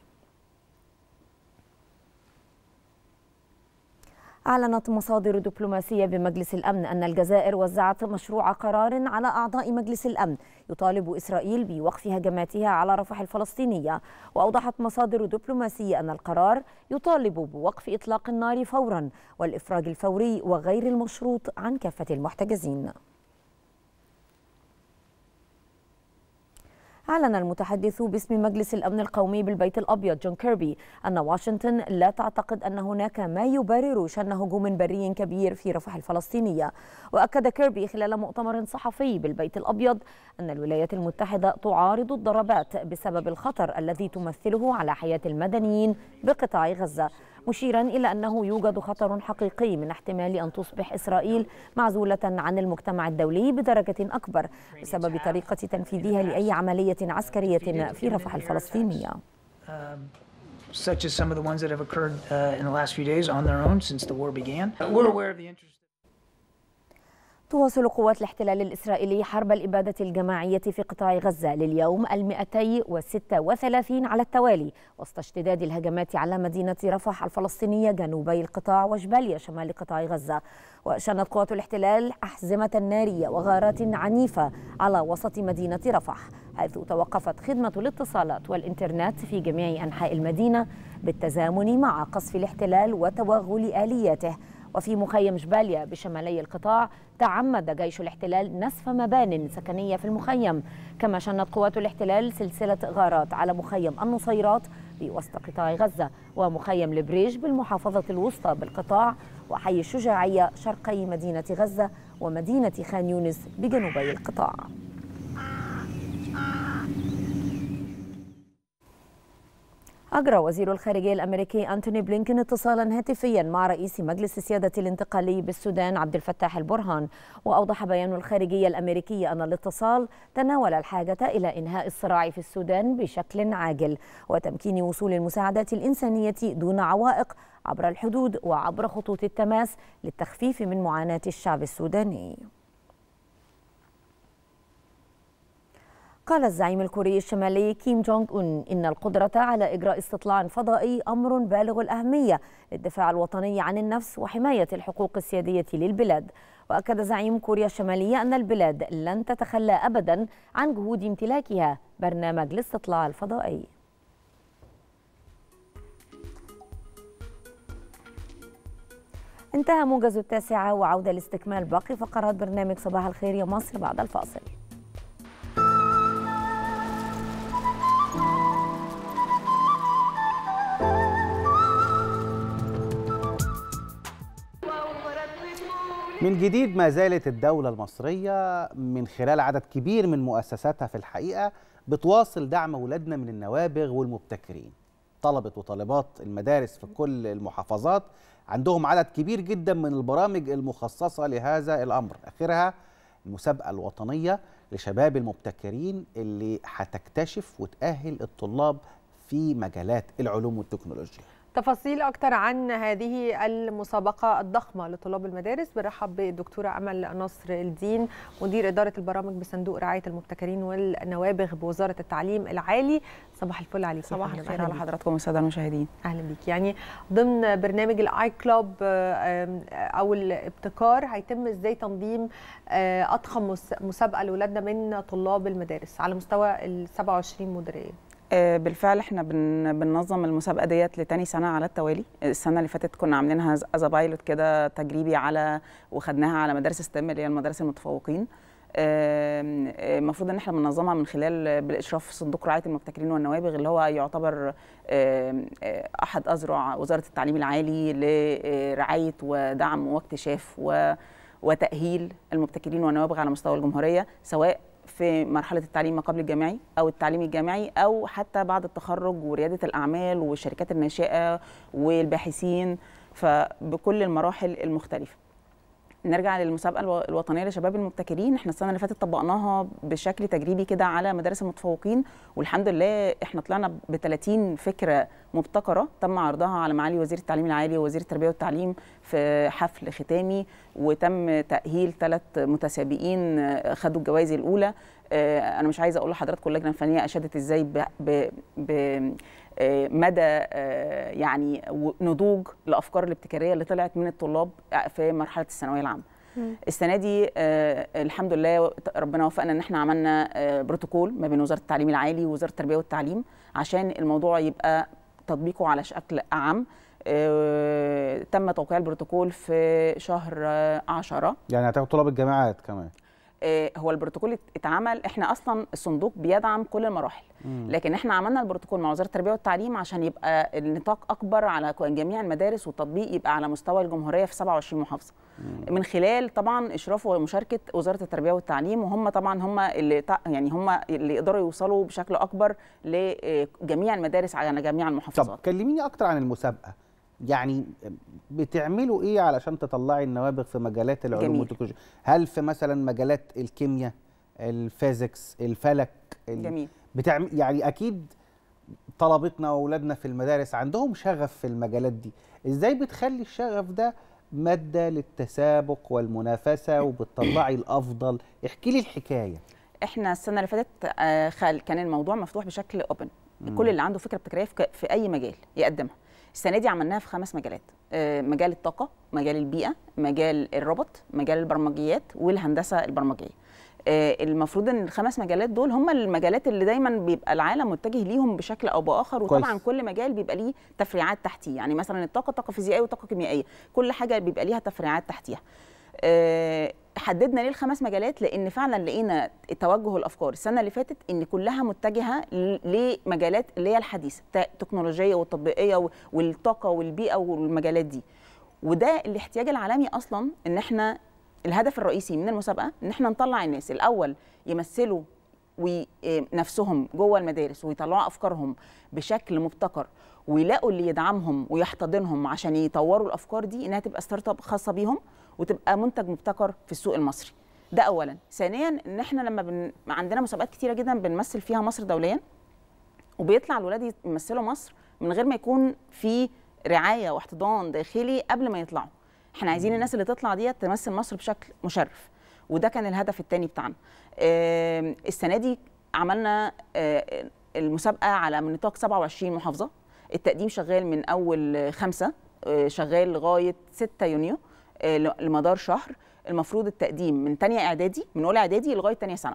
أعلنت مصادر دبلوماسية بمجلس الأمن أن الجزائر وزعت مشروع قرار على أعضاء مجلس الأمن يطالب إسرائيل بوقف هجماتها على رفح الفلسطينية وأوضحت مصادر دبلوماسية أن القرار يطالب بوقف إطلاق النار فورا والإفراج الفوري وغير المشروط عن كافة المحتجزين أعلن المتحدث باسم مجلس الأمن القومي بالبيت الأبيض جون كيربي أن واشنطن لا تعتقد أن هناك ما يبرر شن هجوم بري كبير في رفح الفلسطينية وأكد كيربي خلال مؤتمر صحفي بالبيت الأبيض أن الولايات المتحدة تعارض الضربات بسبب الخطر الذي تمثله على حياة المدنيين بقطاع غزة مشيرا إلى أنه يوجد خطر حقيقي من احتمال أن تصبح إسرائيل معزولة عن المجتمع الدولي بدرجة أكبر بسبب طريقة تنفيذها لأي عملية عسكرية في رفح الفلسطينية such as some of the ones that have occurred uh, in the last few days on their own since the war began. We're aware of the interest. تواصل قوات الاحتلال الإسرائيلي حرب الإبادة الجماعية في قطاع غزة لليوم المئتي وستة وثلاثين على التوالي وسط اشتداد الهجمات على مدينة رفح الفلسطينية جنوبي القطاع وجباليا شمال قطاع غزة وشنت قوات الاحتلال أحزمة نارية وغارات عنيفة على وسط مدينة رفح حيث توقفت خدمة الاتصالات والإنترنت في جميع أنحاء المدينة بالتزامن مع قصف الاحتلال وتوغل آلياته وفي مخيم جباليا بشمالي القطاع تعمد جيش الاحتلال نسف مبان سكنية في المخيم كما شنت قوات الاحتلال سلسلة غارات على مخيم النصيرات بوسط قطاع غزة ومخيم البريج بالمحافظة الوسطى بالقطاع وحي الشجاعية شرقي مدينة غزة ومدينة خان يونس بجنوبي القطاع أجرى وزير الخارجية الأمريكي أنتوني بلينكين اتصالا هاتفيا مع رئيس مجلس السيادة الانتقالي بالسودان عبد الفتاح البرهان وأوضح بيان الخارجية الأمريكي أن الاتصال تناول الحاجة إلى إنهاء الصراع في السودان بشكل عاجل وتمكين وصول المساعدات الإنسانية دون عوائق عبر الحدود وعبر خطوط التماس للتخفيف من معاناة الشعب السوداني قال الزعيم الكوري الشمالي كيم جونغ أون إن القدرة على إجراء استطلاع فضائي أمر بالغ الأهمية للدفاع الوطني عن النفس وحماية الحقوق السيادية للبلاد وأكد زعيم كوريا الشمالية أن البلاد لن تتخلى أبدا عن جهود امتلاكها برنامج الاستطلاع الفضائي انتهى موجز التاسعة وعودة لاستكمال باقي فقرات برنامج صباح الخير يا مصر بعد الفاصل من جديد ما زالت الدولة المصرية من خلال عدد كبير من مؤسساتها في الحقيقة بتواصل دعم أولادنا من النوابغ والمبتكرين طلبة وطالبات المدارس في كل المحافظات عندهم عدد كبير جدا من البرامج المخصصة لهذا الأمر آخرها المسابقة الوطنية لشباب المبتكرين اللي هتكتشف وتأهل الطلاب في مجالات العلوم والتكنولوجيا تفاصيل أكتر عن هذه المسابقة الضخمة لطلاب المدارس برحب بالدكتورة أمل نصر الدين مدير إدارة البرامج بصندوق رعاية المبتكرين والنوابغ بوزارة التعليم العالي صباح الفل عليك صباح الخير على حضراتكم والسادة المشاهدين أهلا بيك يعني ضمن برنامج الآي كلوب أو الابتكار هيتم إزاي تنظيم أضخم مسابقة لأولادنا من طلاب المدارس على مستوى ال 27 مديرية بالفعل احنا بن بننظم المسابقه ديت لتاني سنه على التوالي السنه اللي فاتت كنا عاملينها از بايلوت كده تجريبي على وخدناها على مدارس ستيم اللي هي المدارس المتفوقين المفروض ان احنا بننظمها من خلال بالاشراف صندوق رعايه المبتكرين والنوابغ اللي هو يعتبر احد اذرع وزاره التعليم العالي لرعايه ودعم واكتشاف وتاهيل المبتكرين والنوابغ على مستوى الجمهوريه سواء في مرحلة التعليم ما قبل الجامعي أو التعليم الجامعي أو حتى بعد التخرج وريادة الأعمال والشركات الناشئة والباحثين فبكل المراحل المختلفة نرجع للمسابقة الوطنية لشباب المبتكرين احنا السنة اللي فاتت طبقناها بشكل تجريبي كده على مدارس المتفوقين والحمد لله احنا طلعنا ب 30 فكرة مبتكرة تم عرضها على معالي وزير التعليم العالي ووزير التربية والتعليم في حفل ختامي وتم تأهيل ثلاث متسابقين خدوا الجوائز الأولى أنا مش عايزة أقول لحضراتكم اللجنة الفنية أشادت إزاي ب, ب, ب مدى يعني نضوج الافكار الابتكاريه اللي طلعت من الطلاب في مرحله الثانويه العامه السنه دي الحمد لله ربنا وفقنا ان احنا عملنا بروتوكول ما بين وزاره التعليم العالي ووزاره التربيه والتعليم عشان الموضوع يبقى تطبيقه على شكل اعم تم توقيع البروتوكول في شهر 10 يعني هتاخد طلاب الجامعات كمان هو البروتوكول اتعمل احنا اصلا الصندوق بيدعم كل المراحل مم. لكن احنا عملنا البروتوكول مع وزاره التربيه والتعليم عشان يبقى النطاق اكبر على جميع المدارس والتطبيق يبقى على مستوى الجمهوريه في 27 محافظه مم. من خلال طبعا اشراف ومشاركه وزاره التربيه والتعليم وهم طبعا هم اللي يعني هم اللي يقدروا يوصلوا بشكل اكبر لجميع المدارس على جميع المحافظات طب كلميني اكتر عن المسابقه يعني بتعملوا ايه علشان تطلعي النوابغ في مجالات العلوم والتكنولوجيا هل في مثلا مجالات الكيمياء الفيزيكس الفلك جميل بتعمل يعني اكيد طلبتنا واولادنا في المدارس عندهم شغف في المجالات دي ازاي بتخلي الشغف ده ماده للتسابق والمنافسه وبتطلعي الافضل احكي لي الحكايه احنا السنه اللي فاتت كان الموضوع مفتوح بشكل اوبن كل اللي عنده فكره ابتكاريه في اي مجال يقدمها السنه دي عملناها في خمس مجالات مجال الطاقه مجال البيئه مجال الروبوت مجال البرمجيات والهندسه البرمجيه المفروض ان الخمس مجالات دول هم المجالات اللي دايما بيبقى العالم متجه ليهم بشكل او باخر وطبعا كويس. كل مجال بيبقى ليه تفريعات تحتيه يعني مثلا الطاقه طاقه فيزيائيه وطاقه كيميائيه كل حاجه بيبقى ليها تفريعات تحتيها حددنا ليه الخمس مجالات لان فعلا لقينا توجه الافكار السنه اللي فاتت ان كلها متجهه لمجالات اللي هي الحديثه التكنولوجيه والتطبيقيه والطاقه والبيئه والمجالات دي وده الاحتياج العالمي اصلا ان احنا الهدف الرئيسي من المسابقه ان احنا نطلع الناس الاول يمثلوا نفسهم جوه المدارس ويطلعوا افكارهم بشكل مبتكر ويلاقوا اللي يدعمهم ويحتضنهم عشان يطوروا الافكار دي انها تبقى ستارت اب خاصه بيهم وتبقى منتج مبتكر في السوق المصري ده اولا ثانيا ان احنا لما بن... عندنا مسابقات كتيره جدا بنمثل فيها مصر دوليا وبيطلع الولاد يمثلوا مصر من غير ما يكون في رعايه واحتضان داخلي قبل ما يطلعوا احنا عايزين الناس اللي تطلع ديت تمثل مصر بشكل مشرف وده كان الهدف الثاني بتاعنا آم، السنه دي عملنا آه، المسابقه على من نطاق 27 محافظه التقديم شغال من اول خمسة آه، شغال لغايه 6 يونيو آه، ل- لمدار شهر المفروض التقديم من تانية اعدادي من اولى اعدادي لغايه تانية ثانوي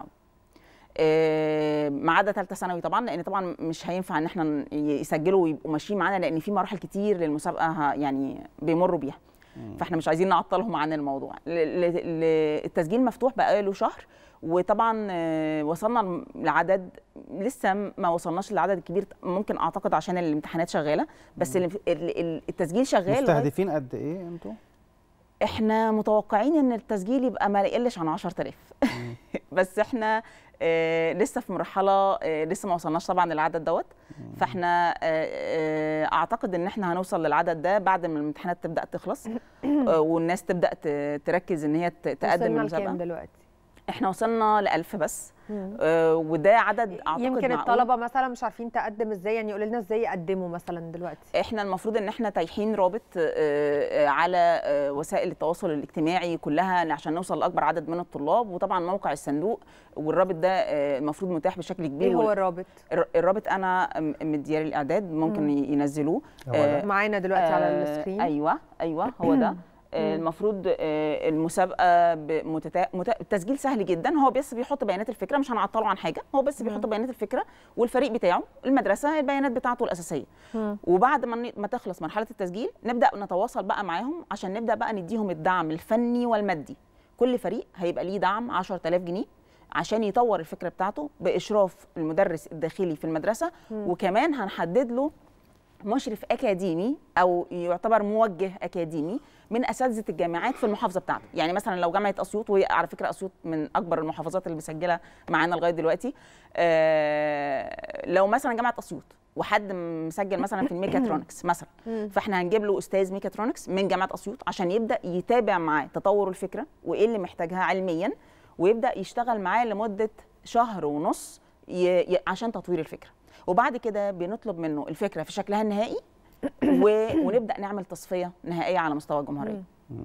آه، ما عدا ثالثه ثانوي طبعا لان طبعا مش هينفع ان احنا ن- يسجلوا ويبقوا ماشيين معانا لان في مراحل كتير للمسابقه ه- يعني بيمروا بيها فاحنا مش عايزين نعطلهم عن الموضوع ل- ل- ل- التسجيل مفتوح بقى له شهر وطبعا آه، وصلنا لعدد لسه ما وصلناش للعدد الكبير ممكن اعتقد عشان الامتحانات شغاله بس ال- ال- ال- التسجيل شغال لغاية- مستهدفين قد ايه انتوا؟ احنا متوقعين ان التسجيل يبقى ما يقلش عن 10000 بس احنا آه لسه في مرحله آه لسه ما وصلناش طبعا للعدد دوت فاحنا آه آه اعتقد ان احنا هنوصل للعدد ده بعد ما الامتحانات تبدا تخلص آه والناس تبدا ت- تركز ان هي ت- تقدم وصلنا المسابقه لكام دلوقتي احنا وصلنا ل 1000 بس مم. آه وده عدد اعتقد يمكن معقول. الطلبه مثلا مش عارفين تقدم ازاي يعني يقول لنا ازاي يقدموا مثلا دلوقتي احنا المفروض ان احنا تايحين رابط آه، آه، على آه، وسائل التواصل الاجتماعي كلها عشان نوصل لاكبر عدد من الطلاب وطبعا موقع الصندوق والرابط ده آه، المفروض متاح بشكل كبير ايه هو وال- الرابط الر- الرابط انا م- مديار الاعداد ممكن مم. ي- ينزلوه هو ده. معانا دلوقتي على آه، السكرين. ايوه ايوه هو ده آه، مم. المفروض آه، المسابقه بمتتا... مت... التسجيل سهل جدا هو بس بيحط بيانات الفكره مش هنعطله عن حاجه هو بس بيحط بيانات الفكره والفريق بتاعه المدرسه البيانات بتاعته الاساسيه وبعد ما ن- ما تخلص مرحله التسجيل نبدا نتواصل بقى معاهم عشان نبدا بقى نديهم الدعم الفني والمادي كل فريق هيبقى ليه دعم 10000 جنيه عشان يطور الفكره بتاعته باشراف المدرس الداخلي في المدرسه مم. وكمان وكمان هنحدد له مشرف اكاديمي او يعتبر موجه اكاديمي من اساتذه الجامعات في المحافظه بتاعته يعني مثلا لو جامعه اسيوط وهي على فكره اسيوط من اكبر المحافظات اللي مسجله معانا لغايه دلوقتي آه لو مثلا جامعه اسيوط وحد مسجل مثلا في الميكاترونكس مثلا مم. فاحنا هنجيب له استاذ ميكاترونكس من جامعه اسيوط عشان يبدا يتابع معاه تطور الفكره وايه اللي محتاجها علميا ويبدا يشتغل معاه لمده شهر ونص ي... ي... عشان تطوير الفكره وبعد كده بنطلب منه الفكره في شكلها النهائي و... ونبدا نعمل تصفيه نهائيه على مستوى الجمهوريه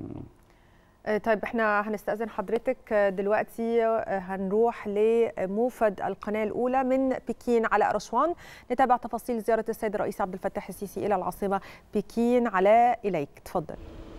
آه، طيب احنا هنستأذن حضرتك آه، دلوقتي آه، هنروح لموفد القناة الأولى من بكين على أرشوان نتابع تفاصيل زيارة السيد الرئيس عبد الفتاح السيسي إلى العاصمة بكين على إليك تفضل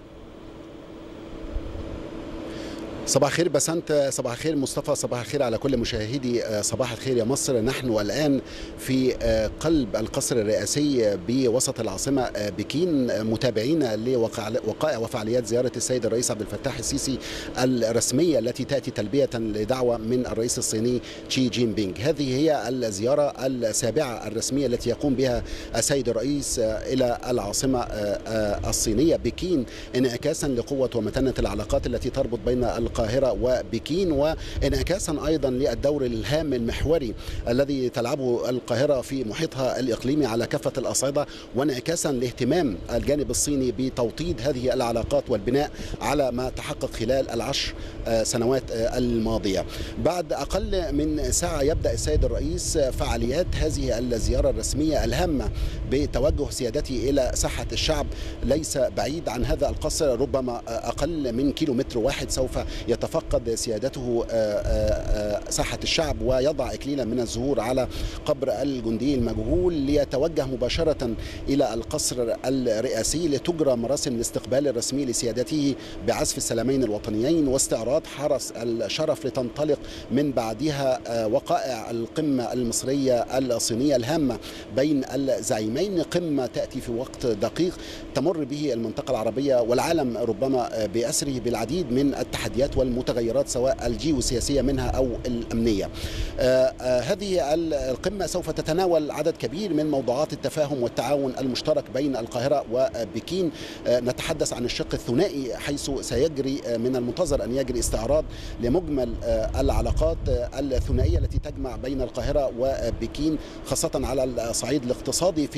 صباح الخير بسنت صباح الخير مصطفى صباح الخير على كل مشاهدي آه، صباح الخير يا مصر نحن الآن في آه، قلب القصر الرئاسي بوسط العاصمة آه، بكين آه، متابعين لوقائع وفعاليات زيارة السيد الرئيس عبد الفتاح السيسي الرسمية التي تأتي تلبية لدعوة من الرئيس الصيني شي جين بينغ هذه هي الزيارة السابعة الرسمية التي يقوم بها السيد الرئيس آه، إلى العاصمة آه، آه، الصينية بكين انعكاسا لقوة ومتانة العلاقات التي تربط بين القاهرة وبكين وانعكاسا أيضا للدور الهام المحوري الذي تلعبه القاهرة في محيطها الإقليمي على كافة الأصعدة وانعكاسا لاهتمام الجانب الصيني بتوطيد هذه العلاقات والبناء على ما تحقق خلال العشر آه، سنوات آه، الماضية بعد أقل من ساعة يبدأ السيد الرئيس فعاليات هذه الزيارة الرسمية الهامة بتوجه سيادته إلى ساحة الشعب ليس بعيد عن هذا القصر ربما أقل من كيلومتر واحد سوف يتفقد سيادته آه، آه، آه، ساحة الشعب ويضع إكليلا من الزهور على قبر الجندي المجهول ليتوجه مباشرة إلى القصر الرئاسي لتجرى مراسم الاستقبال الرسمي لسيادته بعزف السلامين الوطنيين واستعراض حرس الشرف لتنطلق من بعدها آه، وقائع القمة المصرية الصينية الهامة بين الزعيمين قمة تأتي في وقت دقيق تمر به المنطقة العربية والعالم ربما آه، بأسره بالعديد من التحديات والمتغيرات سواء الجيوسياسية منها أو الأمنية آه، آه، هذه القمة سوف تتناول عدد كبير من موضوعات التفاهم والتعاون المشترك بين القاهرة وبكين آه، نتحدث عن الشق الثنائي حيث سيجري آه، من المنتظر أن يجري استعراض لمجمل آه، العلاقات آه، الثنائية التي تجمع بين القاهرة وبكين خاصة على الصعيد الاقتصادي في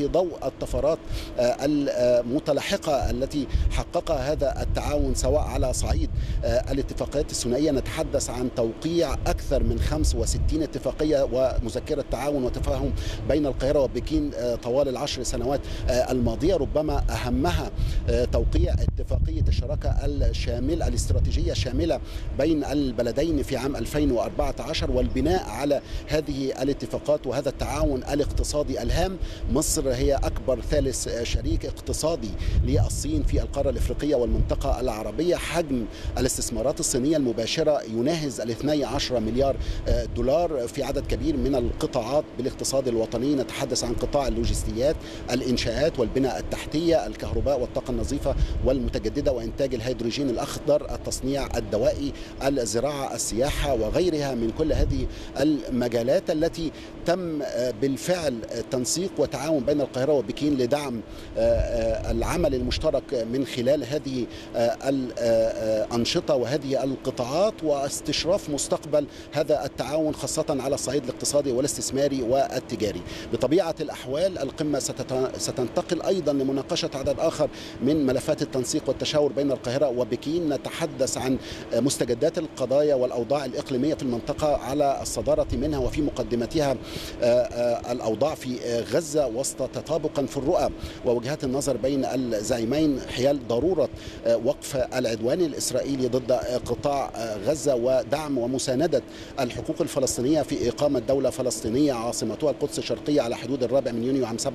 في ضوء الطفرات آه، المتلاحقه التي حققها هذا التعاون سواء على صعيد آه، الاتفاقيات الثنائيه نتحدث عن توقيع اكثر من 65 اتفاقيه ومذكره تعاون وتفاهم بين القاهره وبكين آه، طوال العشر سنوات آه، الماضيه ربما اهمها آه، توقيع اتفاقيه الشراكه الشامله الاستراتيجيه الشامله بين البلدين في عام 2014 والبناء على هذه الاتفاقات وهذا التعاون الاقتصادي الهام مصر هي اكبر ثالث آه، شريك اقتصادي للصين في القاره الافريقيه والمنطقه العربيه حجم الاستثمارات الصينيه المباشره يناهز ال 12 مليار آه، دولار في عدد كبير من القطاعات بالاقتصاد الوطني نتحدث عن قطاع اللوجستيات الانشاءات والبناء التحتيه الكهرباء والطاقه النظيفه والمتجدده وانتاج الهيدروجين الاخضر التصنيع الدوائي الزراعه السياحه وغيرها من كل هذه المجالات التي تم آه، بالفعل آه، تنسيق وتعاون بين القاهره وبكين لدعم آه، آه، العمل المشترك من خلال هذه آه، الانشطه وهذه القطاعات واستشراف مستقبل هذا التعاون خاصه على الصعيد الاقتصادي والاستثماري والتجاري بطبيعه الاحوال القمه ستت- ستنتقل ايضا لمناقشه عدد اخر من ملفات التنسيق والتشاور بين القاهره وبكين نتحدث عن مستجدات القضايا والاوضاع الاقليميه في المنطقه على الصداره منها وفي مقدمتها آه، آه، الاوضاع في آه، غزه وسط تطابقا في الرؤى ووجهات النظر بين الزعيمين حيال ضروره آه، وقف العدوان الاسرائيلي ضد آه، قطاع آه، غزه ودعم ومسانده الحقوق الفلسطينيه في اقامه دوله فلسطينيه عاصمتها القدس الشرقيه على حدود الرابع من يونيو عام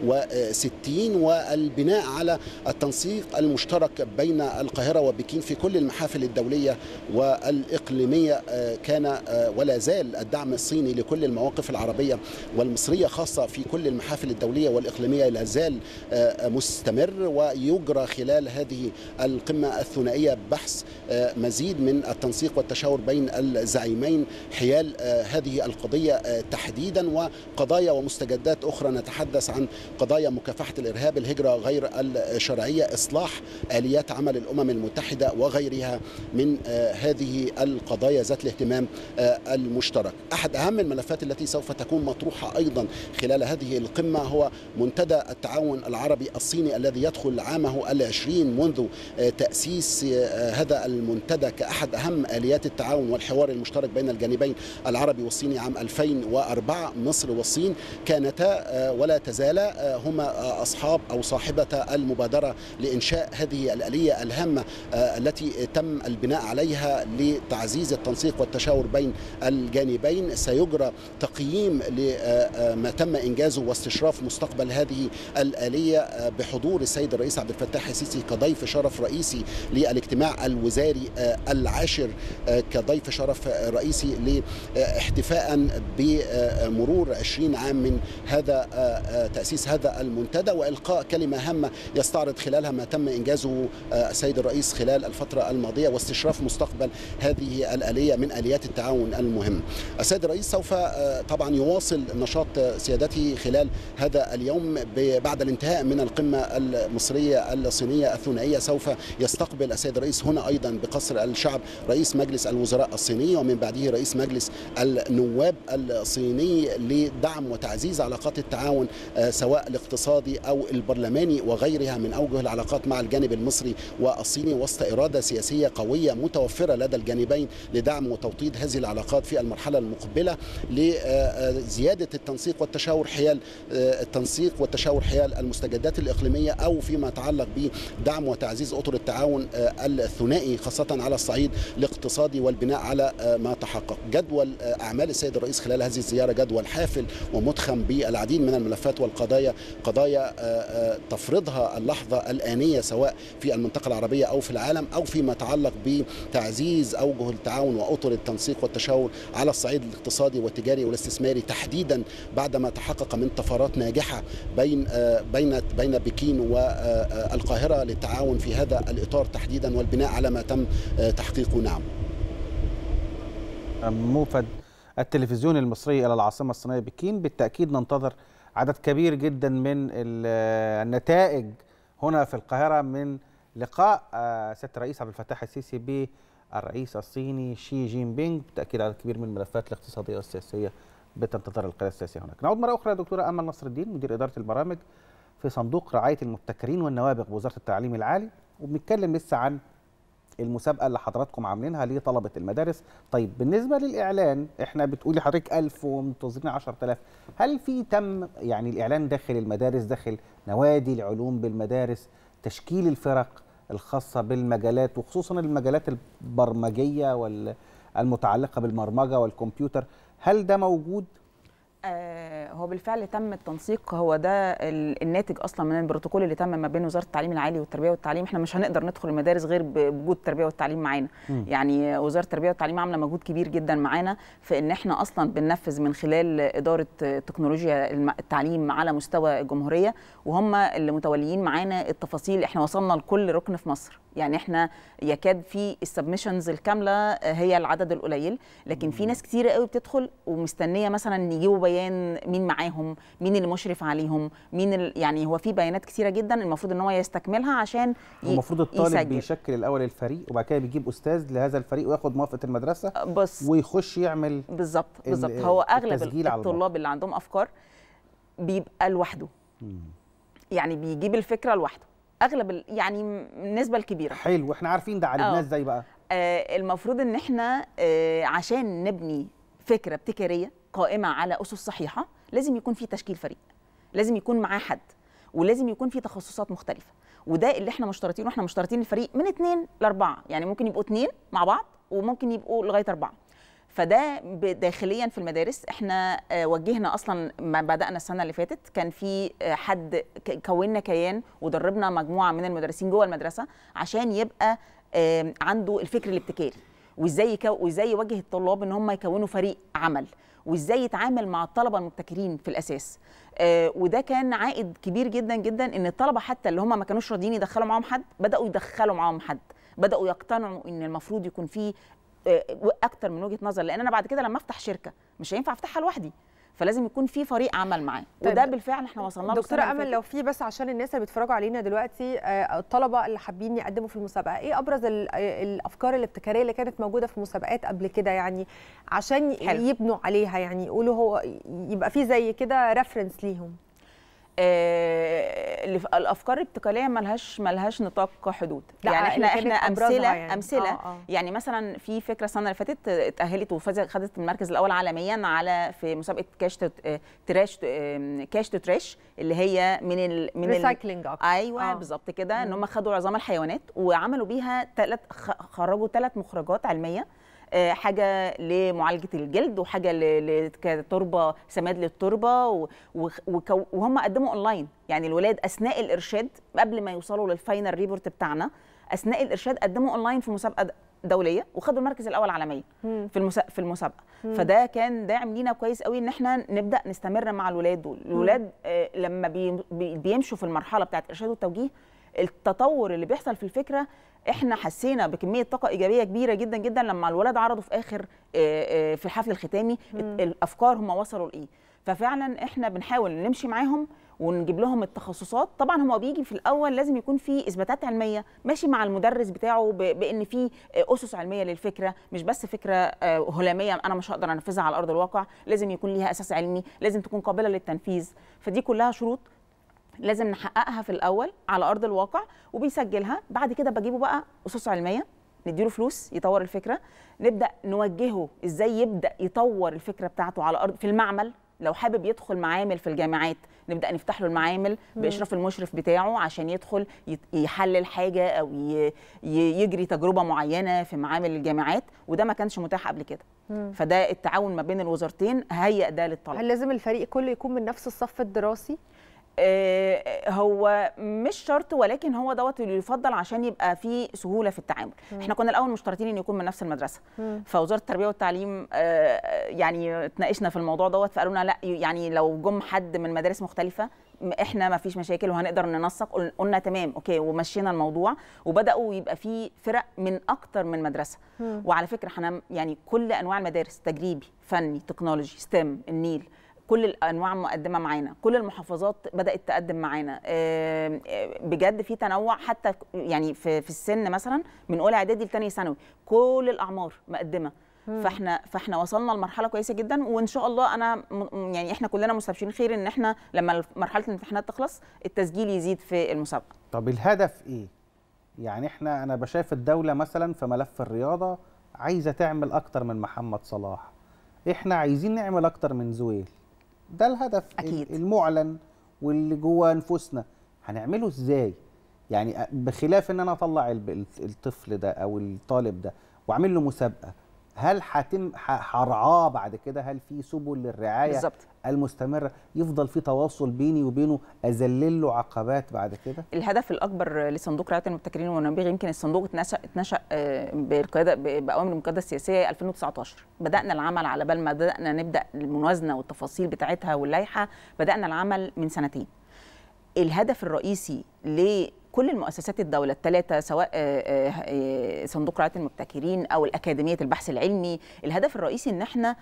67 والبناء على التنسيق المشترك بين القاهره وبكين في كل المحافل الدوليه والاقليميه آه، كان آه، ولا زال الدعم الصيني لكل المواقف العربيه والمصريه خاصه في كل المحافل الدوليه والاقليميه لا زال آه، مستمر ويجرى خلال هذه القمه الثنائيه بحث آه، مزيد من التنسيق والتشاور بين الزعيمين حيال آه، هذه القضيه آه، تحديدا وقضايا ومستجدات اخرى نتحدث عن قضايا مكافحه الارهاب الهجره غير الشرعيه اصلاح اليات عمل الامم المتحده وغيرها من آه، هذه القضايا ذات الاهتمام آه، المشترك احد اهم الملفات التي سوف تكون مطروحه ايضا خلال هذه القمه هو منتدى التعاون العربي الصيني الذي يدخل عامه العشرين منذ آه، تاسيس آه، هذا المنتدى كاحد اهم اليات التعاون والحوار المشترك بين الجانبين العربي والصيني عام 2004 مصر والصين كانتا آه، ولا تزالا آه، هما آه، اصحاب او صاحبه المبادره لانشاء هذه الاليه الهامه آه، التي تم البناء عليها لتعزيز التنسيق والتشاور بين الجانبين سيجرى تقييم لما تم انجازه واستشراف مستقبل هذه الاليه آه، بحضور السيد الرئيس عبد الفتاح السيسي كضيف شرف رئيسي للاجتماع الوزاري آه، العاشر آه، كضيف شرف آه، رئيسي لاحتفاء بمرور 20 عام من هذا آه، آه، تاسيس هذا المنتدى والقاء كلمه هامه يستعرض خلالها ما تم انجازه آه، السيد الرئيس خلال الفتره الماضيه واستشراف مستقبل هذه الاليه من اليات التعاون المهمه. السيد الرئيس سوف آه، طبعا يواصل نشاط آه، سيادته خلال هذا اليوم ب- بعد الانتهاء من القمه المصريه الصينيه الثنائيه سوف يستقبل السيد الرئيس هنا ايضا بقصر الشعب رئيس مجلس الوزراء الصيني ومن بعده رئيس مجلس النواب الصيني لدعم وتعزيز علاقات التعاون آه، سواء الاقتصادي او البرلماني وغيرها من اوجه العلاقات مع الجانب المصري والصيني وسط اراده سياسيه قويه متوفره لدى الجانبين لدعم وتوطيد هذه العلاقات في المرحله المقبله لزياده التنسيق والتشاور حيال آه، التنسيق والتشاور حيال المستجدات الاقليميه او فيما يتعلق بدعم وتعزيز اطر التعاون آه، الثنائي خاصه على الصعيد الاقتصادي والبناء على آه، ما تحقق جدول آه، اعمال السيد الرئيس خلال هذه الزياره جدول حافل ومدخم بالعديد من الملفات والقضايا قضايا آه، آه، تفرضها اللحظه الانيه سواء في المنطقه العربيه او في العالم او فيما يتعلق بتعزيز اوجه التعاون واطر التنسيق والتشاور على الصعيد الاقتصادي والتجاري والاستثماري تحديدا بعدما تحقق من طفرات ناجحه بين آه، بين بين بكين والقاهره للتعاون في هذا الاطار تحديدا والبناء على ما تم آه، تحقيقه نعم موفد التلفزيون المصري الى العاصمه الصينيه بكين بالتاكيد ننتظر عدد كبير جدا من ال- النتائج هنا في القاهره من لقاء آه، سياده الرئيس عبد الفتاح السيسي بالرئيس الصيني شي جين بينغ بالتاكيد عدد كبير من الملفات الاقتصاديه والسياسيه بتنتظر القياده السياسيه هناك. نعود مره اخرى دكتوره امل نصر الدين مدير اداره البرامج في صندوق رعايه المبتكرين والنوابغ بوزاره التعليم العالي وبنتكلم لسه عن المسابقه اللي حضراتكم عاملينها لطلبه المدارس طيب بالنسبه للاعلان احنا بتقولي حضرتك 1000 ومنتظرين 10000 هل في تم يعني الاعلان داخل المدارس داخل نوادي العلوم بالمدارس تشكيل الفرق الخاصه بالمجالات وخصوصا المجالات البرمجيه والمتعلقه بالبرمجه والكمبيوتر هل ده موجود آه، هو بالفعل تم التنسيق هو ده ال- الناتج اصلا من البروتوكول اللي تم ما بين وزاره التعليم العالي والتربيه والتعليم احنا مش هنقدر ندخل المدارس غير ب- بوجود التربيه والتعليم معانا مم. يعني وزاره التربيه والتعليم عامله مجهود كبير جدا معانا في ان احنا اصلا بننفذ من خلال اداره تكنولوجيا الم- التعليم على مستوى الجمهوريه وهم اللي متوليين معانا التفاصيل احنا وصلنا لكل ركن في مصر يعني احنا يكاد في السبمشنز الكامله هي العدد القليل لكن في ناس كتيره قوي بتدخل ومستنيه مثلا يجيبوا بيان مين معاهم مين اللي مشرف عليهم مين ال... يعني هو في بيانات كتيره جدا المفروض ان هو يستكملها عشان ي... هو المفروض الطالب يسجل. بيشكل الاول الفريق وبعد كده بيجيب استاذ لهذا الفريق وياخد موافقه المدرسه بص ويخش يعمل بالظبط ال- بالظبط هو اغلب التسجيل على الموقع. الطلاب اللي عندهم افكار بيبقى لوحده يعني بيجيب الفكره لوحده اغلب ال... يعني م- النسبه الكبيره حلو احنا عارفين ده عالجناه آه. ازاي بقى آه، المفروض ان احنا آه، عشان نبني فكره ابتكاريه قائمه على اسس صحيحه لازم يكون في تشكيل فريق لازم يكون معاه حد ولازم يكون في تخصصات مختلفه وده اللي احنا مشترطينه احنا مشترطين الفريق من اثنين لاربعه يعني ممكن يبقوا اثنين مع بعض وممكن يبقوا لغايه اربعه فده ب- داخليا في المدارس احنا آه، وجهنا اصلا ما بدانا السنه اللي فاتت كان في آه، حد ك- كونا كيان ودربنا مجموعه من المدرسين جوه المدرسه عشان يبقى آم، عنده الفكر الابتكاري وازاي يكو... وازاي يوجه الطلاب ان هم يكونوا فريق عمل وازاي يتعامل مع الطلبه المبتكرين في الاساس آه وده كان عائد كبير جدا جدا ان الطلبه حتى اللي هم ما كانوش راضيين يدخلوا معاهم حد بداوا يدخلوا معاهم حد بداوا يقتنعوا ان المفروض يكون في آه، اكتر من وجهه نظر لان انا بعد كده لما افتح شركه مش هينفع افتحها لوحدي فلازم يكون في فريق عمل معاه طيب، وده بالفعل احنا وصلنا له السنة دكتوره اللي امل لو في بس عشان الناس اللي بيتفرجوا علينا دلوقتي آه، الطلبه اللي حابين يقدموا في المسابقه ايه ابرز ال- آه، الافكار الابتكاريه اللي كانت موجوده في مسابقات قبل كده يعني عشان ي- حلو. يبنوا عليها يعني يقولوا هو يبقى في زي كده ريفرنس ليهم آه، اللي في- الافكار الابتكاريه ملهاش ملهاش نطاق حدود لا، يعني اللي احنا كانت احنا أبرزها امثله يعني. امثله آه، آه. يعني مثلا في فكره السنه اللي فاتت اتاهلت وفازت خدت المركز الاول عالميا على في مسابقه كاش تو آه، تراش تو- آه، كاش تو تراش اللي هي من ال من ال- Recycling أكتر. ايوه آه. بالظبط كده ان هم خدوا عظام الحيوانات وعملوا بيها ثلاث خرجوا ثلاث مخرجات علميه آه، حاجه لمعالجه الجلد وحاجه ل- ل- كتربه سماد للتربه و- وخ- وكو- وهم قدموا اونلاين يعني الولاد اثناء الارشاد قبل ما يوصلوا للفاينل ريبورت بتاعنا اثناء الارشاد قدموا اونلاين في مسابقه د- دوليه وخدوا المركز الاول عالميا مم. في المسا... في المسابقه مم. فده كان داعم لينا كويس قوي ان احنا نبدا نستمر مع الولاد دول الولاد آه لما بي... بي... بيمشوا في المرحله بتاعه الارشاد والتوجيه التطور اللي بيحصل في الفكره احنا حسينا بكميه طاقه ايجابيه كبيره جدا جدا لما الولاد عرضوا في اخر آه، آه، في الحفل الختامي مم. الافكار هم وصلوا لايه ففعلا احنا بنحاول نمشي معاهم ونجيب لهم التخصصات طبعا هو بيجي في الاول لازم يكون في اثباتات علميه ماشي مع المدرس بتاعه ب- بان في اسس علميه للفكره مش بس فكره آه، هلاميه انا مش هقدر انفذها على ارض الواقع لازم يكون ليها اساس علمي لازم تكون قابله للتنفيذ فدي كلها شروط لازم نحققها في الاول على ارض الواقع وبيسجلها بعد كده بجيبه بقى اسس علميه نديله فلوس يطور الفكره نبدا نوجهه ازاي يبدا يطور الفكره بتاعته على ارض في المعمل لو حابب يدخل معامل في الجامعات نبدا نفتح له المعامل مم. باشراف المشرف بتاعه عشان يدخل يت- يحلل حاجه او ي- ي- يجري تجربه معينه في معامل الجامعات وده ما كانش متاح قبل كده مم. فده التعاون ما بين الوزارتين هيئ ده للطلبه هل لازم الفريق كله يكون من نفس الصف الدراسي آه، هو مش شرط ولكن هو دوت اللي يفضل عشان يبقى فيه سهوله في التعامل مم. احنا كنا الاول مشترطين ان يكون من نفس المدرسه مم. فوزاره التربيه والتعليم آه، يعني اتناقشنا في الموضوع دوت فقالوا لنا لا يعني لو جم حد من مدارس مختلفه م- احنا ما فيش مشاكل وهنقدر ننسق قل- قلنا تمام اوكي ومشينا الموضوع وبداوا يبقى في فرق من اكتر من مدرسه مم. وعلى فكره احنا يعني كل انواع المدارس تجريبي فني تكنولوجي ستيم النيل كل الانواع مقدمه معانا كل المحافظات بدات تقدم معانا آم، آه، بجد في تنوع حتى يعني في في السن مثلا من اولى اعدادي لثانيه ثانوي كل الاعمار مقدمه مم. فاحنا فاحنا وصلنا لمرحله كويسه جدا وان شاء الله انا م- يعني احنا كلنا مستبشرين خير ان احنا لما مرحله الامتحانات تخلص التسجيل يزيد في المسابقه طب الهدف ايه يعني احنا انا بشايف الدوله مثلا في ملف الرياضه عايزه تعمل اكتر من محمد صلاح احنا عايزين نعمل اكتر من زويل ده الهدف أكيد. المعلن واللي جوه انفسنا هنعمله ازاي يعني بخلاف ان انا اطلع الب- الطفل ده او الطالب ده واعمل له مسابقه هل هتم ح- هرعاه بعد كده هل في سبل للرعايه بالظبط. المستمره يفضل في تواصل بيني وبينه اذلل له عقبات بعد كده الهدف الاكبر لصندوق رعايه المبتكرين والنبيغ يمكن الصندوق اتنشا اتنشا آه، بالقياده ب- باوامر القياده السياسيه 2019 بدانا العمل على بال ما بدانا نبدا الموازنه والتفاصيل بتاعتها واللائحه بدانا العمل من سنتين الهدف الرئيسي لكل المؤسسات الدولة الثلاثة سواء آه، آه، آه، صندوق رعاية المبتكرين أو الأكاديمية البحث العلمي الهدف الرئيسي إن احنا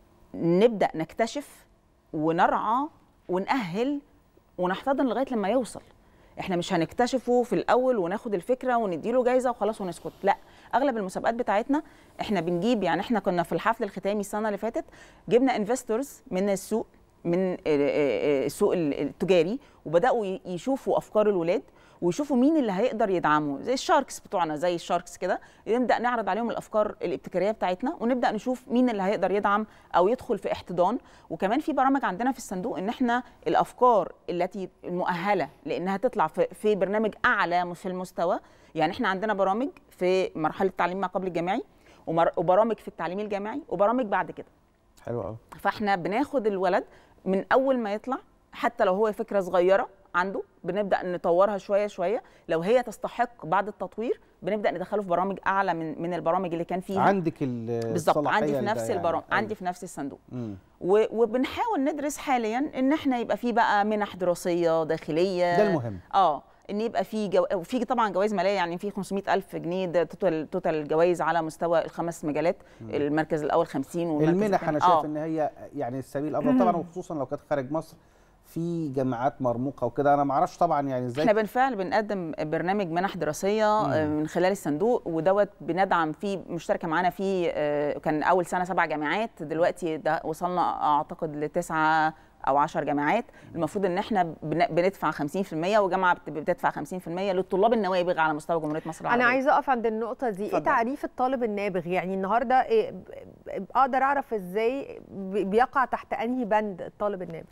نبدأ نكتشف ونرعى ونأهل ونحتضن لغاية لما يوصل احنا مش هنكتشفه في الاول وناخد الفكره ونديله جايزه وخلاص ونسكت لا اغلب المسابقات بتاعتنا احنا بنجيب يعني احنا كنا في الحفل الختامي السنه اللي فاتت جبنا انفستورز من السوق من آه، آه، آه، السوق ال- التجاري وبداوا ي- يشوفوا افكار الولاد ويشوفوا مين اللي هيقدر يدعمه زي الشاركس بتوعنا زي الشاركس كده نبدا نعرض عليهم الافكار الابتكاريه بتاعتنا ونبدا نشوف مين اللي هيقدر يدعم او يدخل في احتضان وكمان في برامج عندنا في الصندوق ان احنا الافكار التي المؤهله لانها تطلع في, في برنامج اعلى في المستوى يعني احنا عندنا برامج في مرحله التعليم ما قبل الجامعي ومر- وبرامج في التعليم الجامعي وبرامج بعد كده حلو قوي فاحنا بناخد الولد من اول ما يطلع حتى لو هو فكره صغيره عنده بنبدا نطورها شويه شويه لو هي تستحق بعد التطوير بنبدا ندخله في برامج اعلى من من البرامج اللي كان فيها عندك ال- بالظبط عندي الصلاحية في لده نفس يعني. البرامج أيوة. عندي في نفس الصندوق مم. و- وبنحاول ندرس حاليا ان احنا يبقى في بقى منح دراسيه داخليه ده المهم. اه ان يبقى في جو... وفي طبعا جوائز ماليه يعني في 500 الف جنيه ده توتال توتال جوائز على مستوى الخمس مجالات المركز الاول 50 والمركز المنح الثاني- انا شايف ان هي يعني السبيل الافضل طبعا وخصوصا لو كانت خارج مصر في جامعات مرموقه وكده انا ما اعرفش طبعا يعني ازاي احنا بالفعل بنقدم برنامج منح دراسيه آه، من خلال الصندوق ودوت بندعم فيه مشتركه معانا فيه آه، كان اول سنه سبع جامعات دلوقتي ده وصلنا اعتقد لتسعه او 10 جامعات المفروض ان احنا بن- بندفع 50% وجامعه بت- بتدفع 50% للطلاب النوابغ على مستوى جمهوريه مصر العربيه انا عايزه اقف عند النقطه دي ايه اتفضل. تعريف الطالب النابغ يعني النهارده إيه ب- ب- اقدر اعرف ازاي بي- بيقع تحت انهي بند الطالب النابغ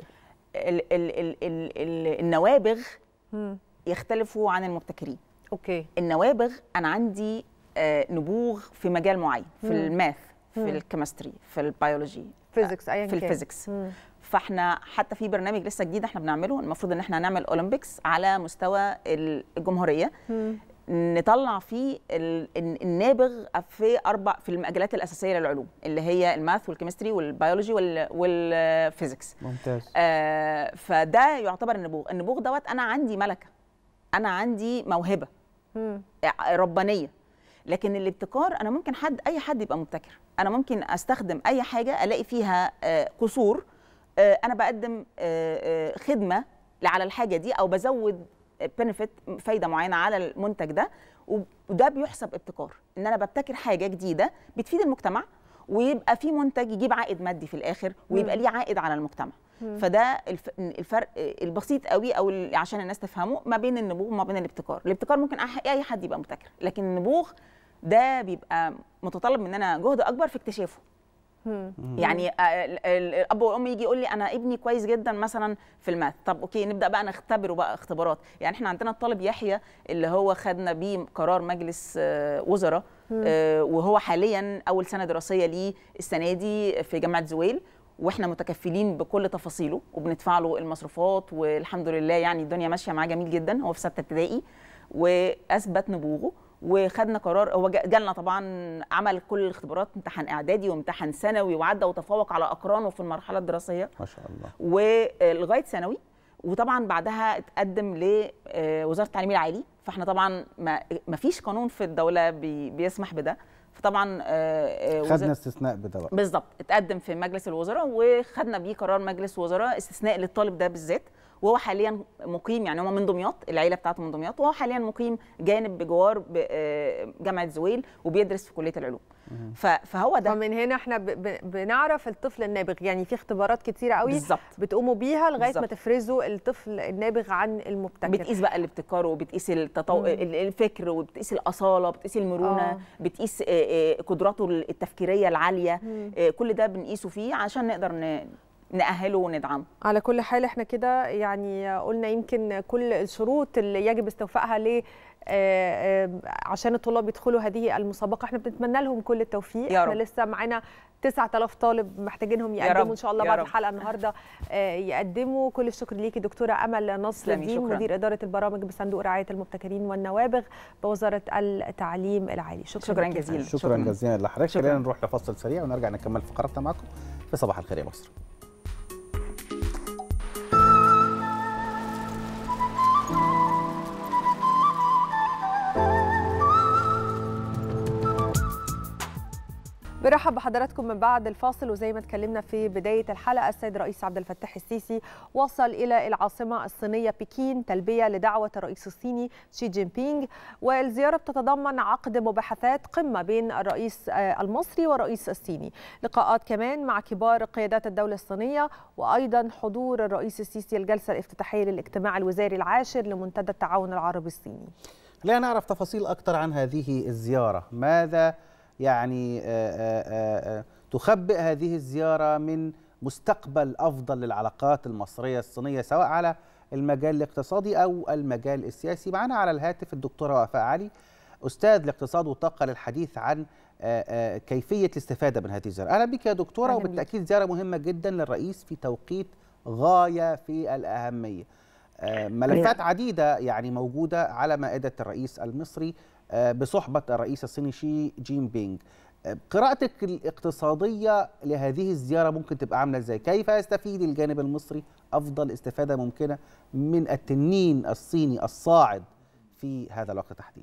ال ال ال ال ال النوابغ مم. يختلفوا عن المبتكرين اوكي النوابغ انا عندي آه، نبوغ في مجال معين في مم. الماث في مم. الكيمستري في البيولوجي فيزيكس ايا في كان الفيزيكس مم. فاحنا حتى في برنامج لسه جديد احنا بنعمله المفروض ان احنا هنعمل اولمبيكس على مستوى الجمهوريه مم. نطلع فيه ال- ال- النابغ في اربع في المجالات الاساسيه للعلوم اللي هي الماث والكيمستري والبيولوجي وال- والفيزيكس ممتاز آه فده يعتبر النبوغ النبوغ دوت انا عندي ملكه انا عندي موهبه مم. ربانيه لكن الابتكار انا ممكن حد اي حد يبقى مبتكر انا ممكن استخدم اي حاجه الاقي فيها آه، قصور آه، انا بقدم آه، آه، خدمه على الحاجه دي او بزود بنفيت فايده معينه على المنتج ده وده بيحسب ابتكار ان انا ببتكر حاجه جديده بتفيد المجتمع ويبقى في منتج يجيب عائد مادي في الاخر ويبقى مم. ليه عائد على المجتمع مم. فده الف- الفرق البسيط قوي او ال- عشان الناس تفهمه ما بين النبوغ وما بين الابتكار الابتكار ممكن أح- اي حد يبقى مبتكر لكن النبوغ ده بيبقى متطلب مننا جهد اكبر في اكتشافه مم. يعني آه، ال- ال- الاب والام يجي يقول لي انا ابني كويس جدا مثلا في الماث طب اوكي نبدا بقى نختبره بقى اختبارات يعني احنا عندنا الطالب يحيى اللي هو خدنا بيه قرار مجلس آه، وزراء مم. آه، وهو حاليا اول سنه دراسيه ليه السنه دي في جامعه زويل واحنا متكفلين بكل تفاصيله وبندفع له المصروفات والحمد لله يعني الدنيا ماشيه معاه جميل جدا هو في سته ابتدائي واثبت نبوغه وخدنا قرار هو جا- جالنا طبعا عمل كل الاختبارات امتحان اعدادي وامتحان ثانوي وعدى وتفوق على اقرانه في المرحله الدراسيه ما شاء الله ولغايه ثانوي وطبعا بعدها اتقدم لوزاره التعليم العالي فاحنا طبعا ما ما فيش قانون في الدوله بي بيسمح بده فطبعا آه، آه، وزارة- خدنا استثناء بده بقى بالظبط اتقدم في مجلس الوزراء وخدنا بيه قرار مجلس وزراء استثناء للطالب ده بالذات وهو حاليا مقيم يعني هو من دمياط العيله بتاعته من دمياط وهو حاليا مقيم جانب بجوار ب- آه، جامعه زويل وبيدرس في كليه العلوم ف- فهو ده فمن هنا احنا ب- ب- بنعرف الطفل النابغ يعني في اختبارات كتيره قوي بالظبط. بتقوموا بيها لغايه ما بالظبط. تفرزوا الطفل النابغ عن المبتكر بتقيس بقى الابتكار وبتقيس التطو... مم. ال- الفكر وبتقيس الاصاله بتقيس المرونه آه. آه. بتقيس آه، آه، قدراته التفكيريه العاليه مم. آه، كل ده بنقيسه فيه عشان نقدر ن... نأهله وندعمه على كل حال احنا كده يعني قلنا يمكن كل الشروط اللي يجب استوفائها ل آه، آه، عشان الطلاب يدخلوا هذه المسابقه احنا بنتمنى لهم كل التوفيق يا احنا رب. لسه معانا 9000 طالب محتاجينهم يا يقدموا رب، ان شاء الله يا بعد رب. الحلقه النهارده آه، يقدموا كل الشكر ليكي دكتوره امل نصر تسلمي، الدين شكراً. مدير اداره البرامج بصندوق رعايه المبتكرين والنوابغ بوزاره التعليم العالي شكرا, شكراً ليكي. جزيلاً. شكرا جزيلا لحضرتك شكراً. خلينا نروح لفصل سريع ونرجع نكمل فقراتنا معكم في صباح الخير يا مصر برحب بحضراتكم من بعد الفاصل وزي ما اتكلمنا في بداية الحلقة السيد رئيس عبد الفتاح السيسي وصل إلى العاصمة الصينية بكين تلبية لدعوة الرئيس الصيني شي جين بينغ والزيارة بتتضمن عقد مباحثات قمة بين الرئيس آه، المصري والرئيس الصيني لقاءات كمان مع كبار قيادات الدولة الصينية وأيضا حضور الرئيس السيسي الجلسة الافتتاحية للاجتماع الوزاري العاشر لمنتدى التعاون العربي الصيني خلينا نعرف تفاصيل أكثر عن هذه الزيارة ماذا يعني آه، آه، آه، تخبئ هذه الزيارة من مستقبل أفضل للعلاقات المصرية الصينية سواء على المجال الاقتصادي أو المجال السياسي معنا على الهاتف الدكتورة وفاء علي أستاذ الاقتصاد والطاقة للحديث عن آه، آه، كيفية الاستفادة من هذه الزيارة أهلا بك يا دكتورة أهلا بيك. وبالتأكيد زيارة مهمة جدا للرئيس في توقيت غاية في الأهمية آه، ملفات عديدة يعني موجودة على مائدة الرئيس المصري آه، بصحبة الرئيس الصيني شي جين بينغ آه، قراءتك الاقتصادية لهذه الزيارة ممكن تبقى عاملة ازاي؟ كيف يستفيد الجانب المصري أفضل استفادة ممكنة من التنين الصيني الصاعد في هذا الوقت تحديدا؟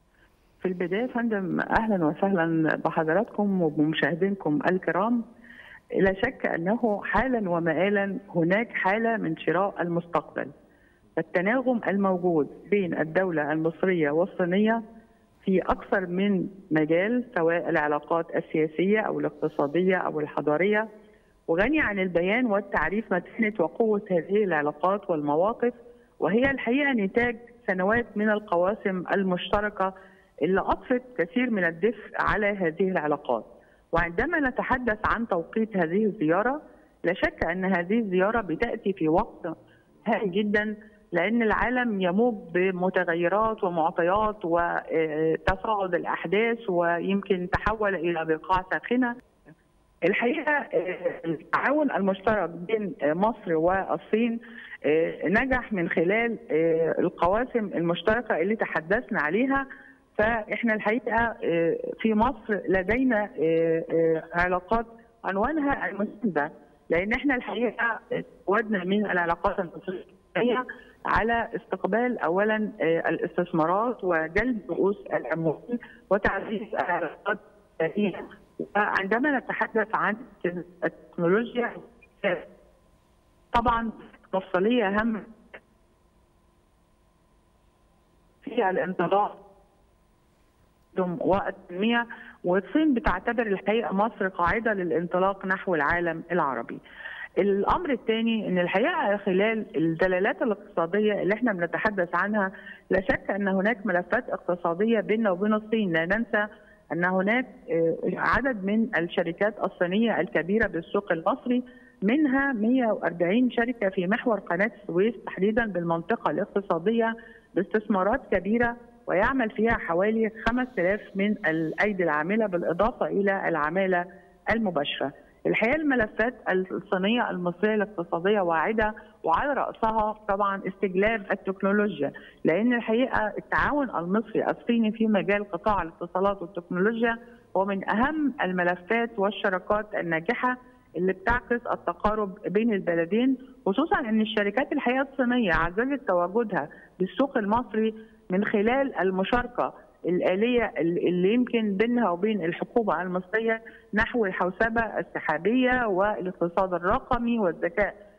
في البداية يا فندم أهلا وسهلا بحضراتكم وبمشاهدينكم الكرام لا شك أنه حالا ومآلا هناك حالة من شراء المستقبل التناغم الموجود بين الدولة المصرية والصينية في أكثر من مجال سواء العلاقات السياسية أو الاقتصادية أو الحضارية وغني عن البيان والتعريف متانة وقوة هذه العلاقات والمواقف وهي الحقيقة نتاج سنوات من القواسم المشتركة اللي أضفت كثير من الدفء على هذه العلاقات وعندما نتحدث عن توقيت هذه الزيارة لا شك أن هذه الزيارة بتأتي في وقت هام جدا لأن العالم يموج بمتغيرات ومعطيات وتصاعد الأحداث ويمكن تحول إلى بقاع ساخنة الحقيقة آه، التعاون المشترك بين آه، مصر والصين آه، نجح من خلال آه، القواسم المشتركة اللي تحدثنا عليها فإحنا الحقيقة آه، في مصر لدينا آه، آه، علاقات عنوانها المساندة لأن إحنا الحقيقة ودنا من العلاقات المصرية على استقبال أولا آه، الاستثمارات وجلب رؤوس الأموال وتعزيز العلاقات الثانية وعندما نتحدث عن التكنولوجيا طبعا مفصلية أهم في الانطلاق والتنمية والصين بتعتبر الحقيقة مصر قاعدة للانطلاق نحو العالم العربي الامر الثاني ان الحقيقه خلال الدلالات الاقتصاديه اللي احنا بنتحدث عنها لا شك ان هناك ملفات اقتصاديه بيننا وبين الصين لا ننسى ان هناك آه، عدد من الشركات الصينيه الكبيره بالسوق المصري منها 140 شركه في محور قناه السويس تحديدا بالمنطقه الاقتصاديه باستثمارات كبيره ويعمل فيها حوالي 5000 من الايدي العامله بالاضافه الى العماله المباشره. الحقيقه الملفات الصينيه المصريه الاقتصاديه واعده وعلى راسها طبعا استجلاب التكنولوجيا لان الحقيقه التعاون المصري الصيني في مجال قطاع الاتصالات والتكنولوجيا هو من اهم الملفات والشراكات الناجحه اللي بتعكس التقارب بين البلدين خصوصا ان الشركات الحقيقه الصينيه عززت تواجدها بالسوق المصري من خلال المشاركه الآلية اللي يمكن بينها وبين الحكومة المصرية نحو الحوسبة السحابية والاقتصاد الرقمي والذكاء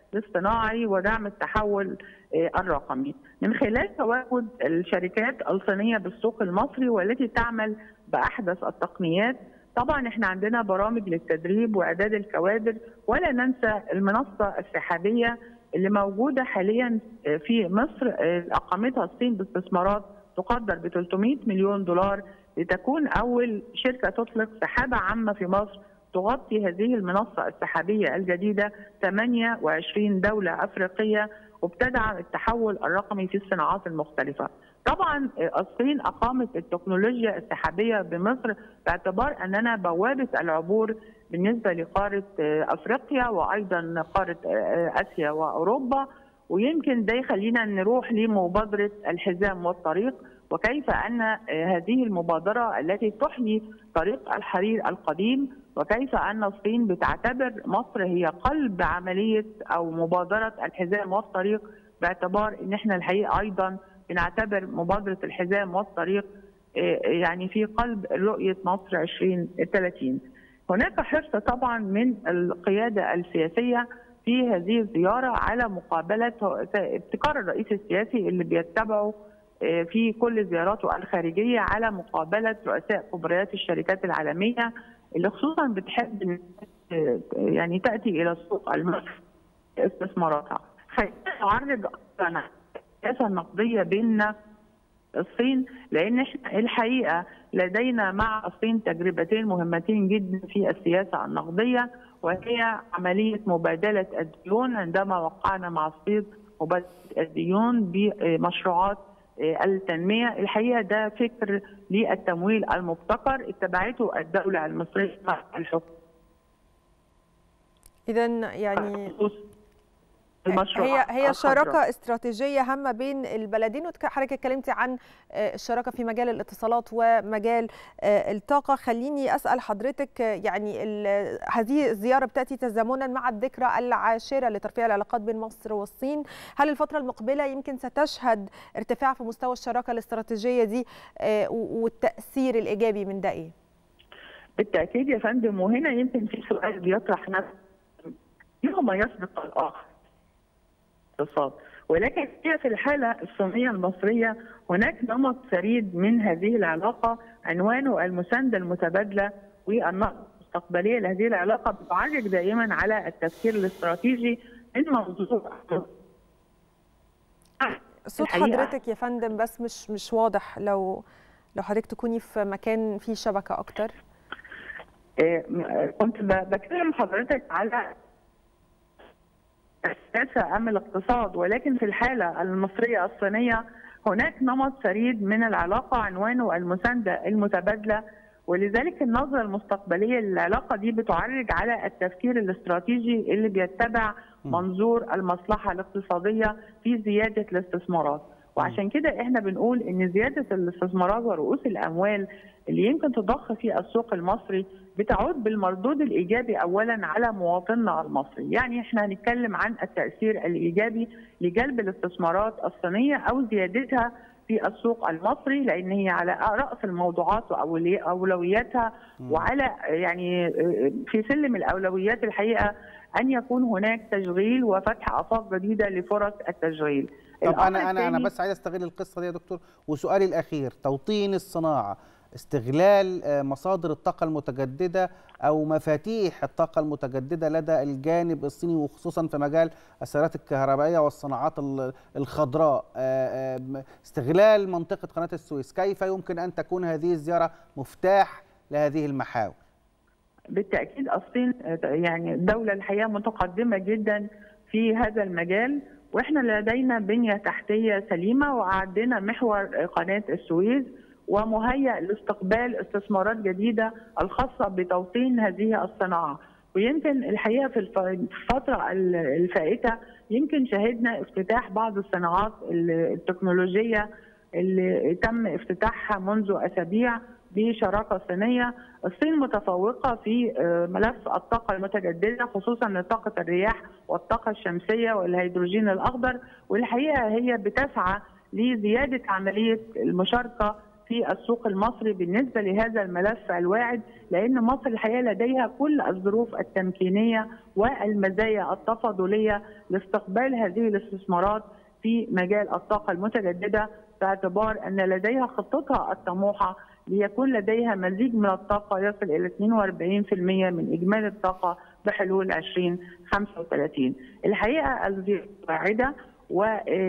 الاصطناعي ودعم التحول آه، الرقمي من خلال تواجد الشركات الصينيه بالسوق المصري والتي تعمل باحدث التقنيات طبعا احنا عندنا برامج للتدريب واعداد الكوادر ولا ننسى المنصه السحابيه اللي موجوده حاليا في مصر آه، اقامتها الصين باستثمارات تقدر ب 300 مليون دولار لتكون اول شركه تطلق سحابه عامه في مصر تغطي هذه المنصه السحابيه الجديده 28 دوله افريقيه وبتدعم التحول الرقمي في الصناعات المختلفه. طبعا آه، الصين اقامت التكنولوجيا السحابيه بمصر باعتبار اننا بوابه العبور بالنسبه لقاره آه، افريقيا وايضا قاره آه، اسيا واوروبا ويمكن ده يخلينا نروح لمبادره الحزام والطريق وكيف ان آه، هذه المبادره التي تحيي طريق الحرير القديم وكيف ان الصين بتعتبر مصر هي قلب عمليه او مبادره الحزام والطريق باعتبار ان احنا الحقيقه ايضا بنعتبر مبادره الحزام والطريق آه، يعني في قلب رؤيه مصر 2030 هناك حرص طبعا من القياده السياسيه في هذه الزياره على مقابله ابتكار الرئيس السياسي اللي بيتبعه آه، في كل زياراته الخارجيه على مقابله رؤساء كبريات الشركات العالميه اللي خصوصا بتحب إن، آه، يعني تاتي الى السوق المصري استثماراتها. خلينا نعرض أصلاً السياسه النقديه بيننا الصين لان احنا الحقيقه لدينا مع الصين تجربتين مهمتين جدا في السياسه النقديه وهي عمليه مبادله الديون عندما وقعنا مع الصين مبادله الديون بمشروعات التنميه الحقيقه ده فكر للتمويل المبتكر اتبعته الدوله المصريه مع الحكومه اذا يعني هي المشروعات هي الخضراء. شراكه استراتيجيه هامه بين البلدين وحضرتك اتكلمتي عن آه، الشراكه في مجال الاتصالات ومجال آه، الطاقه خليني اسال حضرتك آه، يعني ال- هذه الزياره بتاتي تزامنا مع الذكرى العاشره لترفيع العلاقات بين مصر والصين هل الفتره المقبله يمكن ستشهد ارتفاع في مستوى الشراكه الاستراتيجيه دي آه، و- والتاثير الايجابي من ده ايه بالتاكيد يا فندم وهنا يمكن في سؤال بيطرح نفسه يوم يسبق الاخر اقتصاد ولكن هي في الحاله الصينيه المصريه هناك نمط فريد من هذه العلاقه عنوانه المسانده المتبادله والنقطه المستقبليه لهذه العلاقه بتعرج دائما على التفكير الاستراتيجي من منظور صوت الحقيقة- حضرتك يا فندم بس مش مش واضح لو لو حضرتك تكوني في مكان فيه شبكه اكتر آه، م- كنت ب- بكلم حضرتك على السياسة أم الاقتصاد ولكن في الحالة المصرية الصينية هناك نمط فريد من العلاقة عنوانه المساندة المتبادلة ولذلك النظرة المستقبلية للعلاقة دي بتعرج على التفكير الاستراتيجي اللي بيتبع منظور المصلحة الاقتصادية في زيادة الاستثمارات وعشان كده احنا بنقول ان زيادة الاستثمارات ورؤوس الاموال اللي يمكن تضخ في السوق المصري بتعود بالمردود الايجابي اولا على مواطننا المصري، يعني احنا هنتكلم عن التاثير الايجابي لجلب الاستثمارات الصينيه او زيادتها في السوق المصري لان هي على راس الموضوعات واولوياتها وعلى يعني في سلم الاولويات الحقيقه ان يكون هناك تشغيل وفتح افاق جديده لفرص التشغيل. طب الأمر انا انا انا الثاني- بس عايز استغل القصه دي يا دكتور وسؤالي الاخير توطين الصناعه استغلال آه، مصادر الطاقه المتجدده او مفاتيح الطاقه المتجدده لدى الجانب الصيني وخصوصا في مجال السيارات الكهربائيه والصناعات ال- الخضراء آه، آه، م- استغلال منطقه قناه السويس كيف يمكن ان تكون هذه الزياره مفتاح لهذه المحاور بالتاكيد الصين يعني دوله الحقيقه متقدمه جدا في هذا المجال واحنا لدينا بنيه تحتيه سليمه وعندنا محور قناه السويس ومهيأ لاستقبال استثمارات جديده الخاصه بتوطين هذه الصناعه ويمكن الحقيقه في الف- الفتره ال- الفائته يمكن شهدنا افتتاح بعض الصناعات ال- التكنولوجيه اللي تم افتتاحها منذ اسابيع بشراكه صينيه، الصين متفوقه في آه، ملف الطاقه المتجدده خصوصا طاقه الرياح والطاقه الشمسيه والهيدروجين الاخضر والحقيقه هي بتسعى لزياده عمليه المشاركه في السوق المصري بالنسبه لهذا الملف الواعد لان مصر الحقيقه لديها كل الظروف التمكينيه والمزايا التفاضليه لاستقبال هذه الاستثمارات في مجال الطاقه المتجدده باعتبار ان لديها خطتها الطموحه ليكون لديها مزيج من الطاقه يصل الى 42% من اجمالي الطاقه بحلول 2035 الحقيقه الزياره واعده و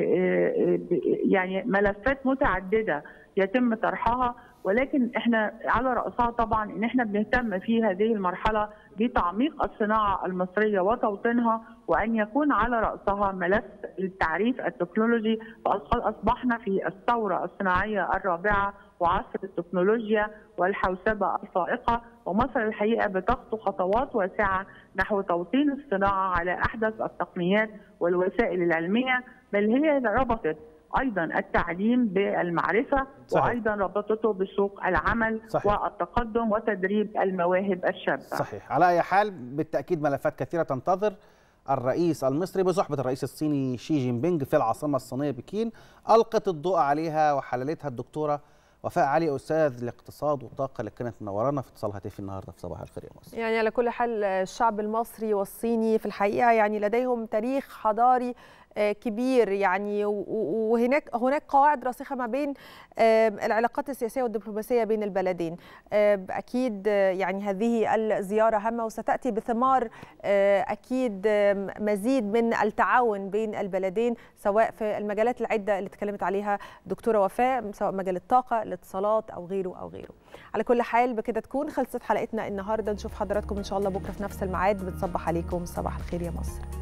يعني ملفات متعدده يتم طرحها ولكن احنا على راسها طبعا ان احنا بنهتم في هذه المرحله بتعميق الصناعه المصريه وتوطينها وان يكون على راسها ملف التعريف التكنولوجي فقد اصبحنا في الثوره الصناعيه الرابعه وعصر التكنولوجيا والحوسبه الفائقه ومصر الحقيقه بتخطو خطوات واسعه نحو توطين الصناعه على احدث التقنيات والوسائل العلميه بل هي ربطت ايضا التعليم بالمعرفه صحيح. وايضا ربطته بسوق العمل صحيح. والتقدم وتدريب المواهب الشابه صحيح على اي حال بالتاكيد ملفات كثيره تنتظر الرئيس المصري بصحبة الرئيس الصيني شي جين بينج في العاصمة الصينية بكين ألقت الضوء عليها وحللتها الدكتورة وفاء علي أستاذ الاقتصاد والطاقة اللي كانت منورانا في اتصال هاتفي النهاردة في صباح الخير يا مصر يعني على كل حال الشعب المصري والصيني في الحقيقة يعني لديهم تاريخ حضاري آه، كبير يعني و- و- وهناك هناك قواعد راسخة ما بين آه، العلاقات السياسية والدبلوماسية بين البلدين آه، أكيد آه، يعني هذه الزيارة هامة وستأتي بثمار آه، أكيد آه، مزيد من التعاون بين البلدين سواء في المجالات العدة اللي اتكلمت عليها دكتورة وفاء سواء مجال الطاقة الاتصالات أو غيره أو غيره على كل حال بكده تكون خلصت حلقتنا النهارده نشوف حضراتكم ان شاء الله بكره في نفس الميعاد بتصبح عليكم صباح الخير يا مصر